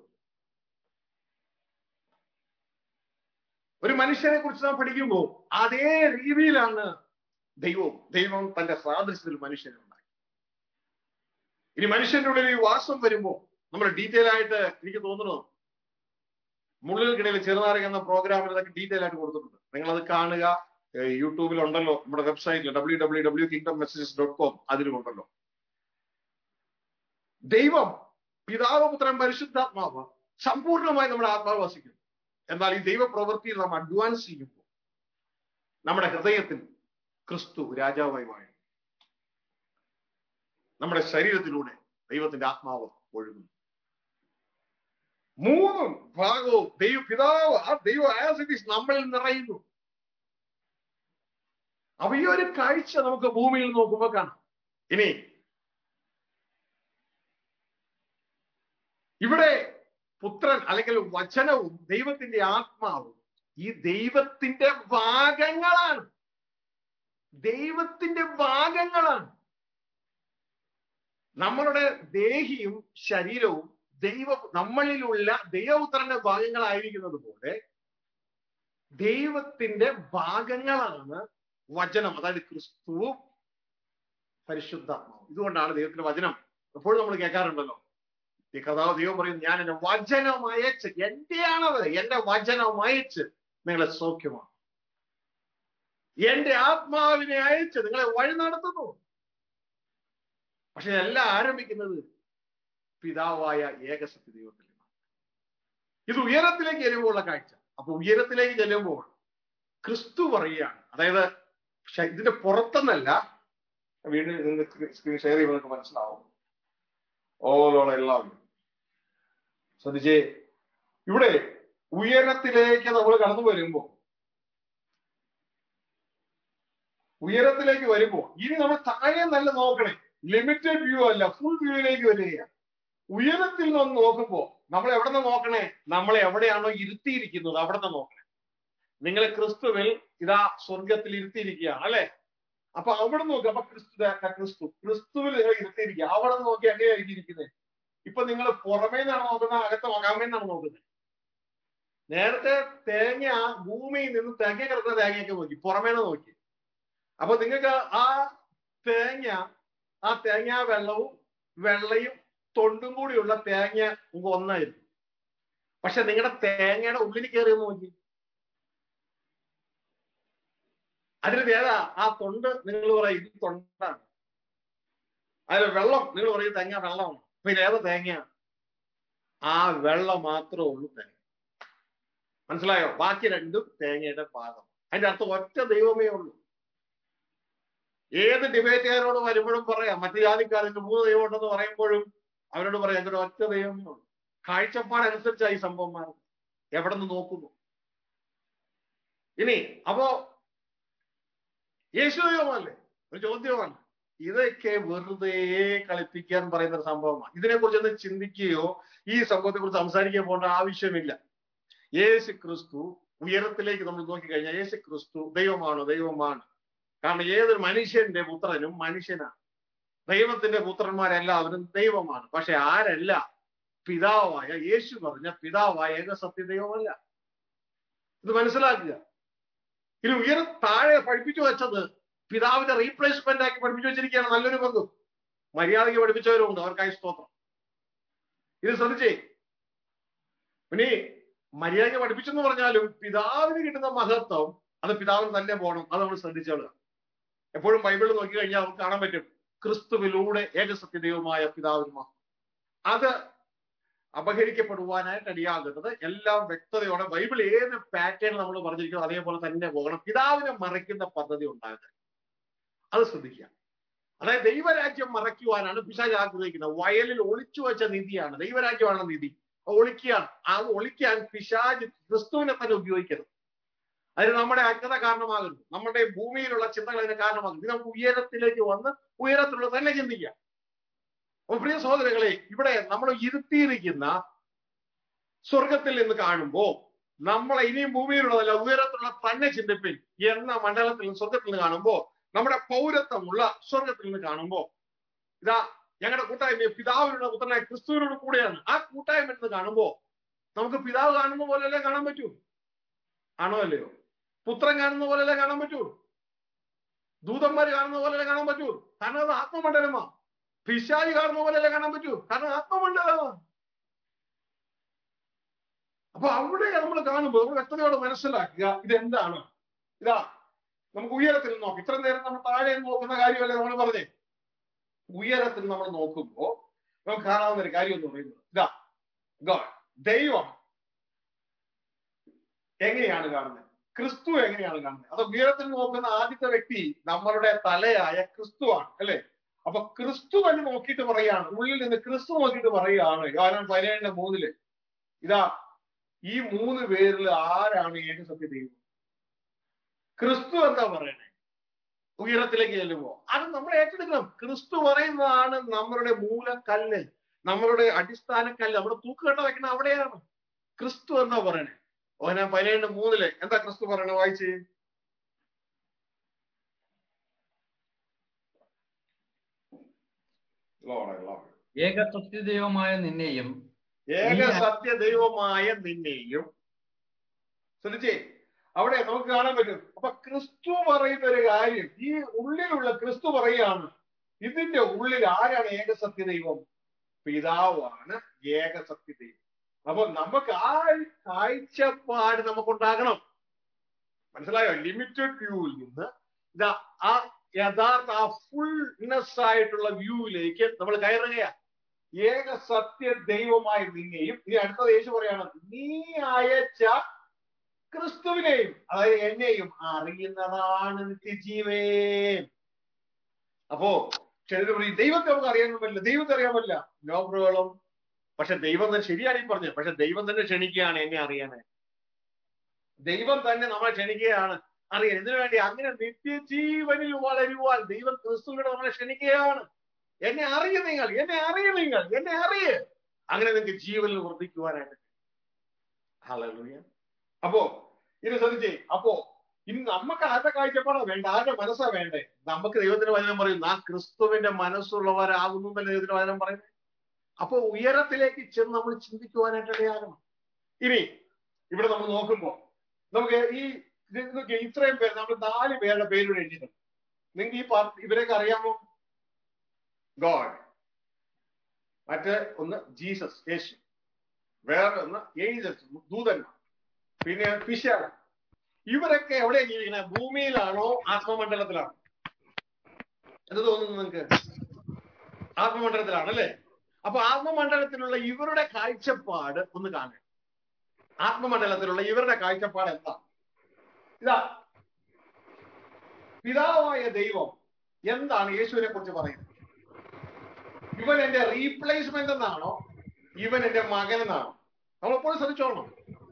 ഒരു മനുഷ്യനെ കുറിച്ച് നാം പഠിക്കുമ്പോൾ അതേ രീതിയിലാണ് ദൈവവും ദൈവം തന്റെ സാദൃശ്യത്തിൽ മനുഷ്യനെ ഉണ്ടാക്കി ഇനി മനുഷ്യന്റെ ഉള്ളിൽ ഈ വാസം വരുമ്പോൾ നമ്മൾ ഡീറ്റെയിൽ ആയിട്ട് എനിക്ക് തോന്നുന്നു മുള്ളിൽക്കിടയിൽ ചെറുനാരക എന്ന പ്രോഗ്രാമിൽ അതൊക്കെ ഡീറ്റെയിൽ ആയിട്ട് കൊടുത്തിട്ടുണ്ട് നിങ്ങൾ അത് കാണുക യൂട്യൂബിൽ ഉണ്ടല്ലോ നമ്മുടെ വെബ്സൈറ്റിൽ W W W kingdom messages dot com അതിലുമുണ്ടല്ലോ ദൈവം പിതാവ് പുത്രൻ പരിശുദ്ധാത്മാവ് സമ്പൂർണ്ണമായി നമ്മുടെ ആത്മാവ് വസിക്കുന്നു എന്നാൽ ഈ ദൈവപ്രവൃത്തിയിൽ നാം അഡ്വാൻസ് ചെയ്യുമ്പോൾ നമ്മുടെ ഹൃദയത്തിൽ ക്രിസ്തു രാജാവായി വാഴും നമ്മുടെ ശരീരത്തിലൂടെ ദൈവത്തിന്റെ ആത്മാവ് ഒഴുകുന്നു മൂന്നും ഭാഗവും ദൈവ പിതാവ് ആ ദൈവ ആസ് ഇറ്റ് ഈസ് നമ്മളിൽ നിറയുന്നു അപ്പൊ ഈ ഒരു കാഴ്ച നമുക്ക് ഭൂമിയിൽ നോക്കുമ്പോൾ കാണാം ഇനി ഇവിടെ പുത്രൻ അല്ലെങ്കിൽ വചനവും ദൈവത്തിന്റെ ആത്മാവും ഈ ദൈവത്തിന്റെ ഭാഗങ്ങളാണ് ദൈവത്തിന്റെ ഭാഗങ്ങളാണ് നമ്മളുടെ ദേഹിയും ശരീരവും ദൈവ നമ്മളിലുള്ള ദൈവപുത്രന്റെ ഭാഗങ്ങളായിരിക്കുന്നത് പോലെ ദൈവത്തിന്റെ ഭാഗങ്ങളാണ് വചനം അതായത് ക്രിസ്തുവും പരിശുദ്ധാത്മാവും ഇതുകൊണ്ടാണ് ദൈവത്തിന്റെ വചനം എപ്പോഴും നമ്മൾ കേൾക്കാറുണ്ടല്ലോ ഈ കഥാവ് ദൈവം പറയും ഞാൻ എന്റെ വചനം അയച്ച് എന്റെയാണത് എന്റെ വചനം അയച്ച് നിങ്ങളെ സൗഖ്യമാണ് എന്റെ ആത്മാവിനെ അയച്ച് നിങ്ങളെ വഴി നടത്തുന്നു പക്ഷെ എല്ലാം ആരംഭിക്കുന്നത് പിതാവായ ഏകസത്യ ദൈവത്തിൽ നിന്നാണ് ഇത് ഉയരത്തിലേക്ക് ചെല്ലുമ്പോഴുള്ള കാഴ്ച അപ്പൊ ഉയരത്തിലേക്ക് ചെല്ലുമ്പോൾ ക്രിസ്തു പറയുകയാണ് അതായത് ഇതിന്റെ പുറത്തെന്നല്ല വീണ്ടും നിങ്ങൾക്ക് സ്ക്രീൻ ഷെയർ ചെയ്യുമ്പോൾ നിങ്ങൾക്ക് മനസ്സിലാവും ഓലോളം എല്ലാവരും ശ്രദ്ധിച്ചേ ഇവിടെ ഉയരത്തിലേക്ക് നമ്മൾ കടന്നു വരുമ്പോ ഉയരത്തിലേക്ക് വരുമ്പോ ഇനി നമ്മൾ താഴെ നല്ല നോക്കണേ ലിമിറ്റഡ് വ്യൂ അല്ല ഫുൾ വ്യൂയിലേക്ക് വരികയാണ് ഉയരത്തിൽ നിന്ന് നോക്കുമ്പോ നമ്മൾ എവിടെ നിന്ന് നോക്കണേ നമ്മളെ എവിടെയാണോ ഇരുത്തിയിരിക്കുന്നത് അവിടെ നിന്ന് നോക്കണേ നിങ്ങളെ ക്രിസ്തുവിൽ ഇതാ സ്വർഗത്തിൽ ഇരുത്തിയിരിക്കുകയാണ് അല്ലെ അപ്പൊ അവിടെ നോക്കുക അപ്പൊ ക്രിസ്തു ക്രിസ്തു ക്രിസ്തുവിൽ നിങ്ങൾ ഇരുത്തിയിരിക്കുക അവിടെ നോക്കി എങ്ങനെയായിരിക്കും ഇരിക്കുന്നത് ഇപ്പൊ നിങ്ങൾ പുറമേ നിന്നാണ് നോക്കുന്നത് അകത്ത് നോക്കാമേ നിന്നാണ് നോക്കുന്നത് നേരത്തെ തേങ്ങ ഭൂമിയിൽ നിന്ന് തേങ്ങ കിടക്കുന്ന തേങ്ങയൊക്കെ നോക്കി പുറമേന്ന് നോക്കി അപ്പൊ നിങ്ങൾക്ക് ആ തേങ്ങ ആ തേങ്ങ വെള്ളവും വെള്ളയും തൊണ്ടും കൂടിയുള്ള തേങ്ങ നിങ്ങൾക്ക് ഒന്നായിരുന്നു പക്ഷെ നിങ്ങളുടെ തേങ്ങയുടെ ഉള്ളിൽ കയറി ഒന്ന് നോക്കി അതിന് ഏതാ ആ തൊണ്ട് നിങ്ങൾ പറയും ഇത് തൊണ്ടാണ് അതിൽ വെള്ളം നിങ്ങൾ പറയും തേങ്ങ വെള്ളമാണ് പിന്നെ ഏതാ തേങ്ങ ആ വെള്ളം മാത്രമേ ഉള്ളൂ തേങ്ങ മനസ്സിലായോ ബാക്കി രണ്ടും തേങ്ങയുടെ ഭാഗം അതിന്റെ അർത്ഥം ഒറ്റ ദൈവമേ ഉള്ളൂ ഏത് ഡിബേറ്റുകാരോട് വരുമ്പോഴും പറയാം മറ്റു ജാതിക്കാരിൽ മൂന്ന് ദൈവം ഉണ്ടെന്ന് പറയുമ്പോഴും അവരോട് പറയാം അങ്ങനെ ഒറ്റ ദൈവമേ ഉള്ളൂ കാഴ്ചപ്പാടനുസരിച്ചായി സംഭവം മാറും എവിടെ നിന്ന് നോക്കുന്നു ഇനി അപ്പോ യേശു ദൈവമല്ലേ ഒരു ചോദ്യമാണ് ഇതൊക്കെ വെറുതെ കളിപ്പിക്കാൻ പറയുന്ന ഒരു സംഭവമാണ് ഇതിനെക്കുറിച്ച് ഒന്ന് ചിന്തിക്കുകയോ ഈ സംഭവത്തെ കുറിച്ച് സംസാരിക്കാൻ പോകേണ്ട ആവശ്യമില്ല യേശു ക്രിസ്തു ഉയരത്തിലേക്ക് നമ്മൾ നോക്കിക്കഴിഞ്ഞാൽ യേശു ക്രിസ്തു ദൈവമാണോ ദൈവമാണ് കാരണം ഏതൊരു മനുഷ്യന്റെ പുത്രനും മനുഷ്യനാണ് ദൈവത്തിന്റെ പുത്രന്മാരെല്ലാവരും ദൈവമാണ് പക്ഷെ ആരല്ല പിതാവായ യേശു പറഞ്ഞ പിതാവായ ഏകസത്യ ദൈവമല്ല ഇത് മനസ്സിലാക്കുക ഇനി ഉയര താഴെ പഠിപ്പിച്ചു വെച്ചത് പിതാവിന്റെ റീപ്ലേസ്മെന്റ് ആക്കി പഠിപ്പിച്ചു വെച്ചിരിക്കുകയാണ് നല്ലൊരു പങ്കും മര്യാദയ്ക്ക് പഠിപ്പിച്ചവരുമുണ്ട് അവർക്കായി സ്തോത്രം ഇത് ശ്രദ്ധിച്ചേ ഇനി മര്യാദയ്ക്ക് പഠിപ്പിച്ചെന്ന് പറഞ്ഞാലും പിതാവിന് കിട്ടുന്ന മഹത്വം അത് പിതാവിന് തന്നെ പോകണം അത് നമ്മൾ ശ്രദ്ധിച്ചോളുക എപ്പോഴും ബൈബിളിൽ നോക്കി കഴിഞ്ഞാൽ നമുക്ക് കാണാൻ പറ്റും ക്രിസ്തുവിലൂടെ ഏകസത്യ ദൈവമായ പിതാവിന് മഹത്വം അത് അപഹരിക്കപ്പെടുവാനായിട്ട് അടിയാകുന്നത് എല്ലാം വ്യക്തതയോടെ ബൈബിൾ ഏത് പാറ്റേൺ നമ്മൾ പറഞ്ഞിരിക്കുന്നത് അതേപോലെ തന്നെ പോകണം പിതാവിനെ മറയ്ക്കുന്ന പദ്ധതി ഉണ്ടാകുക അത് ശ്രദ്ധിക്കുക അതായത് ദൈവരാജ്യം മറയ്ക്കുവാനാണ് പിശാജ് ആഗ്രഹിക്കുന്നത് വയലിൽ ഒളിച്ചു വെച്ച നിധിയാണ് ദൈവരാജ്യമാണ് നിധി ഒളിക്കുകയാണ് ആ ഒളിക്കാൻ പിശാജ് ക്രിസ്തുവിനെ തന്നെ ഉപയോഗിക്കരുത് അതിന് നമ്മുടെ അജ്ഞത കാരണമാകുന്നു നമ്മുടെ ഭൂമിയിലുള്ള ചിന്തകൾ അതിന് കാരണമാകുന്നു ഇത് നമുക്ക് ഉയരത്തിലേക്ക് വന്ന് ഉയരത്തിലുള്ള തന്നെ ചിന്തിക്കാം അപ്പൊ പ്രിയ സഹോദരങ്ങളെ ഇവിടെ നമ്മൾ ഇരുത്തിയിരിക്കുന്ന സ്വർഗത്തിൽ നിന്ന് കാണുമ്പോ നമ്മളെ ഇനിയും ഭൂമിയിലുള്ളതല്ല ഉയരത്തിലുള്ള തന്നെ ചിന്തിപ്പിൻ എന്ന മണ്ഡലത്തിൽ നിന്ന് സ്വർഗത്തിൽ നിന്ന് കാണുമ്പോ നമ്മുടെ പൗരത്വമുള്ള സ്വർഗത്തിൽ നിന്ന് കാണുമ്പോ ഇതാ ഞങ്ങളുടെ കൂട്ടായ്മ പിതാവിനുള്ള പുത്രനായ ക്രിസ്തുവിനോട് കൂടെയാണ് ആ കൂട്ടായ്മ എന്ന് കാണുമ്പോ നമുക്ക് പിതാവ് കാണുന്ന പോലെയല്ലേ കാണാൻ പറ്റൂ ആണോ അല്ലയോ പുത്രൻ കാണുന്ന പോലെയല്ലേ കാണാൻ പറ്റൂ ദൂതന്മാർ കാണുന്ന പോലെയല്ലേ കാണാൻ പറ്റൂ കാരണം അത് ആത്മമണ്ഡലമാ പിശാജി കാണുന്ന പോലെയല്ലേ കാണാൻ പറ്റൂ കാരണം ആത്മമണ്ഡലമാ അപ്പൊ അവിടെ നമ്മൾ കാണുമ്പോൾ നമ്മൾ വ്യക്തതയോടെ മനസ്സിലാക്കുക ഇതെന്താണ് ഇതാ നമുക്ക് ഉയരത്തിൽ നോക്കാം ഇത്ര നേരം നമ്മൾ താഴെ നോക്കുന്ന കാര്യമല്ലേ നമ്മൾ പറഞ്ഞേ ഉയരത്തിൽ നമ്മൾ നോക്കുമ്പോ നമുക്ക് കാണാവുന്ന ഒരു കാര്യം എന്ന് പറയുന്നത് ഇതാ ഗോഡ് ദൈവം എങ്ങനെയാണ് കാണുന്നത് ക്രിസ്തു എങ്ങനെയാണ് കാണുന്നത് അത് ഉയരത്തിൽ നോക്കുന്ന ആദ്യത്തെ വ്യക്തി നമ്മളുടെ തലയായ ക്രിസ്തുവാണ് അല്ലെ അപ്പൊ ക്രിസ്തു തന്നെ നോക്കിയിട്ട് പറയാണ് ഉള്ളിൽ നിന്ന് ക്രിസ്തു നോക്കിയിട്ട് പറയുകയാണ് കാരണം പതിനേഴിന്റെ മൂന്നില് ഇതാ ഈ മൂന്ന് പേരിൽ ആരാണ് ഏക സത്യ ദൈവം ക്രിസ്തു എന്താ പറയണേ ഉയരത്തിലേക്ക് ചെല്ലുമ്പോ അത് നമ്മൾ ഏറ്റെടുക്കണം ക്രിസ്തു പറയുന്നതാണ് നമ്മളുടെ മൂലക്കല്ല് നമ്മളുടെ അടിസ്ഥാന കല്ല് നമ്മുടെ തൂക്കുകെട്ട വെക്കണം അവിടെയാണ് ക്രിസ്തു എന്താ പറയണേ ഓന പതിനേഴ് മൂന്നില് എന്താ ക്രിസ്തു പറയണേ വായിച്ച് ഏക സത്യദൈവമായ നിന്നെയും ഏക സത്യ ദൈവമായ നിന്നെയും ശ്രദ്ധിച്ചേ അവിടെ നമുക്ക് കാണാൻ പറ്റും അപ്പൊ ക്രിസ്തു പറയുന്ന ഒരു കാര്യം ഈ ഉള്ളിലുള്ള ക്രിസ്തു പറയാണ് ഇതിന്റെ ഉള്ളിൽ ആരാണ് ഏക സത്യ ദൈവം പിതാവാണ് ഏക സത്യ ദൈവം അപ്പൊ നമുക്ക് ആ കാഴ്ചപ്പാട് നമുക്കുണ്ടാകണം മനസ്സിലായോ ലിമിറ്റഡ് വ്യൂവിൽ നിന്ന് ഇതാ ആ യഥാർത്ഥ ആ ഫുൾനെസ് ആയിട്ടുള്ള വ്യൂവിലേക്ക് നമ്മൾ കയറുകയാ ഏക സത്യ ദൈവമായി നിന്നെയും ഇനി അടുത്തത് യേശു പറയാണ് നീ അയച്ച ക്രിസ്തുവിനെയും അതായത് എന്നെയും അറിയുന്നതാണ് നിത്യജീവേ അപ്പോ ചിലർ പറയും ദൈവത്തെ നമുക്ക് അറിയാൻ പറ്റില്ല ദൈവത്തെ അറിയാൻ പറ്റില്ല നോ പ്രോബ്ലം പക്ഷെ ദൈവം തന്നെ ശരിയാണ് ഈ പറഞ്ഞത് പക്ഷെ ദൈവം തന്നെ ക്ഷണിക്കുകയാണ് എന്നെ അറിയാനേ ദൈവം തന്നെ നമ്മളെ ക്ഷണിക്കുകയാണ് അറിയാൻ ഇതിനു വേണ്ടി അങ്ങനെ നിത്യജീവനിൽ വളരുവാൻ ദൈവം ക്രിസ്തുവിനെ നമ്മളെ ക്ഷണിക്കുകയാണ് എന്നെ അറിയ നിങ്ങൾ എന്നെ അറിയ നിങ്ങൾ എന്നെ അറിയ അങ്ങനെ നിങ്ങൾക്ക് ജീവനിൽ വർദ്ധിക്കുവാനായിട്ട് ഹല്ലേലൂയ അപ്പോ ഇത് ശ്രദ്ധിച്ചേ അപ്പോ ഇനി നമുക്ക് ആരുടെ കാഴ്ചപ്പാടാ വേണ്ട ആരുടെ മനസ്സാ വേണ്ടേ നമുക്ക് ദൈവത്തിന്റെ വചനം പറയും നാ ക്രിസ്തുവിന്റെ മനസ്സുള്ളവരാകുന്നു എന്നല്ലേ ദൈവത്തിന്റെ വചനം പറയുന്നത് അപ്പൊ ഉയരത്തിലേക്ക് ചെന്ന് നമ്മൾ ചിന്തിക്കുവാനായിട്ട് ഇടയാകണം ഇനി ഇവിടെ നമ്മൾ നോക്കുമ്പോ നമുക്ക് ഈ ഇത് നോക്കിയേ, ഇത്രയും പേര് നമ്മൾ നാല് പേരുടെ പേര് എഴുതിയിട്ടുണ്ട് നിങ്ങൾക്ക് ഈ പാർട്ടി ഇവരെയൊക്കെ അറിയാമോ ഗോഡ് മറ്റേ ഒന്ന് ജീസസ് യേശു വേറെ ഒന്ന് ഏഞ്ചൽസ് ദൂതന്മാർ പിന്നെ പിശാ ഇവരൊക്കെ എവിടെയാണ് ജീവിക്കുന്നത് ഭൂമിയിലാണോ ആത്മമണ്ഡലത്തിലാണോ എന്ത് തോന്നുന്നു നിങ്ങൾക്ക് ആത്മമണ്ഡലത്തിലാണ് അല്ലേ അപ്പൊ ആത്മമണ്ഡലത്തിലുള്ള ഇവരുടെ കാഴ്ചപ്പാട് ഒന്ന് കാണുക ആത്മമണ്ഡലത്തിലുള്ള ഇവരുടെ കാഴ്ചപ്പാട് എന്താ ഇതാ പിതാവായ ദൈവം എന്താണ് യേശുവിനെ കുറിച്ച് പറയുന്നത് ഇവൻ എന്റെ റീപ്ലേസ്മെന്റ് എന്നാണോ ഇവൻ എന്റെ മകൻ എന്നാണോ നമ്മളെപ്പോഴും ശ്രദ്ധിച്ചോളണം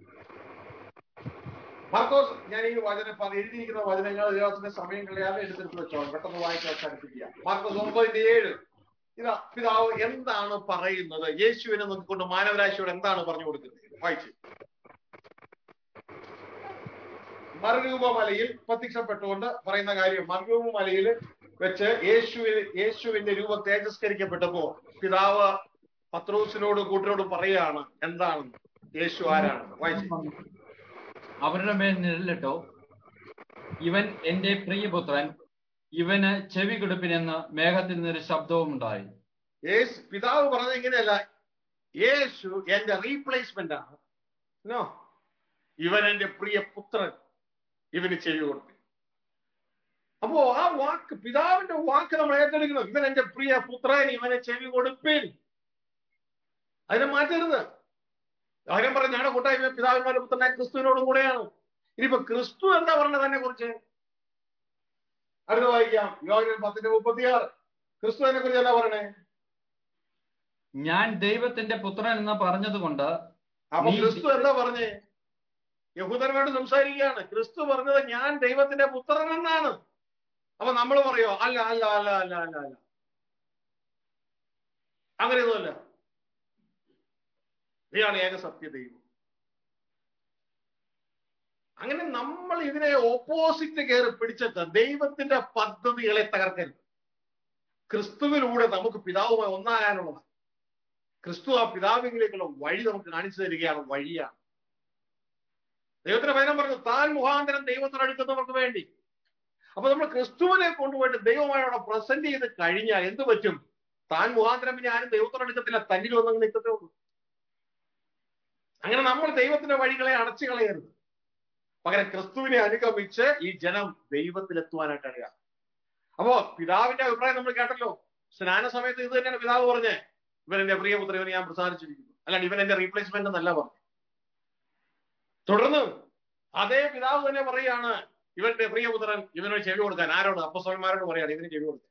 മാർക്കോസ് ഞാൻ ഈ വചനം പറ- എഴുതിയിരിക്കുന്ന വചനങ്ങൾ ദൈവത്തിന്റെ സമയം കളയാതെ എടുത്തെടുത്ത് വെച്ചോളാം പെട്ടെന്ന് വായിച്ച് അവസാനിപ്പിക്കുക മാർക്കോസ് ഒമ്പതിന്റെ ഏഴ് ഇതാ പിതാവ് എന്താണ് പറയുന്നത് യേശുവിനെ നോക്കിക്കൊണ്ട് മാനവരാശിയോട് എന്താണ് പറഞ്ഞു കൊടുക്കുന്നത് വായിച്ച് മറുരൂപമലയിൽ പ്രത്യക്ഷപ്പെട്ടുകൊണ്ട് പറയുന്ന കാര്യം മറുരൂപമലയിൽ വെച്ച് യേശുവിന് യേശുവിന്റെ രൂപം തേജസ്കരിക്കപ്പെട്ടപ്പോ പിതാവ് പത്രോസിനോട് കൂട്ടരോട് പറയാണ് എന്താണെന്ന് യേശു ആരാണെന്ന് വായിച്ച് അവരുടെ മേൽ നിഴലിട്ടോ ഇവൻ എന്റെ പ്രിയപുത്രൻ ഇവന് ചെവി കൊടുപ്പിനെന്ന് മേഘത്തിൽ നിന്നൊരു ശബ്ദവും ഉണ്ടായി യേശു പിതാവ് പറഞ്ഞത് ഇങ്ങനെയല്ല യേശു എന്റെ റീപ്ലേസ്മെന്റ് ആണ് നോ ഇവൻ എന്റെ പ്രിയ പുത്രൻ ഇവന് ചെവി കൊടുത്തു അപ്പോ ആ വാക്ക് പിതാവിന്റെ വാക്ക് നമ്മൾ ഏറ്റെടുക്കണം ഇവൻ എന്റെ പ്രിയ പുത്രൻ ഇവനെ ചെവി കൊടുപ്പിൻ അതിനെ മാറ്റരുത് അവരും പറഞ്ഞു ഞങ്ങളുടെ കൂട്ടായ്മ പിതാവിന്മാരുടെ പുത്രനായ ക്രിസ്തുവിനോടും കൂടെയാണ് ഇനിയിപ്പോ ക്രിസ്തു എന്താ പറഞ്ഞത് തന്നെ കുറിച്ച് അടുത്ത വായിക്കാം യോഹന്നാൻ പത്തിന്റെ മുപ്പത്തിയാറ് ക്രിസ്തുവിനെ കുറിച്ച് എന്താ പറയണേ ഞാൻ ദൈവത്തിന്റെ പുത്രൻ എന്ന് പറഞ്ഞതുകൊണ്ട് അപ്പൊ നീ- ക്രിസ്തു എന്താ പറഞ്ഞേ യഹൂദന്മാരോട് സംസാരിക്കുകയാണ് ക്രിസ്തു പറഞ്ഞത് ഞാൻ ദൈവത്തിന്റെ പുത്രൻ എന്നാണ് അപ്പൊ നമ്മൾ പറയോ അല്ല അല്ല അല്ല അല്ല അല്ല അല്ല അങ്ങനെയൊന്നുമല്ല നീയാണ് ഏക സത്യ ദൈവം അങ്ങനെ നമ്മൾ ഇതിനെ ഓപ്പോസിറ്റ് കയറി പിടിച്ചിട്ട് ദൈവത്തിന്റെ പദ്ധതികളെ തകർക്കരുത് ക്രിസ്തുവിലൂടെ നമുക്ക് പിതാവുമായി ഒന്നാകാനുള്ളതാണ് ക്രിസ്തു ആ പിതാവിലേക്കുള്ള വഴി നമുക്ക് കാണിച്ചു തരികയാണ് വഴിയാണ് ദൈവത്തിന്റെ വചനം പറഞ്ഞു താൻ മുഖാന്തരം ദൈവത്തിനടുക്കുന്നവർക്ക് വേണ്ടി അപ്പൊ നമ്മൾ ക്രിസ്തുവിനെ കൊണ്ടുപോയിട്ട് ദൈവമായി അവിടെ പ്രസന്റ് ചെയ്ത് കഴിഞ്ഞാൽ എന്ത് പറ്റും താൻ മുഖാന്തരം പിന്നെ ആരും ദൈവത്തോടെടുക്കത്തില്ല തന്നിൽ ഒന്നും നിൽക്കത്തേ ഉള്ളൂ അങ്ങനെ നമ്മൾ ദൈവത്തിന്റെ വഴികളെ അടച്ചു കളയരുത് പകരം ക്രിസ്തുവിനെ അനുഗമിച്ച് ഈ ജനം ദൈവത്തിലെത്തുവാനായിട്ട് അറിയാം അപ്പോ പിതാവിന്റെ അഭിപ്രായം നമ്മൾ കേട്ടല്ലോ സ്നാന സമയത്ത് ഇത് തന്നെയാണ് പിതാവ് പറഞ്ഞേ ഇവൻ എന്റെ പ്രിയപുത്രൻ ഇവനെ ഞാൻ പ്രസാദിച്ചിരിക്കുന്നു അല്ലാണ്ട് ഇവൻ എന്റെ റീപ്ലേസ്മെന്റ് എന്നല്ല പറഞ്ഞു തുടർന്ന് അതേ പിതാവ് തന്നെ പറയാണ് ഇവന്റെ പ്രിയപുത്രൻ ഇവനോട് ചെവി കൊടുക്കാൻ ആരോട് അപ്പസ്വന്മാരോട് പറയാണ് ഇവന് ചെവി കൊടുക്കാൻ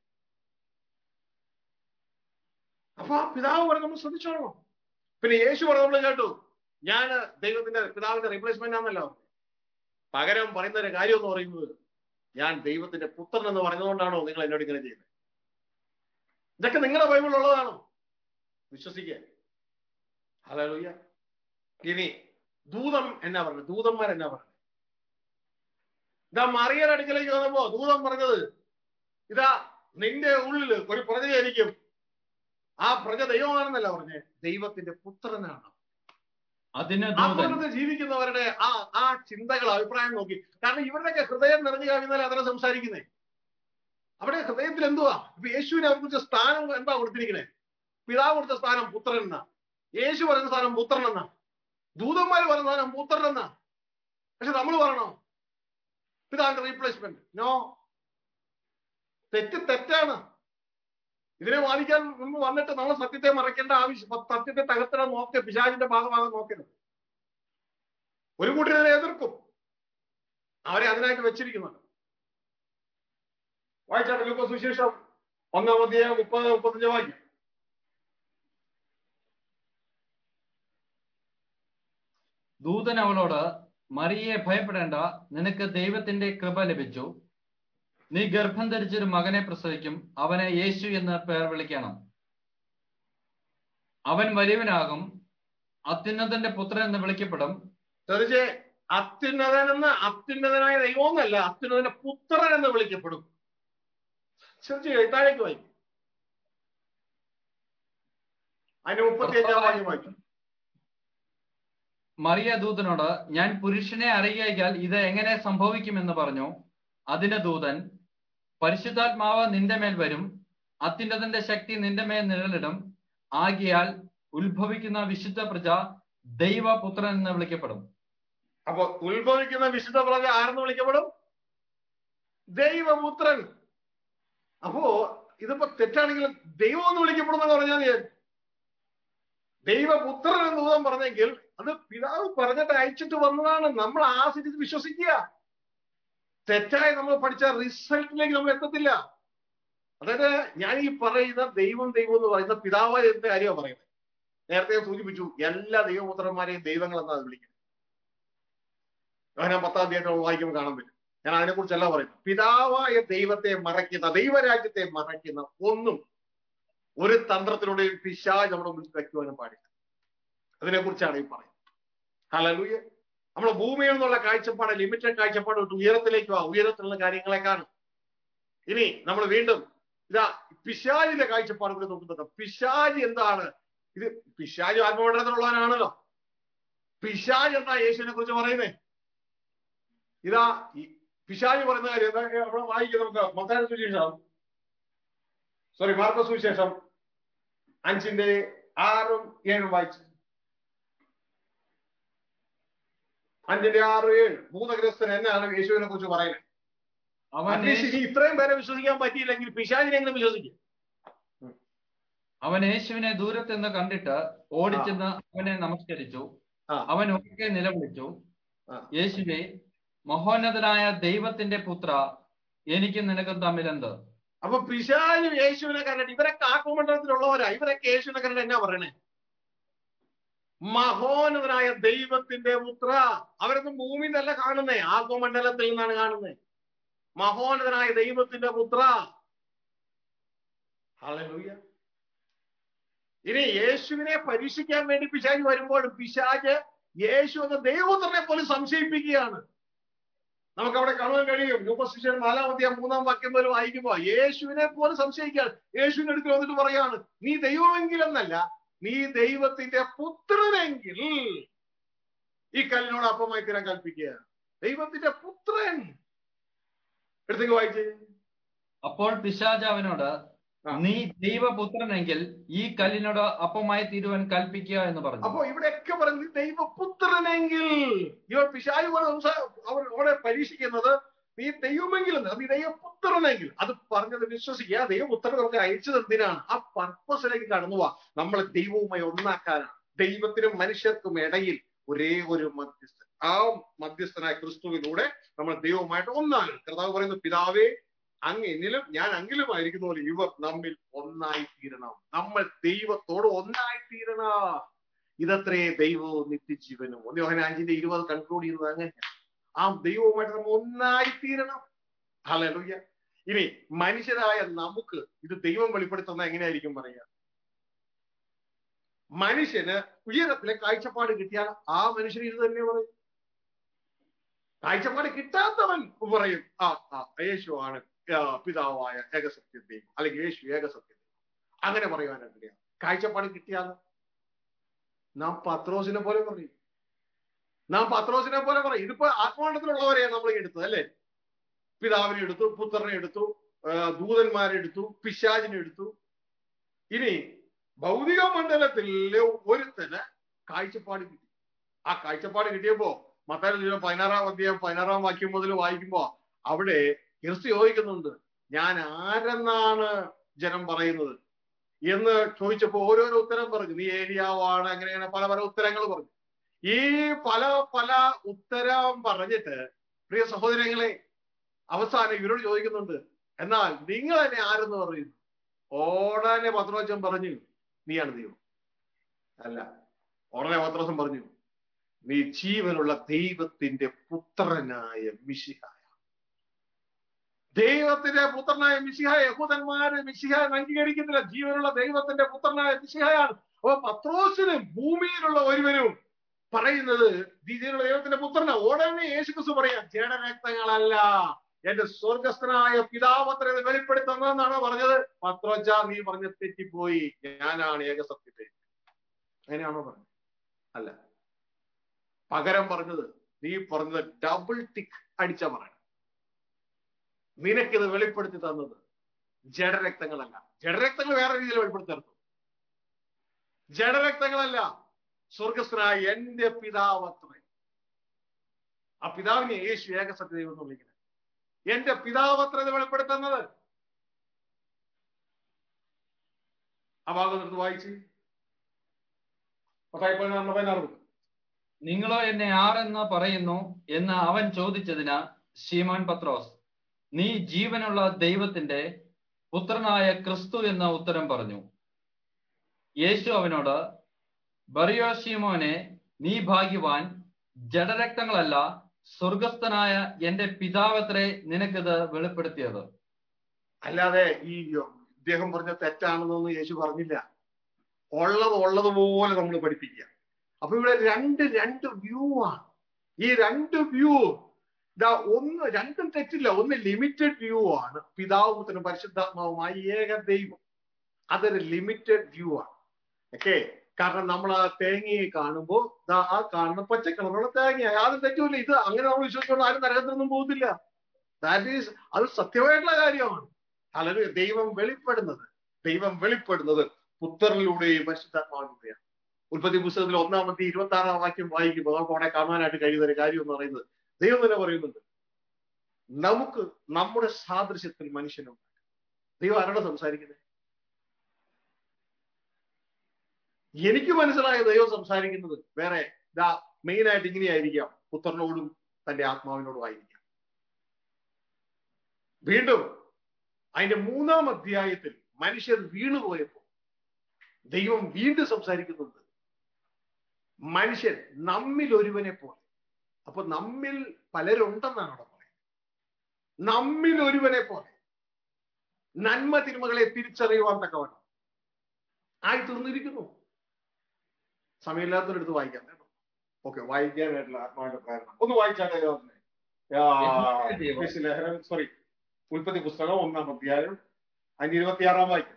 അപ്പൊ ആ പിതാവ് പറഞ്ഞ് നമ്മൾ ശ്രദ്ധിച്ചോളണം പിന്നെ യേശു പറഞ്ഞു നമ്മൾ കേട്ടു ഞാൻ ദൈവത്തിന്റെ പിതാവിന്റെ റീപ്ലേസ്മെന്റ് ആണല്ലോ പകരം പറയുന്ന ഒരു കാര്യം എന്ന് പറയുന്നത് ഞാൻ ദൈവത്തിന്റെ പുത്രൻ എന്ന് പറഞ്ഞതുകൊണ്ടാണോ നിങ്ങൾ എന്നോട് ഇങ്ങനെ ചെയ്യുന്നത് ഇതൊക്കെ നിങ്ങളുടെ ബൈബിളിൽ ഉള്ളതാണോ വിശ്വസിക്കുക ഹല്ലേലൂയ ഇനി ദൂതം എന്നാ പറഞ്ഞത് ദൂതന്മാർ എന്നാ പറഞ്ഞത് ഇതാ മറിയയുടെ അടുക്കലേക്ക് വന്നപ്പോ ദൂതം പറഞ്ഞത് ഇതാ നിന്റെ ഉള്ളിൽ ഒരു പ്രജയായിരിക്കും ആ പ്രജ ദൈവമാണെന്നല്ല പറഞ്ഞേ ദൈവത്തിന്റെ പുത്രനാണ് അതിന് ദൂതൻ അപ്പുറത്ത് ജീവിക്കുന്നവരുടെ ആ ആ ചിന്തകൾ അഭിപ്രായം നോക്കി കാരണം ഇവരുടെയൊക്കെ ഹൃദയം നിറഞ്ഞു കവിഞ്ഞാൽ അതിനെ സംസാരിക്കുന്നേ അവിടെ ഹൃദയത്തിൽ എന്തുവാ ഇപ്പൊ യേശുവിനെ അവർക്ക് കൊടുത്ത സ്ഥാനം എന്താ കൊടുത്തിരിക്കുന്നത് പിതാവ് കൊടുത്ത സ്ഥാനം പുത്രൻ എന്നാ യേശു പറയുന്ന സ്ഥാനം പുത്രൻ എന്നാ ദൂതന്മാർ പറയുന്ന സ്ഥാനം പുത്രൻ എന്നാ പക്ഷെ നമ്മൾ പറയണോ പിതാവിന്റെ റീപ്ലേസ്മെന്റ് നോ തെറ്റ് തെറ്റാണ് ഇതിനെ വാദിക്കാൻ മുമ്പ് വന്നിട്ട് നമ്മൾ സത്യത്തെ മറയ്ക്കേണ്ട ആവശ്യം സത്യത്തെ തകർത്തിടാൻ നോക്കുക പിശാചിന്റെ ഭാഗമാകാൻ നോക്കരുത് ഒരു കൂട്ടർ ഇതിനെ എതിർക്കും അവരെ അതിനായിട്ട് വെച്ചിരിക്കുന്നുണ്ട് വായിച്ചാട്ടെ ലൂക്കോസ് സുവിശേഷം ഒന്നാം അധ്യായം മുപ്പത് മുപ്പത്തഞ്ച് വാക്യം ദൂതൻ അവളോട് മറിയെ ഭയപ്പെടേണ്ട നിനക്ക് ദൈവത്തിന്റെ കൃപ ലഭിച്ചു നീ ഗർഭം ധരിച്ചൊരു മകനെ പ്രസവിക്കും അവനെ യേശു എന്ന് പേർ വിളിക്കണം അവൻ വലിയവനാകും അത്യുന്നതന്റെ പുത്രൻ എന്ന് വിളിക്കപ്പെടും ശ്രദ്ധിച്ചേ അത്യുന്നതൻ എന്ന് അത്യുന്നതനായ ദൈവമെന്നല്ല അത്യുന്നതന്റെ പുത്രൻ എന്ന് വിളിക്കപ്പെടും ശ്രദ്ധിച്ചേ താഴേക്ക് വായിക്കും അതിന്റെ മുപ്പത്തി അഞ്ചാം വാക്യം വായിക്കും മറിയ ദൂതനോട് ഞാൻ പുരുഷനെ അറിയാൽ ഇത് എങ്ങനെ സംഭവിക്കുമെന്ന് പറഞ്ഞു അതിന് ദൂതൻ പരിശുദ്ധാത്മാവ് നിന്റെ മേൽ വരും അത്യുന്നതന്റെ ശക്തി നിന്റെ മേൽ നിഴലിടും ആകിയാൽ ഉത്ഭവിക്കുന്ന വിശുദ്ധ പ്രജ ദൈവപുത്രൻ എന്ന് വിളിക്കപ്പെടും അപ്പൊ ഉത്ഭവിക്കുന്ന വിശുദ്ധ പ്രജ ആരെന്ന് വിളിക്കപ്പെടും ദൈവപുത്രൻ അപ്പോ ഇതിപ്പോ തെറ്റാണെങ്കിൽ ദൈവം എന്ന് വിളിക്കപ്പെടുമെന്ന് പറഞ്ഞാൽ ഞാൻ ദൈവപുത്രൻ എന്ന് ദൂതം പറഞ്ഞെങ്കിൽ അത് പിതാവ് പറഞ്ഞിട്ട് അയച്ചിട്ട് വന്നതാണ് നമ്മൾ ആശ്രയിച്ച് വിശ്വസിക്കുക തെറ്റായി നമ്മൾ പഠിച്ച റിസൾട്ടിലേക്ക് നമ്മൾ എത്തത്തില്ല അതായത് ഞാൻ ഈ പറയുന്ന ദൈവം ദൈവം എന്ന് പറയുന്ന പിതാവായ എന്ത് കാര്യമാണ് പറയുന്നത് നേരത്തെ ഞാൻ സൂചിപ്പിച്ചു എല്ലാ ദൈവപുത്രന്മാരെയും ദൈവങ്ങൾ എന്നാണ് വിളിക്കുന്നത് ഞാൻ പത്താം തീയതി വായിക്കുമ്പോൾ കാണാൻ പറ്റും ഞാൻ അതിനെക്കുറിച്ചല്ല പറയുന്നത് പിതാവായ ദൈവത്തെ മറയ്ക്കുന്ന ദൈവരാജ്യത്തെ മറയ്ക്കുന്ന ഒന്നും ഒരു തന്ത്രത്തിലൂടെയും പിശാജ് നമ്മുടെ മുമ്പിൽ വയ്ക്കുവാനും പാടില്ല അതിനെക്കുറിച്ചാണ് ഈ പറയുന്നത് ഹലലൂയ നമ്മുടെ ഭൂമിയിൽ നിന്നുള്ള കാഴ്ചപ്പാട് ലിമിറ്റഡ് കാഴ്ചപ്പാട് വിട്ട് ഉയരത്തിലേക്ക് വാ ഉയരത്തിലുള്ള കാര്യങ്ങളെ കാണും ഇനി നമ്മൾ വീണ്ടും ഇതാ പിശാജിന്റെ കാഴ്ചപ്പാട് കൂടി നോക്കുന്നത് പിശാജ് എന്താണ് ഇത് പിശാജ് ആത്മമണ്ഡലത്തിലുള്ളവനാണല്ലോ പിശാജ് എന്താ യേശുവിനെ കുറിച്ച് പറയുന്നേ ഇതാ ഈ പിശാജ് പറയുന്ന കാര്യം എന്താ അവിടെ വായിക്കാം നമുക്ക് മത്തായ സുവിശേഷം സോറി മാർക്കോ സുവിശേഷം അഞ്ചിന്റെ ആറും ഏഴും വായിച്ചു അഞ്ചിന്റെ ആറ് ഏഴ് ഭൂതഗ്രസ്തൻ എന്നാണ് യേശുവിനെ കുറിച്ച് പറയുന്നത് അവൻ അറ്റ്ലീസ്റ്റ് ഇനി ഇത്രയും പേരെ വിശ്വസിക്കാൻ പറ്റിയില്ലെങ്കിൽ പിശാചിനെ എങ്ങനെ വിശ്വസിക്കും അവൻ യേശുവിനെ ദൂരത്ത് നിന്ന് കണ്ടിട്ട് ഓടിച്ചെന്ന് അവനെ നമസ്കരിച്ചു ആ. അവൻ ഉറക്കെ നിലവിളിച്ചു ആ. യേശുവെ മഹോന്നതനായ ദൈവത്തിന്റെ പുത്ര എനിക്കും നിനക്കും തമ്മിലെന്ത് അപ്പൊ പിശാച് യേശുവിനെ കണ്ടിട്ട് ഇവരൊക്കെ ആക്രമണ്ഡലത്തിലുള്ളവരാ ഇവരൊക്കെ യേശുവിനെ കണ്ടിട്ട് എന്നാ പറയണേ മഹോന്നതനായ ദൈവത്തിന്റെ പുത്ര അവരൊന്നും ഭൂമി നല്ല കാണുന്നേ ആത്മമണ്ഡലത്തിൽ നിന്നാണ് കാണുന്നത് മഹോന്നതനായ ദൈവത്തിന്റെ പുത്ര ഹല്ലേലൂയ ഇനി യേശുവിനെ പരീക്ഷിക്കാൻ വേണ്ടി പിശാജ് വരുമ്പോഴും പിശാജ് യേശു എന്ന ദൈവപുത്രനെ പോലും സംശയിപ്പിക്കുകയാണ് നമുക്ക് അവിടെ കാണുവാൻ കഴിയും യൂപശിഷ്യൻ നാലാം അധ്യായം മൂന്നാം വാക്യം പോലും വായിക്കുമ്പോ യേശുവിനെ പോലും സംശയിക്കുകയാണ് യേശുവിന്റെ അടുത്ത് വന്നിട്ട് പറയാണ് നീ ദൈവമെങ്കിലെന്നല്ല നീ ദൈവത്തിന്റെ പുത്രനെങ്കിൽ ഈ കല്ലിനോട് അപ്പമായി തീരാൻ കൽപ്പിക്കുക ദൈവത്തിന്റെ പുത്രൻ എടുത്തേക്ക് വായിച്ചേ അപ്പോൾ പിശാജ് അവനോട് ആ. നീ ദൈവപുത്രനെങ്കിൽ ഈ കല്ലിനോട് അപ്പമായി തീരുവാൻ കൽപ്പിക്കുക എന്ന് പറഞ്ഞു അപ്പൊ ഇവിടെയൊക്കെ പറഞ്ഞു ദൈവപുത്രനെങ്കിൽ ഇവർ പിശാചു പോലെ സംസാ- അവർ അവിടെ പരീക്ഷിക്കുന്നത് നീ ദൈവമെങ്കിൽ എന്ന് നീ ദൈവപുത്രനെങ്കിൽ അത് പറഞ്ഞത് വിശ്വസിക്കുക ആ ദൈവപുത്രൻ നമുക്ക് അയച്ചത് എന്തിനാണ് ആ പർപ്പസിലേക്ക് കടന്നു പോവാ നമ്മളെ ദൈവവുമായി ഒന്നാക്കാനാണ് ദൈവത്തിനും മനുഷ്യർക്കും ഇടയിൽ ഒരേ ഒരു മധ്യസ്ഥൻ ആ മധ്യസ്ഥനായ ക്രിസ്തുവിലൂടെ നമ്മൾ ദൈവവുമായിട്ട് ഒന്നാകും കർത്താവ് പറയുന്നു പിതാവേ അങ്ങ് എന്നിലും ഞാൻ അങ്ങിലുമായിരിക്കുന്ന പോലെ ഇവർ നമ്മിൽ ഒന്നായി തീരണം നമ്മൾ ദൈവത്തോട് ഒന്നായി തീരണം ഇതത്രേ ദൈവവും നിത്യജീവനും ഒന്ന് യോഹന അഞ്ചിന്റെ ഇരുപത് കൺക്ലൂഡ് ചെയ്യുന്നത് അങ്ങനെ ആ ദൈവവുമായിട്ട് നമ്മൾ ഒന്നായി തീരണം ഹല്ലേലൂയ ഇനി മനുഷ്യരായ നമുക്ക് ഇത് ദൈവം വെളിപ്പെടുത്തുന്ന എങ്ങനെയായിരിക്കും പറയുക മനുഷ്യന് ഉയരത്തിലെ കാഴ്ചപ്പാട് കിട്ടിയാൽ ആ മനുഷ്യന് ഇത് തന്നെ പറയും കാഴ്ചപ്പാട് കിട്ടാത്തവൻ പറയും ആ ആ യേശു ആണ് ആ, പിതാവായ ഏകസത്യ ദൈവം അല്ലെങ്കിൽ യേശു ഏകസത്യ ദൈവം അങ്ങനെ പറയുവാനായിട്ട് കാഴ്ചപ്പാട് കിട്ടിയാൽ നാം പത്രോസിനെ പോലെ പറയും നാം പത്രോസിനെ പോലെ പറയും ഇതിപ്പോ ആത്മാണ്ടത്തിലുള്ളവരെയാണ് നമ്മൾ എടുത്തത് അല്ലേ പിതാവിനെ എടുത്തു പുത്രനെ എടുത്തു ആ, ദൂതന്മാരെ എടുത്തു പിശാചിനെ എടുത്തു ഇനി ഭൗതിക മണ്ഡലത്തിലെ ഒരുത്തന് കാഴ്ചപ്പാട് കിട്ടി ആ കാഴ്ചപ്പാട് കിട്ടിയപ്പോ മത്തായി പതിനാറാം അധ്യായം പതിനാറാം വാക്യം മുതൽ വായിക്കുമ്പോ അവിടെ ക്രിസ്തു ചോദിക്കുന്നുണ്ട് ഞാൻ ആരെന്നാണ് ജനം പറയുന്നത് എന്ന് ചോദിച്ചപ്പോ ഓരോരോ ഉത്തരം പറഞ്ഞു നീ ഏരിയാവാണ് അങ്ങനെ അങ്ങനെ പല പല ഉത്തരങ്ങൾ പറഞ്ഞു ഈ പല പല ഉത്തരം പറഞ്ഞിട്ട് പ്രിയ സഹോദരങ്ങളെ അവസാനം ഇവരോട് ചോദിക്കുന്നുണ്ട് എന്നാൽ നിങ്ങൾ എന്നെ ആരെന്ന് പറയുന്നു ഓടനെ പത്രോച്ചൻ പറഞ്ഞു നീയാണ് ദൈവം അല്ല ഉടനെ പത്രോസം പറഞ്ഞു നീ ജീവനുള്ള ദൈവത്തിന്റെ പുത്രനായ മിശിഹായ ദൈവത്തിന്റെ പുത്രനായ മിശിഹായ യഹൂദന്മാര് മിശിഹായ അംഗീകരിക്കുന്നില്ല ജീവനുള്ള ദൈവത്തിന്റെ പുത്രനായ മിശിഹായാണ് അപ്പൊ പത്രോസിന് ഭൂമിയിലുള്ള ഒരുവനും പറയുന്നത് ജീവനുള്ള ദൈവത്തിന്റെ പുത്രന ഉടനെ യേശുക്രിസ്തു പറയാം ജഡരക്തങ്ങളല്ല എന്റെ സ്വർഗസ്ഥനായ പിതാവത്ര വെളിപ്പെടുത്തുന്നതെന്നാണ് പറഞ്ഞത് പത്രോജ നീ പറഞ്ഞ തെറ്റിപ്പോയി ഞാനാണ് ഏകസത്യത്തെ അങ്ങനെയാണോ പറഞ്ഞത് അല്ല പകരം പറഞ്ഞത് നീ പറഞ്ഞത് ഡബിൾ ടിക്ക് അടിച്ച പറയണം നിനക്കിത് വെളിപ്പെടുത്തി തന്നത് ജഡരക്തങ്ങളല്ല ജഡരക്തങ്ങൾ വേറെ രീതിയിൽ വെളിപ്പെടുത്തി തരുന്നു ജഡരക്തങ്ങളല്ല സ്വർഗസ്ഥനായ എന്റെ പിതാവത്രേ ആ പിതാവിനെ യേശു ഏകസത്യ ദൈവം എന്ന് വിളിക്കുന്നത് എന്റെ പിതാവത്ര ഇത് വെളിപ്പെടുത്തുന്നത് ആ ഭാഗം എടുത്ത് വായിച്ച് പത്തായി പതിനാറിന് പതിനാറ് നിങ്ങളോ എന്നെ ആരെന്ന് പറയുന്നു എന്ന് അവൻ ചോദിച്ചതിന് ശീമോൻ പത്രോസ് നീ ജീവനുള്ള ദൈവത്തിന്റെ പുത്രനായ ക്രിസ്തു എന്ന ഉത്തരം പറഞ്ഞു യേശു അവനോട് ബറിയോ ശീമോനെ നീ ഭാഗ്യവാൻ ജഡരക്തങ്ങളല്ല സ്വർഗസ്ഥനായ എന്റെ പിതാവത്രേ നിനക്കിത് വെളിപ്പെടുത്തിയത് അല്ലാതെ ഈ ഇദ്ദേഹം പറഞ്ഞ തെറ്റാണെന്നൊന്നും യേശു പറഞ്ഞില്ല ഉള്ളത് ഉള്ളതുപോലെ നമ്മൾ പഠിപ്പിക്കുക അപ്പൊ ഇവിടെ രണ്ട് രണ്ട് വ്യൂ ആണ് ഈ രണ്ട് വ്യൂ ഇതാ ഒന്ന് രണ്ടും തെറ്റില്ല ഒന്ന് ലിമിറ്റഡ് വ്യൂ ആണ് പിതാവ് പുത്രനും പരിശുദ്ധാത്മാവുമായി ഏക ദൈവം അതൊരു ലിമിറ്റഡ് വ്യൂ ആണ് ഓക്കെ കാരണം നമ്മൾ ആ തേങ്ങയെ കാണുമ്പോൾ ദാ ആ കാണുന്ന പച്ച കളറുള്ള തേങ്ങ യാതൊരു തെറ്റുമില്ല ഇത് അങ്ങനെ നമ്മൾ വിശ്വസിച്ചുകൊണ്ട് ആരും നരകത്തിനൊന്നും പോകുന്നില്ല ദാറ്റ് ഈസ് അത് സത്യമായിട്ടുള്ള കാര്യമാണ് അല്ലെങ്കിൽ ദൈവം വെളിപ്പെടുന്നത് ദൈവം വെളിപ്പെടുന്നത് പുത്രനിലൂടെയും പരിശുദ്ധാത്മാവിലൂടെയാണ് ഉൽപ്പത്തി പുസ്തകത്തിൽ ഒന്നാമത്തെ ഇരുപത്തി ആറാം വാക്യം വായിക്കുമ്പോൾ നമുക്ക് അവിടെ കാണാനായിട്ട് കഴിയുന്ന ഒരു കാര്യം എന്ന് പറയുന്നത് ദൈവം തന്നെ പറയുന്നുണ്ട് നമുക്ക് നമ്മുടെ സാദൃശ്യത്തിൽ മനുഷ്യനും ദൈവം ആരോട് സംസാരിക്കുന്നത് എനിക്ക് മനസ്സിലായ ദൈവം സംസാരിക്കുന്നത് വേറെ ഇതാ മെയിൻ ആയിട്ട് ഇങ്ങനെയായിരിക്കാം പുത്രനോടും തന്റെ ആത്മാവിനോടും ആയിരിക്കാം വീണ്ടും അതിന്റെ മൂന്നാം അധ്യായത്തിൽ മനുഷ്യർ വീണുപോയപ്പോ ദൈവം വീണ്ടും സംസാരിക്കുന്നുണ്ട് മനുഷ്യൻ നമ്മിൽ ഒരുവനെ പോലെ അപ്പൊ നമ്മിൽ പലരുണ്ടെന്നാണ് അവിടെ പറയുന്നത് നമ്മിൽ ഒരുവനെ പോലെ നന്മ തിന്മകളെ തിരിച്ചറിയുവാൻ തക്കവണ്ണം ആയി തീർന്നിരിക്കുന്നു സമയമില്ലാത്തവരെടുത്ത് വായിക്കാം കേട്ടോ ഓക്കെ വായിക്കാനായിട്ടുള്ള ആത്മാവിന്റെ പ്രേരണ ഒന്ന് വായിച്ചാട്ടെ ലേഖനം സോറി ഉൽപ്പത്തി പുസ്തകം ഒന്നാം അധ്യായം അതിന് ഇരുപത്തിയാറാം വായിക്കും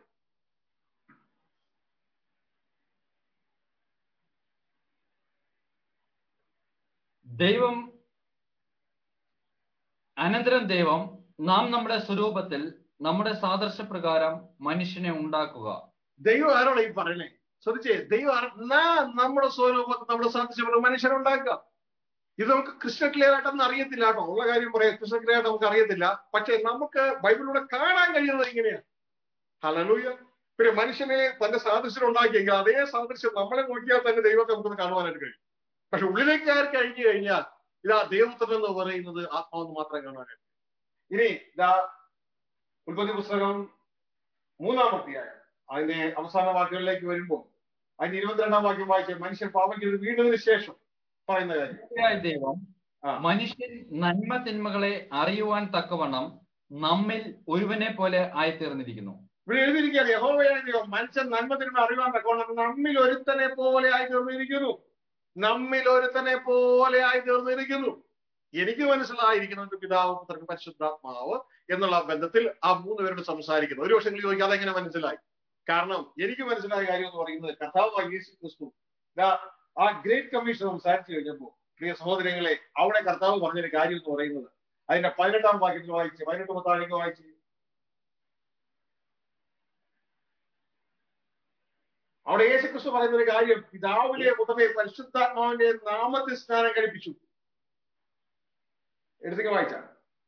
ദൈവം അനന്തരം ദൈവം നാം നമ്മുടെ സ്വരൂപത്തിൽ നമ്മുടെ സാദൃശ്യപ്രകാരം മനുഷ്യനെ ഉണ്ടാക്കുക ദൈവം ആരോടാ ഈ പറയണേ ശ്രദ്ധിച്ചേ ദൈവം ആരോ- നാം നമ്മുടെ സ്വരൂപത്തിൽ നമ്മുടെ സാദൃശ്യം മനുഷ്യനെ ഉണ്ടാക്കുക ഇത് നമുക്ക് ക്രിസ്റ്റൽ ക്ലിയർ ആയിട്ടൊന്നും അറിയത്തില്ല കേട്ടോ ഉള്ള കാര്യം പറയാം ക്രിസ്റ്റൽ ക്ലിയർ ആയിട്ട് നമുക്ക് അറിയത്തില്ല പക്ഷെ നമുക്ക് ബൈബിളിലൂടെ കാണാൻ കഴിയുന്നത് ഇങ്ങനെയാണ് ഹലലൂയ പിന്നെ മനുഷ്യനെ തന്റെ സാദൃശ്യം ഉണ്ടാക്കിയെങ്കിൽ അതേ സാദൃശ്യം നമ്മളെ നോക്കിയാൽ തന്നെ ദൈവത്തെ നമുക്കൊന്ന് കാണുവാനായിട്ട് കഴിയും പക്ഷെ ഉള്ളിലേക്ക് കയറി കഴിഞ്ഞു കഴിഞ്ഞാൽ ഇതാ ദൈവത്തിൽ എന്ന് പറയുന്നത് ആത്മാവെന്ന് മാത്രം കാണുവാനായിട്ട് ഇനി ഇതാ ഉൽപ്പത്തി പുസ്തകം മൂന്നാം അധ്യായം അതിന്റെ അവസാന വാക്കുകളിലേക്ക് വരുമ്പോൾ അതിന്റെ ഇരുപത്തിരണ്ടാം വാക്യം വായിച്ച മനുഷ്യൻ പാപം ചെയ്ത് വീണതിന് ശേഷം പറയുന്ന കാര്യം യഹോവയായ ദൈവം ആ. മനുഷ്യൻ നന്മ തിന്മകളെ അറിയുവാൻ തക്കവണ്ണം നമ്മിൽ ഒരുവനെ പോലെ ആയിത്തീർന്നിരിക്കുന്നു ഇവിടെ എഴുതിയിരിക്കുകയാണ് യഹോവയായ ദൈവം മനുഷ്യൻ നന്മ തിന്മ അറിയാൻ തക്കോണം നമ്മിൽ ഒരുത്തനെ പോലെ ആയി തീർന്നിരിക്കുന്നു നമ്മിൽ ഒരുത്തനെ പോലെ ആയി തീർന്നിരിക്കുന്നു എനിക്ക് മനസ്സിലായിരിക്കുന്നത് പിതാവ് പുത്രൻ പരിശുദ്ധാത്മാവ് എന്നുള്ള ബന്ധത്തിൽ ആ മൂന്ന് പേരോട് സംസാരിക്കുന്നു ഒരു പക്ഷെ നിങ്ങൾ ചോദിക്കും അതെങ്ങനെ മനസ്സിലായി കാരണം എനിക്ക് മനസ്സിലായ കാര്യം എന്ന് പറയുന്നത് കർത്താവ് യേശു ക്രിസ്തു ദാ ആ ഗ്രേറ്റ് കമ്മീഷൻ സംസാരിച്ചു കഴിഞ്ഞപ്പോൾ പ്രിയ സഹോദരങ്ങളെ അവിടെ കർത്താവ് പറഞ്ഞൊരു കാര്യം എന്ന് പറയുന്നത് അതിന്റെ പതിനെട്ടാം വാക്യത്തിൽ വായിച്ച് പതിനെട്ട് പത്താണെങ്കിൽ വായിച്ച് അവിടെ യേശുക്രിസ്തു പറയുന്ന ഒരു കാര്യം പിതാവിനെ പുത്രനെ പരിശുദ്ധാത്മാവിന്റെ നാമത്തിൽ സ്നാനം കഴിപ്പിച്ചു എടുത്തേക്ക് വായിച്ചാൽ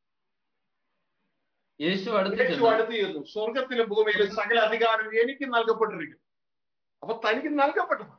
യേശു അടുത്ത് യേശു ചെന്ന് അടുത്ത് ചെന്നു സ്വർഗത്തിലും ഭൂമിയിലും സകല അധികാരം എനിക്ക് നൽകപ്പെട്ടിരിക്കുന്നു അപ്പൊ തനിക്ക് നൽകപ്പെട്ടതാണ്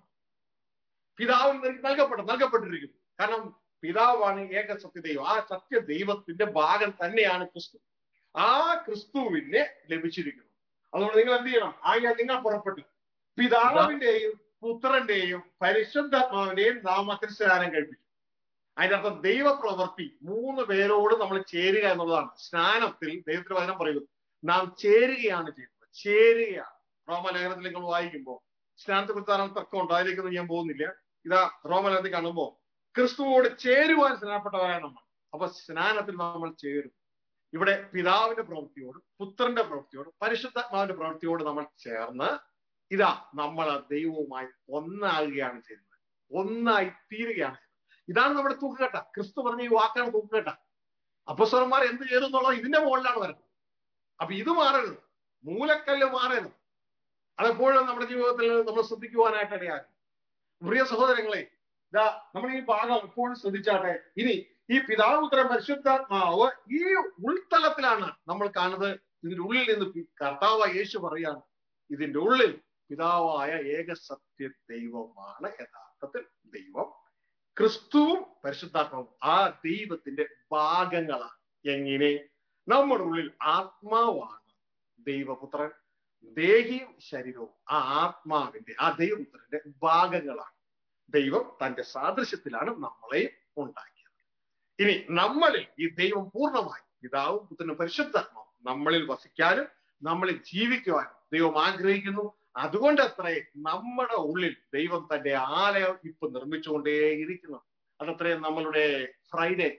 പിതാവിന് തനിക്ക് നൽകപ്പെട്ട നൽകപ്പെട്ടിരിക്കുന്നു കാരണം പിതാവാണ് ഏക സത്യദൈവം ആ സത്യ ദൈവത്തിന്റെ ഭാഗം തന്നെയാണ് ക്രിസ്തു ആ ക്രിസ്തുവിനെ ലഭിച്ചിരിക്കുന്നു അതുകൊണ്ട് നിങ്ങൾ എന്ത് ചെയ്യണം ആയ നിങ്ങൾ പുറപ്പെട്ടു പിതാവിന്റെയും പുത്രന്റെയും പരിശുദ്ധാത്മാവിന്റെയും നാമത്തിൽ സ്നാനം കഴിപ്പിച്ചു അതിന്റെ അർത്ഥം ദൈവപ്രവൃത്തി മൂന്ന് പേരോട് നമ്മൾ ചേരുക എന്നുള്ളതാണ് സ്നാനത്തിൽ ദൈവത്തിന്റെ വചനം പറയുന്നു നാം ചേരുകയാണ് ചെയ്യുന്നത് ചേരുകയാണ് റോമലേഖനത്തിൽ നിങ്ങൾ വായിക്കുമ്പോൾ സ്നാനത്തെ കുറിച്ച് ധാരാളം തർക്കമുണ്ട് അതിലേക്കൊന്നും ഞാൻ പോകുന്നില്ല ഇതാ റോമലേഖനത്തിൽ കാണുമ്പോൾ ക്രിസ്തുവോട് ചേരുവാൻ സ്നാനപ്പെട്ടവരാണ് നമ്മൾ അപ്പൊ സ്നാനത്തിൽ നമ്മൾ ചേരും ഇവിടെ പിതാവിന്റെ പ്രവൃത്തിയോട് പുത്രന്റെ പ്രവൃത്തിയോട് പരിശുദ്ധാത്മാവിന്റെ പ്രവൃത്തിയോട് നമ്മൾ ചേർന്ന് ഇതാ നമ്മൾ ആ ദൈവവുമായി ഒന്നാകുകയാണ് ചെയ്യുന്നത് ഒന്നായി തീരുകയാണ് ചെയ്യുന്നത് ഇതാണ് നമ്മുടെ തൂക്കുകെട്ട ക്രിസ്തു പറഞ്ഞ ഈ വാക്കാണ് തൂക്കുകെട്ട അപ്പസ്വരന്മാർ എന്ത് ചെയ്തു എന്നുള്ളത് ഇതിന്റെ മുകളിലാണ് വരുന്നത് അപ്പൊ ഇത് മാറരുത് മൂലക്കല്ല് മാറരുത് അതെപ്പോഴും നമ്മുടെ ജീവിതത്തിൽ നമ്മൾ ശ്രദ്ധിക്കുവാനായിട്ട് ഇടയാകും പ്രിയ സഹോദരങ്ങളെ ഇതാ നമ്മൾ ഈ ഭാഗം എപ്പോഴും ശ്രദ്ധിച്ചാട്ടെ ഇനി ഈ പിതാപുത്രൻ പരിശുദ്ധാത്മാവ് ഈ ഉൾത്തലത്തിലാണ് നമ്മൾ കാണുന്നത് ഇതിന്റെ ഉള്ളിൽ നിന്ന് പി- കർത്താവ് യേശു പറയാണ് ഇതിന്റെ ഉള്ളിൽ പിതാവായ ഏക സത്യ ദൈവമാണ് യഥാർത്ഥത്തിൽ ദൈവം ക്രിസ്തുവും പരിശുദ്ധാത്മാവും ആ ദൈവത്തിന്റെ ഭാഗങ്ങളാണ് എങ്ങനെ നമ്മുടെ ഉള്ളിൽ ആത്മാവാണ് ദൈവപുത്രൻ ദേഹിയും ശരീരവും ആ ആത്മാവിന്റെ ആ ദൈവപുത്രന്റെ ഭാഗങ്ങളാണ് ദൈവം തന്റെ സാദൃശ്യത്തിലാണ് നമ്മളെയും ഉണ്ടാക്കിയത് ഇനി നമ്മളിൽ ഈ ദൈവം പൂർണ്ണമായി പിതാവും പുത്രനും പരിശുദ്ധാത്മാവും നമ്മളിൽ വസിക്കാനും നമ്മളിൽ ജീവിക്കുവാനും ദൈവം ആഗ്രഹിക്കുന്നു അതുകൊണ്ട് അത്രേ നമ്മുടെ ഉള്ളിൽ ദൈവം തന്റെ ആലയം ഇപ്പൊ നിർമ്മിച്ചുകൊണ്ടേയിരിക്കുന്നു അതത്രയും നമ്മളുടെ ഫ്രൈഡേ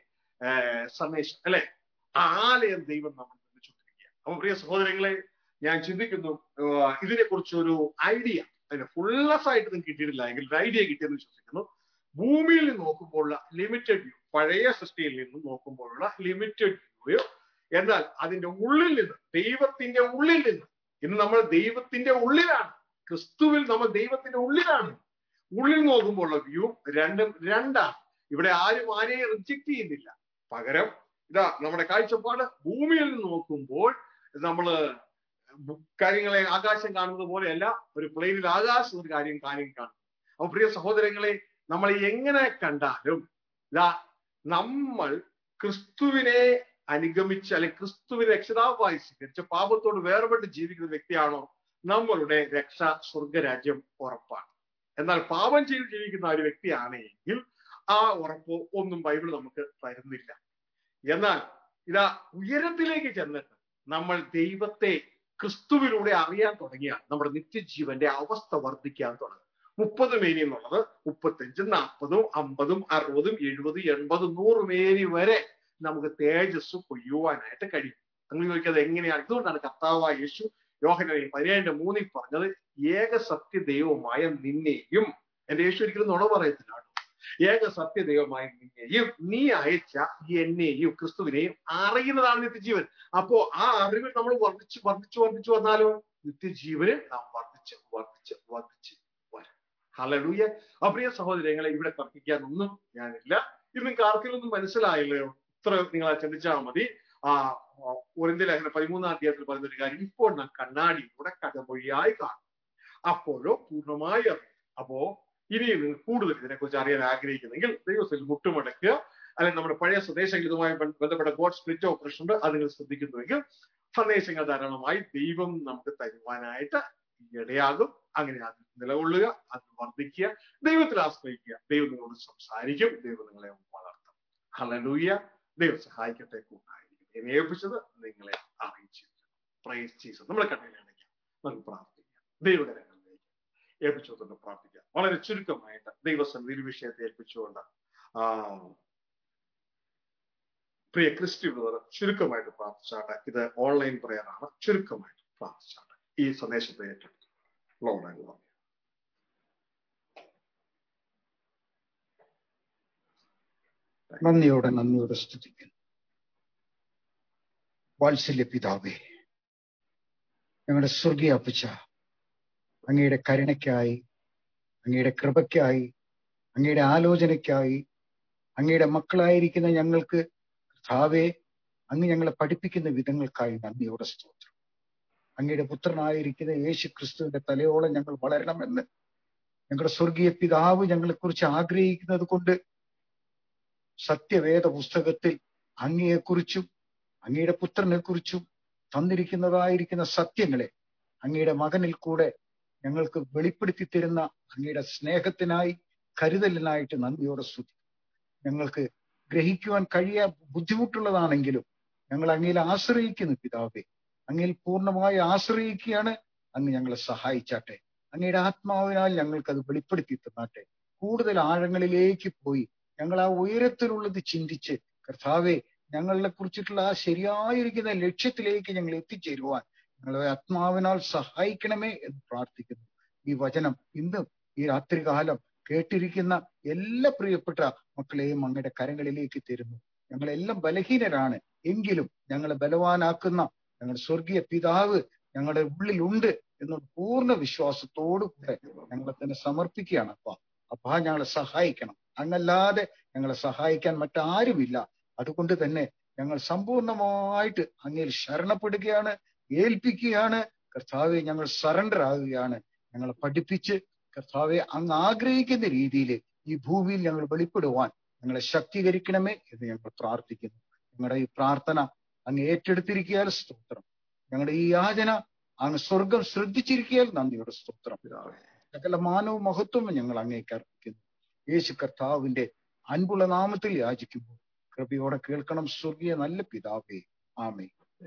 സന്ദേശം അല്ലെ ആ ആലയം ദൈവം നമ്മൾ നിർമ്മിച്ചുകൊണ്ടിരിക്കുക അപ്പൊ പ്രിയ സഹോദരങ്ങളെ ഞാൻ ചിന്തിക്കുന്നു ഇതിനെ കുറിച്ച് ഒരു ഐഡിയ അതിന് ഫുള്ളസ് ആയിട്ട് നിങ്ങൾക്ക് കിട്ടിയിട്ടില്ല എങ്കിൽ ഒരു ഐഡിയ കിട്ടിയെന്ന് വിശ്വസിക്കുന്നു ഭൂമിയിൽ നിന്ന് നോക്കുമ്പോഴുള്ള ലിമിറ്റഡ് വ്യൂ പഴയ സൃഷ്ടിയിൽ നിന്ന് നോക്കുമ്പോഴുള്ള ലിമിറ്റഡ് വ്യൂ എന്നാൽ അതിന്റെ ഉള്ളിൽ നിന്ന് ദൈവത്തിന്റെ ഉള്ളിൽ നിന്ന് ഇന്ന് നമ്മൾ ദൈവത്തിന്റെ ഉള്ളിലാണ് ക്രിസ്തുവിൽ നമ്മൾ ദൈവത്തിന്റെ ഉള്ളിലാണ് ഉള്ളിൽ നോക്കുമ്പോഴുള്ള വ്യൂ രണ്ടും രണ്ടാണ് ഇവിടെ ആരും ആരെയും റിജക്ട് ചെയ്യുന്നില്ല പകരം ഇതാ നമ്മുടെ കാഴ്ചപ്പാട് ഭൂമിയിൽ നിന്ന് നോക്കുമ്പോൾ നമ്മള് കാര്യങ്ങളെ ആകാശം കാണുന്നത് പോലെയല്ല ഒരു പ്ലെയിനിൽ ആകാശം ഒരു കാര്യം കാര്യം കാണും അപ്പൊ പ്രിയ സഹോദരങ്ങളെ നമ്മൾ എങ്ങനെ കണ്ടാലും ഇതാ നമ്മൾ ക്രിസ്തുവിനെ അനുഗമിച്ച് അല്ലെങ്കിൽ ക്രിസ്തുവിനെ രക്ഷിതാവായി സ്വീകരിച്ച് പാപത്തോട് വേർപെട്ട് ജീവിക്കുന്ന വ്യക്തിയാണോ നമ്മളുടെ രക്ഷ സ്വർഗരാജ്യം ഉറപ്പാണ് എന്നാൽ പാപം ചെയ്ത് ജീവിക്കുന്ന ഒരു വ്യക്തിയാണെങ്കിൽ ആ ഉറപ്പ് ഒന്നും ബൈബിൾ നമുക്ക് തരുന്നില്ല എന്നാൽ ഇതാ ഉയരത്തിലേക്ക് ചെന്നിട്ട് നമ്മൾ ദൈവത്തെ ക്രിസ്തുവിലൂടെ അറിയാൻ തുടങ്ങിയാൽ നമ്മുടെ നിത്യജീവന്റെ അവസ്ഥ വർദ്ധിക്കാൻ തുടങ്ങും മുപ്പത് മേനി എന്നുള്ളത് മുപ്പത്തഞ്ചും നാൽപ്പതും അമ്പതും അറുപതും എഴുപതും എൺപതും നൂറ് മേനി വരെ നമുക്ക് തേജസ് കൊയ്യുവാനായിട്ട് കഴിയും നിങ്ങൾ ചോദിക്കുന്നത് എങ്ങനെയാണ് ഇതുകൊണ്ടാണ് കർത്താവായ യേശു യോഹനനെ പതിനേഴിന്റെ മൂന്നിൽ പറഞ്ഞത് ഏക സത്യ ദൈവമായ നിന്നെയും എന്റെ യേശു ഒരിക്കലും നുണ പറയത്തില്ല കേട്ടോ ഏക സത്യ ദൈവമായ നിന്നെയും നീ അയച്ച എന്നെയും ക്രിസ്തുവിനെയും അറിയുന്നതാണ് നിത്യജീവൻ അപ്പോ ആ അറിവിൽ നമ്മൾ വർദ്ധിച്ച് വർദ്ധിച്ചു വർദ്ധിച്ചു വന്നാലോ നിത്യജീവന് നാം വർദ്ധിച്ച് വർദ്ധിച്ച് വർദ്ധിച്ച് വരും ഹലലൂയ അപ്രിയ സഹോദരങ്ങളെ ഇവിടെ തർക്കിക്കാനൊന്നും ഞാനില്ല ഇത് നിങ്ങൾക്ക് ആർക്കെങ്കിലും മനസ്സിലായില്ലയോ ഇത്ര നിങ്ങൾ ചിന്തിച്ചാൽ മതി ആ ഒരിന്ത്യ ലേഖന പതിമൂന്നാം അധ്യായത്തിൽ പറയുന്ന ഒരു കാര്യം ഇപ്പോൾ നാം കണ്ണാടിയിലൂടെ കടമൊഴിയായി കാണും അപ്പോഴോ പൂർണ്ണമായി അറിയും അപ്പോ ഇനി നിങ്ങൾ കൂടുതൽ ഇതിനെക്കുറിച്ച് അറിയാൻ ആഗ്രഹിക്കുന്നെങ്കിൽ ദൈവത്തിൽ മുട്ടുമടക്കുക അല്ലെങ്കിൽ നമ്മുടെ പഴയ സന്ദേശങ്ങൾ ഇതുമായി ബന്ധപ്പെട്ട ഗോഡ് സ്പ്ലിറ്റ് ഓപ്പറേഷൻ ഉണ്ട് അത് നിങ്ങൾ ശ്രദ്ധിക്കുന്നുവെങ്കിൽ സന്ദേശങ്ങൾ ധാരാളമായി ദൈവം നമുക്ക് തരുവാനായിട്ട് ഇടയാകും അങ്ങനെ അതിൽ നിലകൊള്ളുക അത് വർദ്ധിക്കുക ദൈവത്തിൽ ആശ്രയിക്കുക ദൈവം നിങ്ങളോട് സംസാരിക്കും ദൈവം നിങ്ങളെ വളർത്തും ഹലലൂയ ദൈവം സഹായിക്കട്ടെ കൂട്ടായിരിക്കും എന്നെ ഏൽപ്പിച്ചത് നിങ്ങളെ അറിയിച്ചു പ്രൈസ് ചെയ്തു നമ്മളെ കണ്ണിലടയ്ക്കാം നമുക്ക് പ്രാർത്ഥിക്കാം ദൈവകരങ്ങളിലേക്ക് ഏൽപ്പിച്ചുകൊണ്ട് പ്രാർത്ഥിക്കാം വളരെ ചുരുക്കമായിട്ട് ദൈവസന്നിധിയിൽ വിഷയത്തെ ഏൽപ്പിച്ചുകൊണ്ട് ആ പ്രിയ ക്രിസ്റ്റി ബ്രദർ ചുരുക്കമായിട്ട് പ്രാർത്ഥിച്ചാട്ടെ ഇത് ഓൺലൈൻ പ്രയർ ആണ് ചുരുക്കമായിട്ട് പ്രാർത്ഥിച്ചാട്ടെ ഈ സന്ദേശത്തെ ഏറ്റെടുത്തു ലോഡ് നന്ദിയോടെ നന്ദിയോടെ സ്തുതിക്കുന്നു വാത്സല്യ പിതാവേ ഞങ്ങളുടെ സ്വർഗീയ അപ്പച്ച അങ്ങയുടെ കരുണയ്ക്കായി അങ്ങയുടെ കൃപയ്ക്കായി അങ്ങയുടെ ആലോചനയ്ക്കായി അങ്ങയുടെ മക്കളായിരിക്കുന്ന ഞങ്ങൾക്ക് കർത്താവെ അങ്ങ് ഞങ്ങളെ പഠിപ്പിക്കുന്ന വിധങ്ങൾക്കായി നന്ദിയോടെ സ്തോത്രം അങ്ങയുടെ പുത്രനായിരിക്കുന്ന യേശു ക്രിസ്തുവിന്റെ തലയോളം ഞങ്ങൾ വളരണമെന്ന് ഞങ്ങളുടെ സ്വർഗീയ പിതാവ് ഞങ്ങളെക്കുറിച്ച് ആഗ്രഹിക്കുന്നത് കൊണ്ട് സത്യവേദ പുസ്തകത്തിൽ അങ്ങയെക്കുറിച്ചും അങ്ങയുടെ പുത്രനെ കുറിച്ചും തന്നിരിക്കുന്നതായിരിക്കുന്ന സത്യങ്ങളെ അങ്ങയുടെ മകനിൽ കൂടെ ഞങ്ങൾക്ക് വെളിപ്പെടുത്തി തരുന്ന അങ്ങയുടെ സ്നേഹത്തിനായി കരുതലിനായിട്ട് നന്ദിയോടെ സ്തുതി ഞങ്ങൾക്ക് ഗ്രഹിക്കുവാൻ കഴിയാ ബുദ്ധിമുട്ടുള്ളതാണെങ്കിലും ഞങ്ങൾ അങ്ങയിൽ ആശ്രയിക്കുന്നു പിതാവേ അങ്ങയിൽ പൂർണ്ണമായി ആശ്രയിക്കുകയാണ് അങ്ങ് ഞങ്ങളെ സഹായിച്ചാട്ടെ അങ്ങയുടെ ആത്മാവിനാൽ ഞങ്ങൾക്ക് അത് വെളിപ്പെടുത്തി തന്നാട്ടെ കൂടുതൽ ആഴങ്ങളിലേക്ക് പോയി ഞങ്ങൾ ആ ഉയരത്തിലുള്ളത് ചിന്തിച്ച് കർത്താവെ ഞങ്ങളെ കുറിച്ചിട്ടുള്ള ആ ശരിയായിരിക്കുന്ന ലക്ഷ്യത്തിലേക്ക് ഞങ്ങൾ എത്തിച്ചേരുവാൻ ഞങ്ങളെ ആത്മാവിനാൽ സഹായിക്കണമേ എന്ന് പ്രാർത്ഥിക്കുന്നു ഈ വചനം ഇന്നും ഈ രാത്രികാലം കേട്ടിരിക്കുന്ന എല്ലാ പ്രിയപ്പെട്ട മക്കളെയും അങ്ങയുടെ കരങ്ങളിലേക്ക് തരുന്നു ഞങ്ങളെല്ലാം ബലഹീനരാണ് എങ്കിലും ഞങ്ങളെ ബലവാനാക്കുന്ന ഞങ്ങളുടെ സ്വർഗീയ പിതാവ് ഞങ്ങളുടെ ഉള്ളിലുണ്ട് എന്നുള്ള പൂർണ്ണ വിശ്വാസത്തോടു കൂടെ ഞങ്ങളെ തന്നെ സമർപ്പിക്കുകയാണ് അപ്പ അപ്പ ഞങ്ങളെ സഹായിക്കണം അങ്ങല്ലാതെ ഞങ്ങളെ സഹായിക്കാൻ മറ്റാരുമില്ല അതുകൊണ്ട് തന്നെ ഞങ്ങൾ സമ്പൂർണമായിട്ട് അങ്ങയിൽ ശരണപ്പെടുകയാണ് ഏൽപ്പിക്കുകയാണ് കർത്താവെ ഞങ്ങൾ സറണ്ടർ ആകുകയാണ് ഞങ്ങളെ പഠിപ്പിച്ച് കർത്താവെ അങ്ങ് ആഗ്രഹിക്കുന്ന രീതിയിൽ ഈ ഭൂമിയിൽ ഞങ്ങൾ വെളിപ്പെടുവാൻ ഞങ്ങളെ ശക്തീകരിക്കണമേ എന്ന് ഞങ്ങൾ പ്രാർത്ഥിക്കുന്നു ഞങ്ങളുടെ ഈ പ്രാർത്ഥന അങ്ങ് ഏറ്റെടുത്തിരിക്കിയാൽ സ്തോത്രം ഞങ്ങളുടെ ഈ യാചന അങ്ങ് സ്വർഗം ശ്രദ്ധിച്ചിരിക്കിയാൽ നന്ദിയുടെ സ്തോത്രം സകല മാനവും മഹത്വവും ഞങ്ങൾ അങ്ങേക്ക് അർപ്പിക്കുന്നു യേശു കർത്താവിന്റെ അൻപുള്ള നാമത്തിൽ യാചിക്കുമ്പോൾ കൃപയോടെ കേൾക്കണം സ്വർഗീയ നല്ല പിതാവേ ആമേ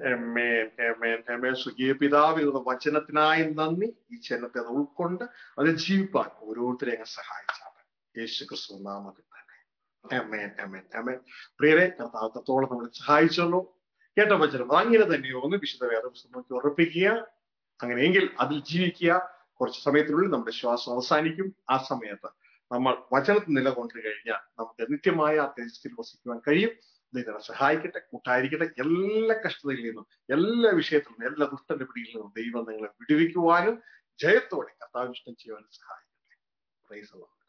സുഖിയ പിതാവിനുള്ള വചനത്തിനായി നന്ദി ഈ ജനത്തെ അത് ഉൾക്കൊണ്ട് അത് ജീവിപ്പാൻ ഓരോരുത്തരെ അങ്ങ് സഹായിച്ചാണ് യേശു ക്രിസ്തു നാമത്തിൽ തന്നെ അമേൻ അമേൻ അമേൻ പ്രിയരെ കർത്താവത്തോളം നമ്മളെ സഹായിച്ചല്ലോ കേട്ട വചനം അങ്ങനെ തന്നെയോ ഒന്ന് വിശുദ്ധ വേദപുസ്തകം ഉറപ്പിക്കുക അങ്ങനെയെങ്കിൽ അതിൽ ജീവിക്കുക കുറച്ച് സമയത്തിനുള്ളിൽ നമ്മുടെ ശ്വാസം അവസാനിക്കും ആ സമയത്ത് നമ്മൾ വചനത്തിൽ നിലകൊണ്ടു കഴിഞ്ഞാൽ നമുക്ക് നിത്യമായ ആ തേജസ്സിൽ വസിക്കുവാൻ കഴിയും ദൈവം സഹായിക്കട്ടെ കൂട്ടായിരിക്കട്ടെ എല്ലാ കഷ്ടതയിൽ നിന്നും എല്ലാ വിഷയത്തിൽ നിന്നും എല്ലാ ദുഷ്ടന്റെ പിടിയിൽ നിന്നും ദൈവം നിങ്ങളെ വിടുവിക്കുവാനും ജയത്തോടെ കർത്താവിഷ്ടം ചെയ്യുവാനും സഹായിക്കട്ടെ പ്രൈസ്